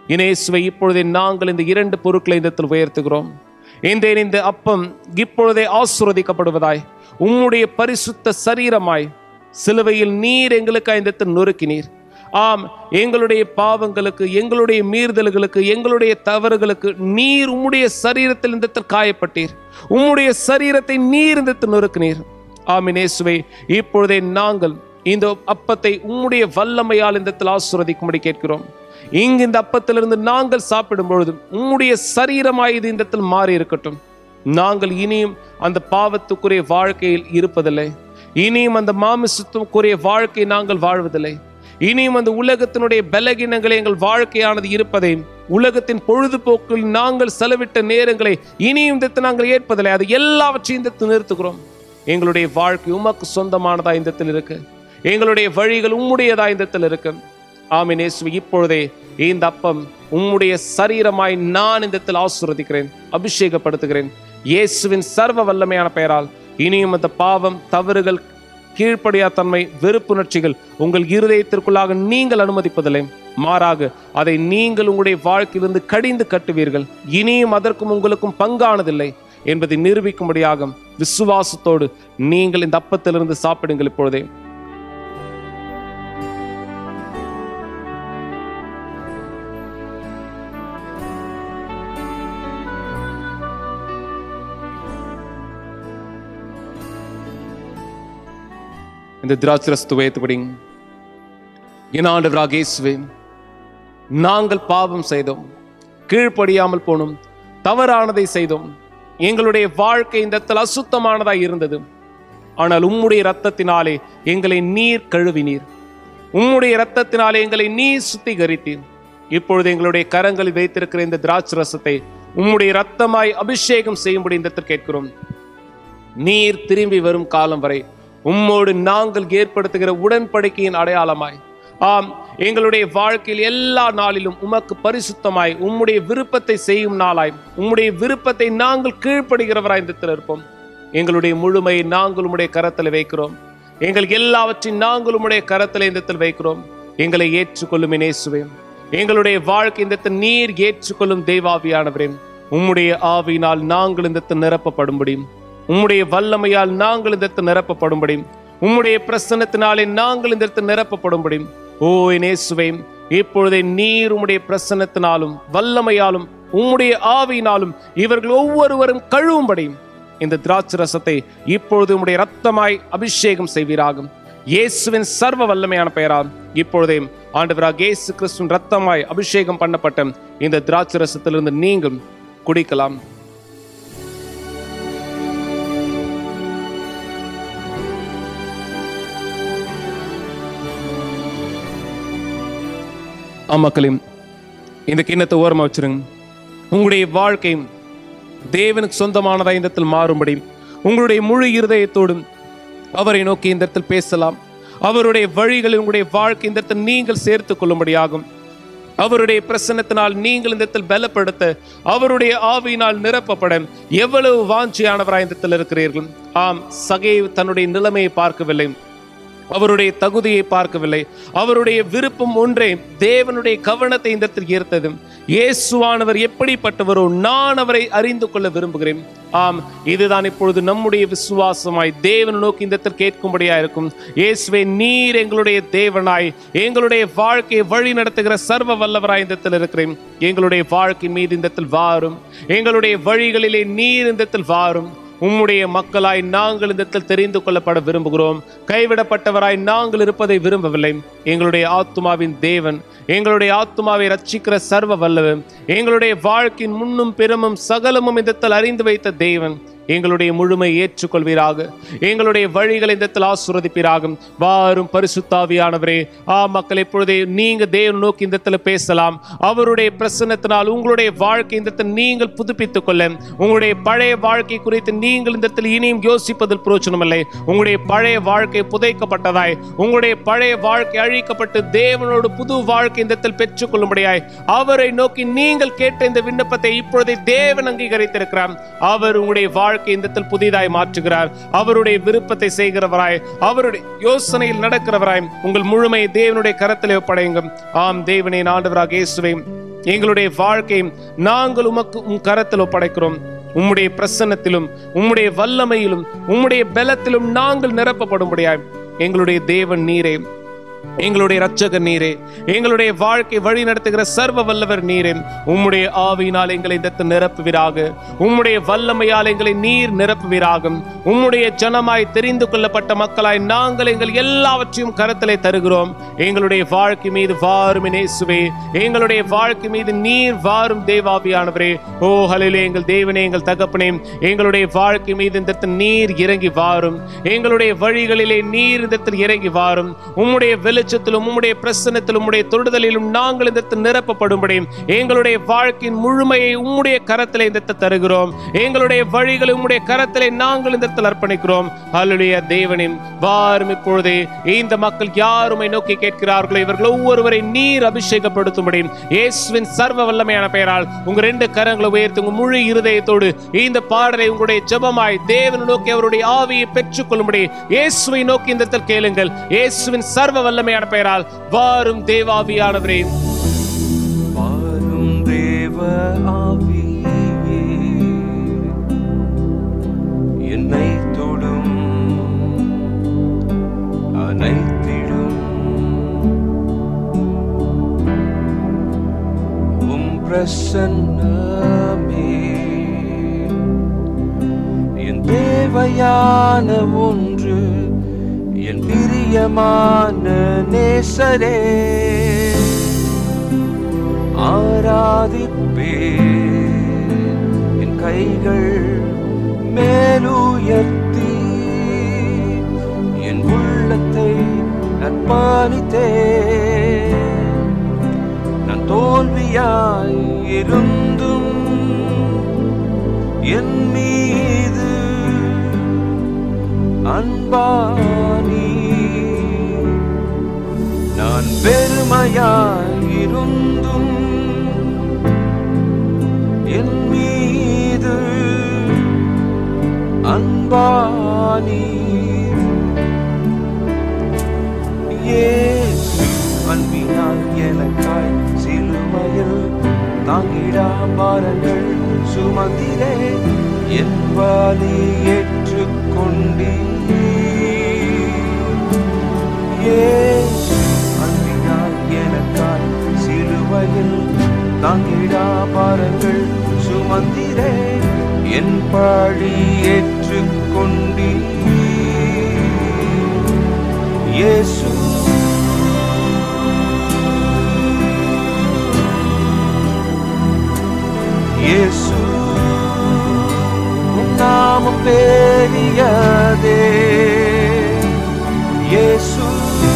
இனேசுவை இப்பொழுதே நாங்கள் இந்த இரண்டு பொருட்களை இந்த இடத்தில் உயர்த்துகிறோம் இந்த இந்த அப்பம் இப்பொழுதே ஆசுரதிக்கப்படுவதாய் உம்முடைய பரிசுத்த சரீரமாய் சிலுவையில் நீர் எங்களுக்காக இந்த இடத்தில் நொறுக்கினீர் ஆம் எங்களுடைய பாவங்களுக்கு எங்களுடைய மீறுதல்களுக்கு எங்களுடைய தவறுகளுக்கு நீர் உம்முடைய சரீரத்தில் இந்த இடத்தில் காயப்பட்டீர் உம்முடைய சரீரத்தை நீர் இந்த இடத்தில் நொறுக்கினீர் ஆமினேசுவை இப்பொழுதே நாங்கள் இந்த அப்பத்தை உம்முடைய வல்லமையால் இந்த இடத்தில் ஆசுரதிக்கும்படி கேட்கிறோம் இங்கு இந்த அப்பத்திலிருந்து நாங்கள் சாப்பிடும் பொழுது உம்முடைய சரீரமாய் இது இந்த இடத்தில் மாறி இருக்கட்டும் நாங்கள் இனியும் அந்த பாவத்துக்குரிய வாழ்க்கையில் இருப்பதில்லை இனியும் அந்த மாமிசத்துக்குரிய வாழ்க்கை நாங்கள் வாழ்வதில்லை இனியும் அந்த உலகத்தினுடைய பலகீனங்களை எங்கள் வாழ்க்கையானது இருப்பதை உலகத்தின் பொழுதுபோக்கில் நாங்கள் செலவிட்ட நேரங்களை இனியும் இந்த நாங்கள் ஏற்பதில்லை அது எல்லாவற்றையும் இந்த நிறுத்துகிறோம் எங்களுடைய வாழ்க்கை உமக்கு சொந்தமானதா இந்த இடத்தில் இருக்கு எங்களுடைய வழிகள் உம்முடையதா இந்த இடத்தில் இருக்கு ஆமினேசு இப்பொழுதே இந்த அப்பம் உம்முடைய சரீரமாய் நான் இந்த இடத்தில் ஆசுரதிக்கிறேன் அபிஷேகப்படுத்துகிறேன் இயேசுவின் சர்வ வல்லமையான பெயரால் இனியும் அந்த பாவம் தவறுகள் கீழ்ப்படியா தன்மை வெறுப்புணர்ச்சிகள் உங்கள் இருதயத்திற்குள்ளாக நீங்கள் அனுமதிப்பதில்லை மாறாக அதை நீங்கள் உங்களுடைய வாழ்க்கையிலிருந்து கடிந்து கட்டுவீர்கள் இனியும் அதற்கும் உங்களுக்கும் பங்கானதில்லை என்பதை நிரூபிக்கும்படியாக விசுவாசத்தோடு நீங்கள் இந்த அப்பத்திலிருந்து சாப்பிடுங்கள் இப்பொழுதே இந்த திராட்சரஸ்து வைத்துபடி என் ஆண்டவராக இயேசுவே நாங்கள் பாவம் செய்தோம் கீழ்ப்படியாமல் போனோம் தவறானதை செய்தோம் எங்களுடைய வாழ்க்கை இந்த இடத்தில் அசுத்தமானதாய் இருந்தது ஆனால் உம்முடைய இரத்தத்தினாலே எங்களை நீர் கழுவினீர் உம்முடைய இரத்தத்தினாலே எங்களை நீர் சுத்திகரித்தீர் இப்பொழுது எங்களுடைய கரங்களில் வைத்திருக்கிற இந்த திராட்சை ரசத்தை உம்முடைய இரத்தமாய் அபிஷேகம் செய்யும்படி இந்த இடத்தில் கேட்கிறோம் நீர் திரும்பி வரும் காலம் வரை உம்மோடு நாங்கள் ஏற்படுத்துகிற உடன்படிக்கையின் அடையாளமாய் ஆம் எங்களுடைய வாழ்க்கையில் எல்லா நாளிலும் உமக்கு பரிசுத்தமாய் உம்முடைய விருப்பத்தை செய்யும் நாளாய் உம்முடைய விருப்பத்தை நாங்கள் கீழ்ப்படுகிறவராய் இந்த இடத்தில் இருப்போம் எங்களுடைய முழுமையை நாங்கள் உம்முடைய கரத்தில் வைக்கிறோம் எங்களுக்கு எல்லாவற்றையும் நாங்கள் உம்முடைய கரத்தில் இந்த இடத்தில் வைக்கிறோம் எங்களை ஏற்றுக்கொள்ளும் இனேசுவே எங்களுடைய வாழ்க்கை இந்த இடத்தில் நீர் ஏற்றுக்கொள்ளும் தெய்வாவியானவரே உம்முடைய ஆவியினால் நாங்கள் இந்த இடத்தில் நிரப்பப்படும்படி உம்முடைய வல்லமையால் நாங்கள் இந்த இடத்தில் நிரப்பப்படும்படி உம்முடைய பிரசன்னத்தினாலே நாங்கள் இந்த இடத்தில் நிரப்பப்படும்படி ஓ இனேசுவே இப்பொழுதே நீர் உம்முடைய பிரசன்னத்தினாலும் வல்லமையாலும் உம்முடைய ஆவியினாலும் இவர்கள் ஒவ்வொருவரும் கழுவும்படி இந்த திராட்சை ரசத்தை இப்பொழுது உம்முடைய ரத்தமாய் அபிஷேகம் செய்வீராகும் இயேசுவின் சர்வ வல்லமையான பெயரால் இப்பொழுதே ஆண்டவராக இயேசு கிறிஸ்துவின் ரத்தமாய் அபிஷேகம் பண்ணப்பட்ட இந்த திராட்சை ரசத்திலிருந்து நீங்கள் குடிக்கலாம் ஆமாக்களையும் இந்த கிண்ணத்தை ஓரமா வச்சிருங்க உங்களுடைய வாழ்க்கை தேவனுக்கு சொந்தமானதா இந்த இடத்தில் மாறும்படி உங்களுடைய முழு இருதயத்தோடும் அவரை நோக்கி இந்த இடத்தில் பேசலாம் அவருடைய வழிகளில் உங்களுடைய வாழ்க்கை இந்த இடத்தில் நீங்கள் சேர்த்துக் கொள்ளும்படியாகும் அவருடைய பிரசன்னத்தினால் நீங்கள் இந்த இடத்தில் பலப்படுத்த அவருடைய ஆவியினால் நிரப்பப்பட எவ்வளவு வாஞ்சியானவராய் இந்த இடத்தில் இருக்கிறீர்கள் ஆம் சகை தன்னுடைய நிலைமையை பார்க்கவில்லை அவருடைய தகுதியை பார்க்கவில்லை அவருடைய விருப்பம் ஒன்றே தேவனுடைய கவனத்தை இந்த இடத்தில் ஈர்த்தது இயேசுவானவர் எப்படிப்பட்டவரோ நான் அவரை அறிந்து கொள்ள விரும்புகிறேன் ஆம் இதுதான் இப்பொழுது நம்முடைய விசுவாசமாய் தேவன் நோக்கி இந்த இடத்தில் கேட்கும்படியா இருக்கும் இயேசுவே நீர் எங்களுடைய தேவனாய் எங்களுடைய வாழ்க்கையை வழி நடத்துகிற சர்வ வல்லவராய் இந்த இடத்தில் இருக்கிறேன் எங்களுடைய வாழ்க்கை மீது இந்த இடத்தில் வாரும் எங்களுடைய வழிகளிலே நீர் இந்த இடத்தில் வாரும் உம்முடைய மக்களாய் நாங்கள் இந்த இடத்தில் தெரிந்து கொள்ளப்பட விரும்புகிறோம் கைவிடப்பட்டவராய் நாங்கள் இருப்பதை விரும்பவில்லை எங்களுடைய ஆத்துமாவின் தேவன் எங்களுடைய ஆத்துமாவை ரட்சிக்கிற சர்வ வல்லவன் எங்களுடைய வாழ்க்கையின் முன்னும் பிறமும் சகலமும் இந்த இடத்தில் அறிந்து வைத்த தேவன் எங்களுடைய முழுமை ஏற்றுக்கொள்வீராக எங்களுடைய வழிகளை இந்த இடத்தில் ஆசுரதிப்பீராக வாரும் பரிசுத்தாவியானவரே ஆ மக்கள் இப்பொழுதே நீங்க தேவன் நோக்கி இந்த இடத்துல பேசலாம் அவருடைய பிரசன்னத்தினால் உங்களுடைய வாழ்க்கை இந்த இடத்தில் நீங்கள் புதுப்பித்துக் கொள்ள உங்களுடைய பழைய வாழ்க்கை குறித்து நீங்கள் இந்த இடத்தில் இனியும் யோசிப்பதில் பிரோச்சனமில்லை உங்களுடைய பழைய வாழ்க்கை புதைக்கப்பட்டதாய் உங்களுடைய பழைய வாழ்க்கை அழிக்கப்பட்டு தேவனோடு புது வாழ்க்கை இந்த இடத்தில் பெற்றுக்கொள்ளும்படியாய் அவரை நோக்கி நீங்கள் கேட்ட இந்த விண்ணப்பத்தை இப்பொழுதே தேவன் அங்கீகரித்திருக்கிறார் அவர் உங்களுடைய வாழ்க்கை இந்த இடத்தில் புதிதாய் மாற்றுகிறார் அவருடைய விருப்பத்தை செய்கிறவராய் அவருடைய யோசனையில் நடக்கிறவராய் உங்கள் முழுமை தேவனுடைய கரத்திலே ஒப்படையுங்க ஆம் தேவனே ஆண்டவராக இயேசுவை எங்களுடைய வாழ்க்கையும் நாங்கள் உமக்கு உம் கரத்தில் ஒப்படைக்கிறோம் உம்முடைய பிரசன்னத்திலும் உம்முடைய வல்லமையிலும் உம்முடைய பலத்திலும் நாங்கள் நிரப்பப்படும்படியாய் எங்களுடைய தேவன் நீரே எங்களுடைய இரட்சகர் நீரே எங்களுடைய வாழ்க்கை வழி நடத்துகிற சர்வ வல்லவர் நீரே உம்முடைய ஆவியினால் எங்களை இந்த நிரப்புவீராக உம்முடைய வல்லமையால் எங்களை நீர் நிரப்புவீராக உம்முடைய ஜனமாய் தெரிந்து கொள்ளப்பட்ட மக்களாய் நாங்கள் எங்கள் எல்லாவற்றையும் கரத்திலே தருகிறோம் எங்களுடைய வாழ்க்கை மீது வாரும் இயேசுவே எங்களுடைய வாழ்க்கை மீது நீர் வாரும் தேவாவியானவரே ஓ ஹலிலே எங்கள் தேவனே எங்கள் தகப்பனே எங்களுடைய வாழ்க்கை மீது இந்த இடத்தில் நீர் இறங்கி வாரும் எங்களுடைய வழிகளிலே நீர் இந்த இடத்தில் இறங்கி வாரும் உம்முடைய வெளிச்சத்திலும் உம்முடைய பிரசன்னத்திலும் உம்முடைய தொடுதலிலும் நாங்கள் இந்த இடத்தில் நிரப்பப்படும்படி எங்களுடைய வாழ்க்கையின் முழுமையை உம்முடைய கரத்திலே இந்த இடத்தில் தருகிறோம் எங்களுடைய வழிகளை உம்முடைய கரத்திலே நாங்கள் இந்த இடத்தில் அர்ப்பணிக்கிறோம் ஹல்லேலூயா தேவனே வாரும் இப்பொழுதே இந்த மக்கள் யாருமை நோக்கி கேட்கிறார்களோ இவர்கள் ஒவ்வொருவரை நீர் அபிஷேகப்படுத்தும்படி இயேசுவின் சர்வ வல்லமையான பெயரால் உங்க ரெண்டு கரங்களை உயர்த்தி உங்க முழு இருதயத்தோடு இந்த பாடலை உங்களுடைய ஜெபமாய் தேவனை நோக்கி அவருடைய ஆவியை பெற்றுக்கொள்ளும்படி இயேசுவை நோக்கி இந்த இடத்தில் கேளுங்கள் இயேசுவின் சர்வ வல்லமையான பெயரால் வாரும் தேவாவியானவரே வாரும் தேவ ஆவியே என்னை தொடும் அனைத்திடும் உம் பிரசன்னமே என் தேவையான ஒன்று என் பிரியமான நேசரே ஆராதிப்பே என் கைகள் மேலுயர்த்தி என் உள்ளத்தை அர்ப்பணித்தே நான் தோல்வியாய் இருந்தும் என் மீது அன்பானி நான் பெருமையாயிருந்தும் என் மீது அன்பானி இயேசு அன்பினால் எனக்காய் சிலுவையில் தாங்கிடா பாரங்கள் சுமந்திரே என் வாலி ஏற்றுக்கொண்டீர் இயேசு அன்பினால் எனக்காய் சிலுவையில் தாங்கிடா பாரங்கள் சுமந்திரே என் பாழி ஏற்றுக்கொண்டீர் இயேசு இயேசு உம் நாமம் பெரியதே இயேசு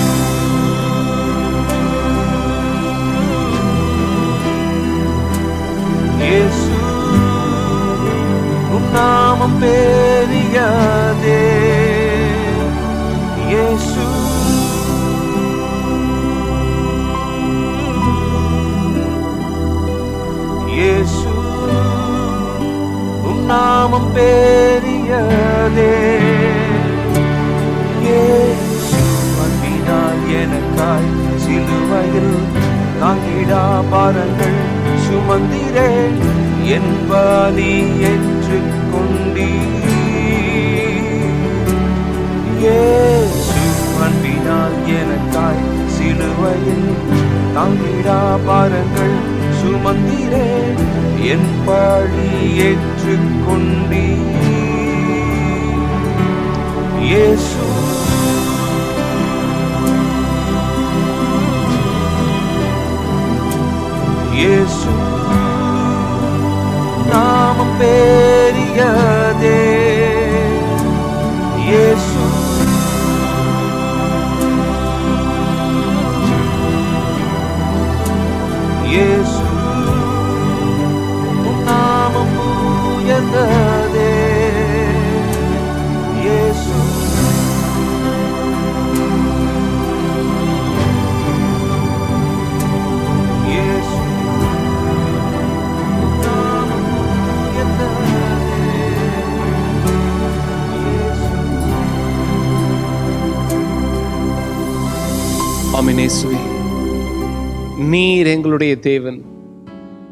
இயேசு உம் நாமம் பெரியதே இயேசு இயேசு உம் நாமம் பெரியதே இயேசு அன்பினால் எனக்காய் சிலுவையில் தாங்கிடா பாரங்கள் சுமந்திரே என் வாலி ஏற்றுக்கொண்டீர் இயேசு அன்பினால் எனக்காய் சிலுவையில் தாங்கிடா பாரங்கள் சுமந்திரே என் பழி ஏற்றுக்கொண்டீர் இயேசு இயேசு நாமம் பெரியதே இயேசு இயேசு உம் நாமம் உயர்ந்ததே இயேசு இயேசு உம் நாமம் உயர்ந்ததே இயேசு ஆமென் இயேசுவே நீர் எங்களுடைய தேவன்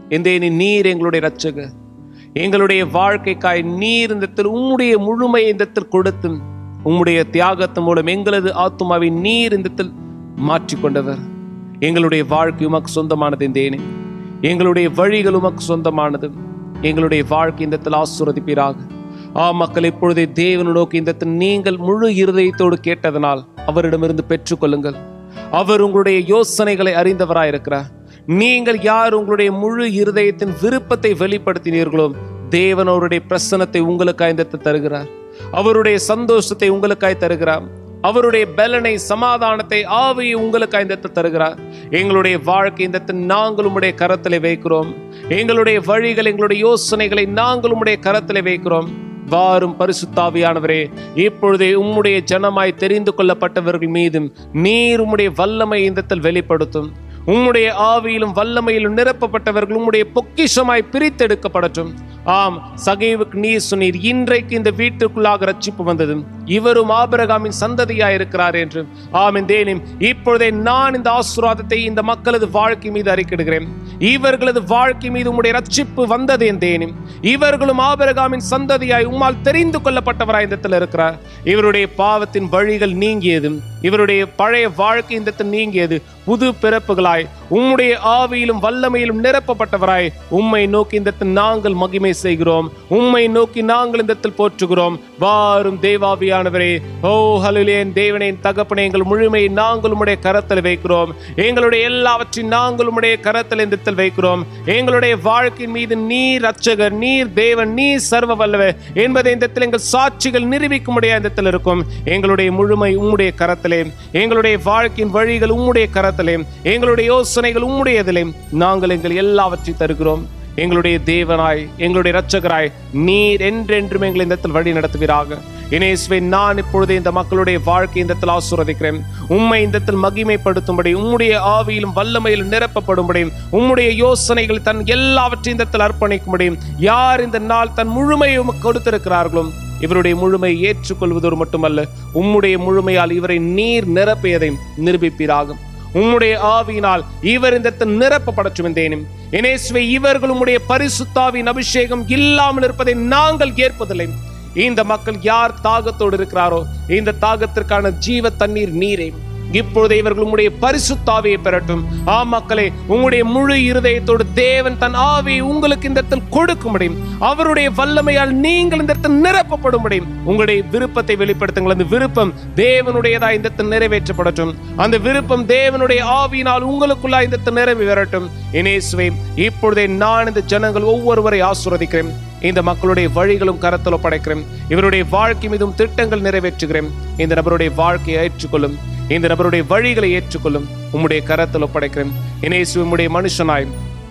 எந்தேனி நீர் எங்களுடைய ரட்சகர் எங்களுடைய வாழ்க்கைக்காய் நீர் இந்த இடத்தில் உம்முடைய முழுமை இந்த இடத்தில் கொடுத்து உம்முடைய தியாகத்தின் மூலம் எங்களது ஆத்துமாவை நீர் இந்த இடத்தில் மாற்றிக்கொண்டவர் எங்களுடைய வாழ்க்கை உமக்கு சொந்தமானது எந்தேனே எங்களுடைய வழிகள் உமக்கு சொந்தமானது எங்களுடைய வாழ்க்கை இந்த இடத்தில் ஆசுரதிப்பீராக ஆ மக்கள் இப்பொழுதே தேவனை நோக்கி இந்த இடத்தில் நீங்கள் முழு இருதயத்தோடு கேட்டதனால் அவரிடமிருந்து பெற்றுக்கொள்ளுங்கள் அவர் உங்களுடைய யோசனைகளை அறிந்தவராயிருக்கிறார் நீங்கள் யார் உங்களுடைய முழு இருதயத்தின் விருப்பத்தை வெளிப்படுத்தினீர்களோ தேவன் அவருடைய பிரசனத்தை உங்களுக்காய் இந்த இடத்தில் தருகிறார் அவருடைய சந்தோஷத்தை உங்களுக்காய் தருகிறார் அவருடைய பலனை சமாதானத்தை ஆவியை உங்களுக்காய் இந்த இடத்தில் தருகிறார் எங்களுடைய வாழ்க்கை இந்த இடத்தில் நாங்கள் உம்முடைய கரத்திலே வைக்கிறோம் எங்களுடைய வழிகள் எங்களுடைய யோசனைகளை நாங்கள் உம்முடைய கரத்திலே வைக்கிறோம் வாரும் பரிசுத்தாவியானவரே இப்பொழுதே உம்முடைய ஜனமாய் தெரிந்து கொள்ளப்பட்டவர்கள் மீதும் நீர் உம்முடைய வல்லமை இந்த இடத்தில் வெளிப்படுத்தும் உம்முடைய ஆவியிலும் வல்லமையிலும் நிரப்பப்பட்டவர்கள் உம்முடைய பொக்கிஷமாய் பிரித்தெடுக்கப்படட்டும் ஆம் சகைவுக்கு நீர் சொன்னீர் இன்றைக்கு இந்த வீட்டுக்குள்ளாக ரட்சிப்பு வந்தது இவரும் ஆபிரகாமின் சந்ததியாய் இருக்கிறார் என்று ஆமென் தேனிம் இப்பொழுதே நான் இந்த ஆசீர்வாதத்தை இந்த மக்களது வாழ்க்கை மீது அறிக்கிடுகிறேன் இவர்களது வாழ்க்கை மீது உம்முடைய ரட்சிப்பு வந்தது என் தேனிம் இவர்களும் ஆபிரகாமின் சந்ததியாய் உம்மால் தெரிந்து கொள்ளப்பட்டவராய் இந்த இடத்துல இருக்கிறார் இவருடைய பாவத்தின் வழிகள் நீங்கியது இவருடைய பழைய வாழ்க்கை இந்த இடத்தில் நீங்கியது புது பிறப்புகளாய் உம்முடைய ஆவியிலும் வல்லமையிலும் நிரப்பப்பட்டவராய் உம்மை நோக்கி இந்த இடத்தில் நாங்கள் மகிமை செய்கிறோம் உம்மை நோக்கி நாங்கள் இந்த இடத்தில் போற்றுகிறோம் வாரும் தேவாவியானவரே ஓ ஹலுலேன் தேவனே தகப்பனே எங்கள் முழுமையை நாங்கள் உம்முடைய கரத்தில் வைக்கிறோம் எங்களுடைய எல்லாவற்றையும் நாங்கள் உம்முடைய கரத்தில் இந்த இடத்தில் வைக்கிறோம் எங்களுடைய வாழ்க்கையின் மீது நீர் ரட்சகர் நீர் தேவன் நீர் சர்வ வல்லவர் என்பதை இந்த இடத்தில் எங்கள் சாட்சிகள் நிரூபிக்கும்படியா இந்த இடத்தில் இருக்கும் எங்களுடைய முழுமை உம்முடைய கரத்திலே எங்களுடைய வாழ்க்கையின் வழிகள் உம்முடைய கரத்திலே எங்களுடைய யோசனைகள் உம்முடையதிலே நாங்கள் எங்கள் எல்லாவற்றையும் தருகிறோம் எங்களுடைய தேவனாய் எங்களுடைய இரட்சகராய் நீர் என்றென்றும் எங்களை இந்த இடத்தில் வழி நடத்துவீராக இனேசுவை நான் இப்பொழுது இந்த மக்களுடைய வாழ்க்கை இந்த இடத்தில் ஆசுரதிக்கிறேன் உம்மை இந்த இடத்தில் மகிமைப்படுத்தும்படி உம்முடைய ஆவியிலும் வல்லமையிலும் நிரப்பப்படும்படி உம்முடைய யோசனைகள் தன் எல்லாவற்றையும் இந்த இடத்தில் அர்ப்பணிக்கும்படி யார் இந்த நாள் தன் முழுமையை உமக்கு கொடுத்திருக்கிறார்களோ இவருடைய முழுமையை ஏற்றுக்கொள்வதோடு மட்டுமல்ல உம்முடைய முழுமையால் இவரை நீர் நிரப்பியதை நிரூபிப்பீராகும் உம்முடைய ஆவியினால் இவர் இந்த இடத்தில் நிரப்பப்படட்டும் என்றேனும் இனேசுவை இவர்கள் உம்முடைய பரிசுத்தாவின் அபிஷேகம் இல்லாமல் இருப்பதை நாங்கள் ஏற்பதில்லை இந்த மக்கள் யார் தாகத்தோடு இருக்கிறாரோ இந்த தாகத்திற்கான ஜீவ தண்ணீர் நீரே இப்பொழுது இவர்கள் உம்முடைய பரிசுத்தாவியை பெறட்டும் ஆ மக்களே உங்களுடைய முழு இருதயத்தோடு தேவன் தன் ஆவியை உங்களுக்கு இந்த இடத்தில் கொடுக்க முடியும் அவருடைய வல்லமையால் நீங்கள் இந்த இடத்தில் நிரப்பப்படும் முடியும் உங்களுடைய விருப்பத்தை வெளிப்படுத்துங்கள் அந்த விருப்பம் தேவனுடையதா இந்த இடத்தில் நிறைவேற்றப்படட்டும் அந்த விருப்பம் தேவனுடைய ஆவியினால் உங்களுக்குள்ளா இந்த இடத்தில் நிறைவேறட்டும் இனேசுவே இப்பொழுதே நான் இந்த ஜனங்கள் ஒவ்வொருவரை ஆசுரதிக்கிறேன் இந்த மக்களுடைய வழிகளும் கரத்தில் ஒப்படைக்கிறேன் இவருடைய வாழ்க்கை மீதும் திட்டங்கள் நிறைவேற்றுகிறேன் இந்த நபருடைய வாழ்க்கையை ஏற்றுக்கொள்ளும் இந்த நபருடைய வழிகளை ஏற்றுக்கொள்ளும் உம்முடைய கரத்தில் ஒப்படைக்கிறேன் இனேசு உம்முடைய மனுஷனாய்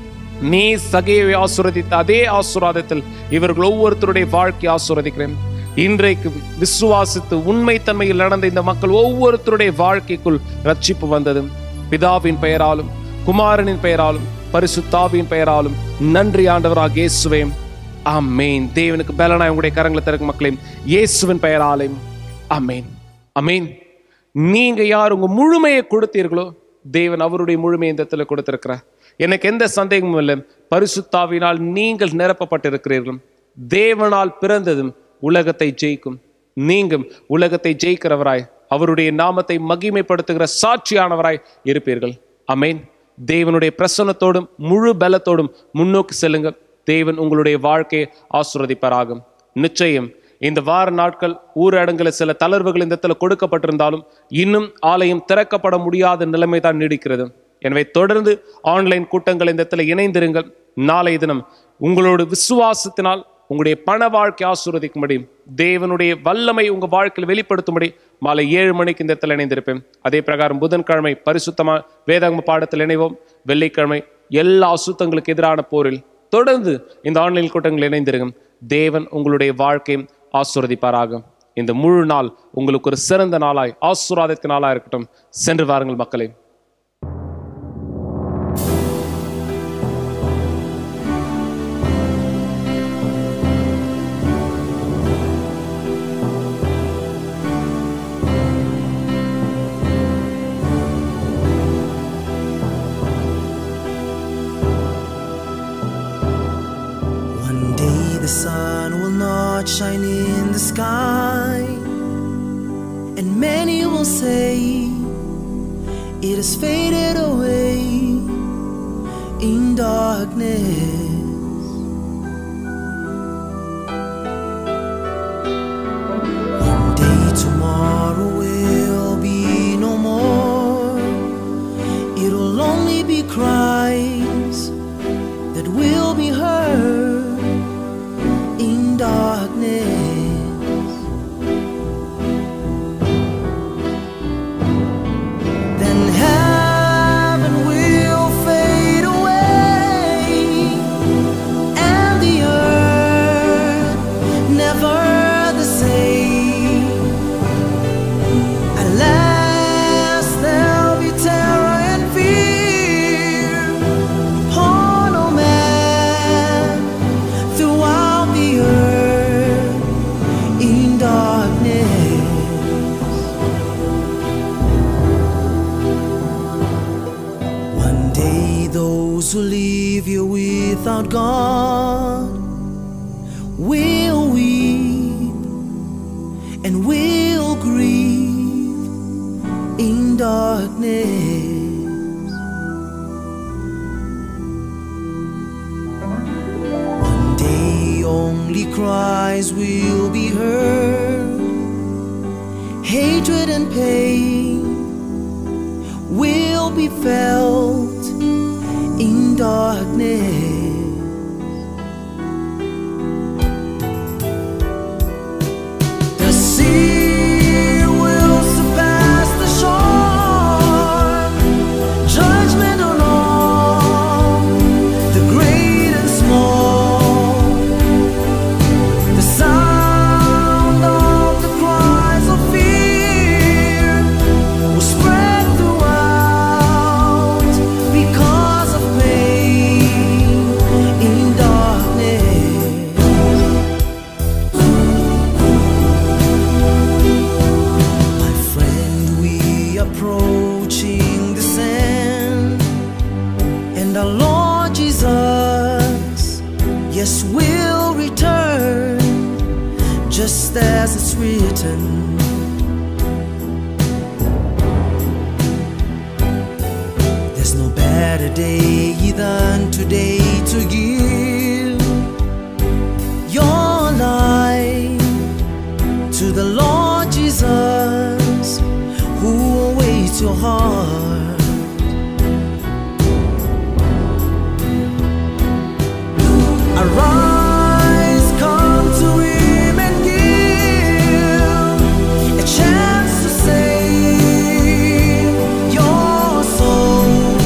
நீ சகையை ஆசுரதித்த அதே ஆசுராதத்தில் இவர்கள் ஒவ்வொருத்தருடைய வாழ்க்கையை ஆசுரதிக்கிறேன் இன்றைக்கு விசுவாசித்து உண்மைத்தன்மையில் நடந்த இந்த மக்கள் ஒவ்வொருத்தருடைய வாழ்க்கைக்குள் ரட்சிப்பு வந்தது பிதாவின் பெயராலும் குமாரனின் பெயராலும் பரிசுத்தாவின் பெயராலும் நன்றி ஆண்டவராக இயேசுவே ஆமேன் தேவனுக்கு பலனாய் உங்களுடைய கரங்களை திறக்கும் மக்களே இயேசுவின் பெயராலே ஆமேன் ஆமேன் நீங்க யார் உங்க முழுமையை கொடுத்தீர்களோ தேவன் அவருடைய முழுமையை இந்த இடத்துல கொடுத்திருக்கிறார் எனக்கு எந்த சந்தேகமும் இல்லை பரிசுத்தாவினால் நீங்கள் நிரப்பப்பட்டிருக்கிறீர்கள் தேவனால் பிறந்ததும் உலகத்தை ஜெயிக்கும் நீங்களும் உலகத்தை ஜெயிக்கிறவராய் அவருடைய நாமத்தை மகிமைப்படுத்துகிற சாட்சியானவராய் இருப்பீர்கள் அமேன் தேவனுடைய பிரசன்னத்தோடும் முழு பலத்தோடும் முன்னோக்கி செல்லுங்கள் தேவன் உங்களுடைய வாழ்க்கையை ஆசுரதிப்பாராகும் நிச்சயம் இந்த வார நாட்கள் ஊரடங்குல சில தளர்வுகள் இந்த இடத்துல கொடுக்கப்பட்டிருந்தாலும் இன்னும் ஆலயம் திறக்கப்பட முடியாத நிலைமை தான் நீடிக்கிறது எனவே தொடர்ந்து ஆன்லைன் கூட்டங்கள் இந்த இடத்துல இணைந்திருங்கள் நாளைய தினம் உங்களோட விசுவாசத்தினால் உங்களுடைய பண வாழ்க்கை ஆசீர்வதிக்கும்படி தேவனுடைய வல்லமை உங்க வாழ்க்கையில் வெளிப்படுத்தும்படி மாலை ஏழு மணிக்கு இந்த இடத்துல இணைந்திருப்பேன் அதே பிரகாரம் புதன்கிழமை பரிசுத்தமா வேதாகம பாடத்தில் இணைவோம் வெள்ளிக்கிழமை எல்லா அசுத்தங்களுக்கு எதிரான போரில் தொடர்ந்து இந்த ஆன்லைன் கூட்டங்கள் இணைந்திருக்கும் தேவன் உங்களுடைய வாழ்க்கையும் ஆசீர்வதிப்பாராக இந்த முழு நாள் உங்களுக்கு ஒரு சிறந்த நாளாய் ஆசீர்வாதத்தின் நாளாக இருக்கட்டும் சென்று வாருங்கள் மக்களே sky, and many will say it has faded away in darkness. One day tomorrow will be no more. It'll only be cries that will be heard in darkness. Then heaven will fade away, and the earth never the same. At last there'll be terror and fear upon all man throughout the earth in darkness. One day those who live here without God will weep and will grieve in darkness. One day only cries will be heard, hatred and pain will be felt in darkness. The sea will surpass the shore, judgment on all, the great and small. The sound of the cries of fear will spread throughout because of pain in darkness. My friend, we approaching the sand, and our Lord Jesus, yes, will return, just as it's written. There's no better day than today to give your life to the Lord Jesus who awaits your heart. Arise, come to Him and give a chance to save your soul.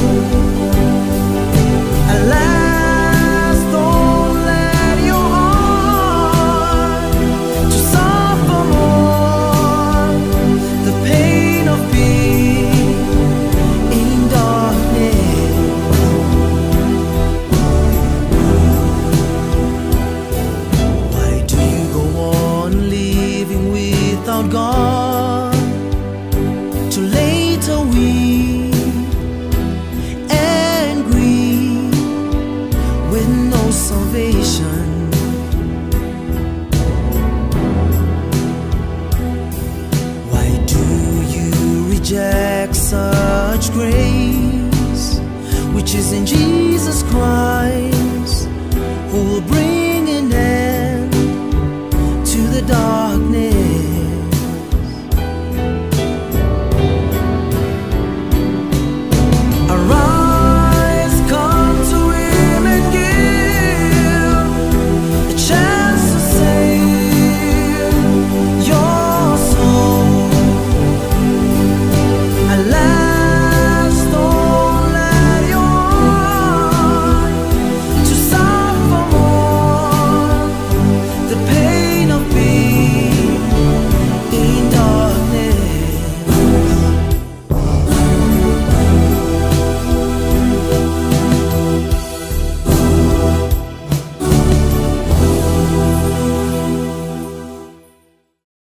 Alas, don't let your heart to suffer more the pain of being in darkness. Why do you go on living without God? To later weep and grieve with no salvation. Why do you reject such grace, which is in Jesus Christ, who will bring an end to the darkness?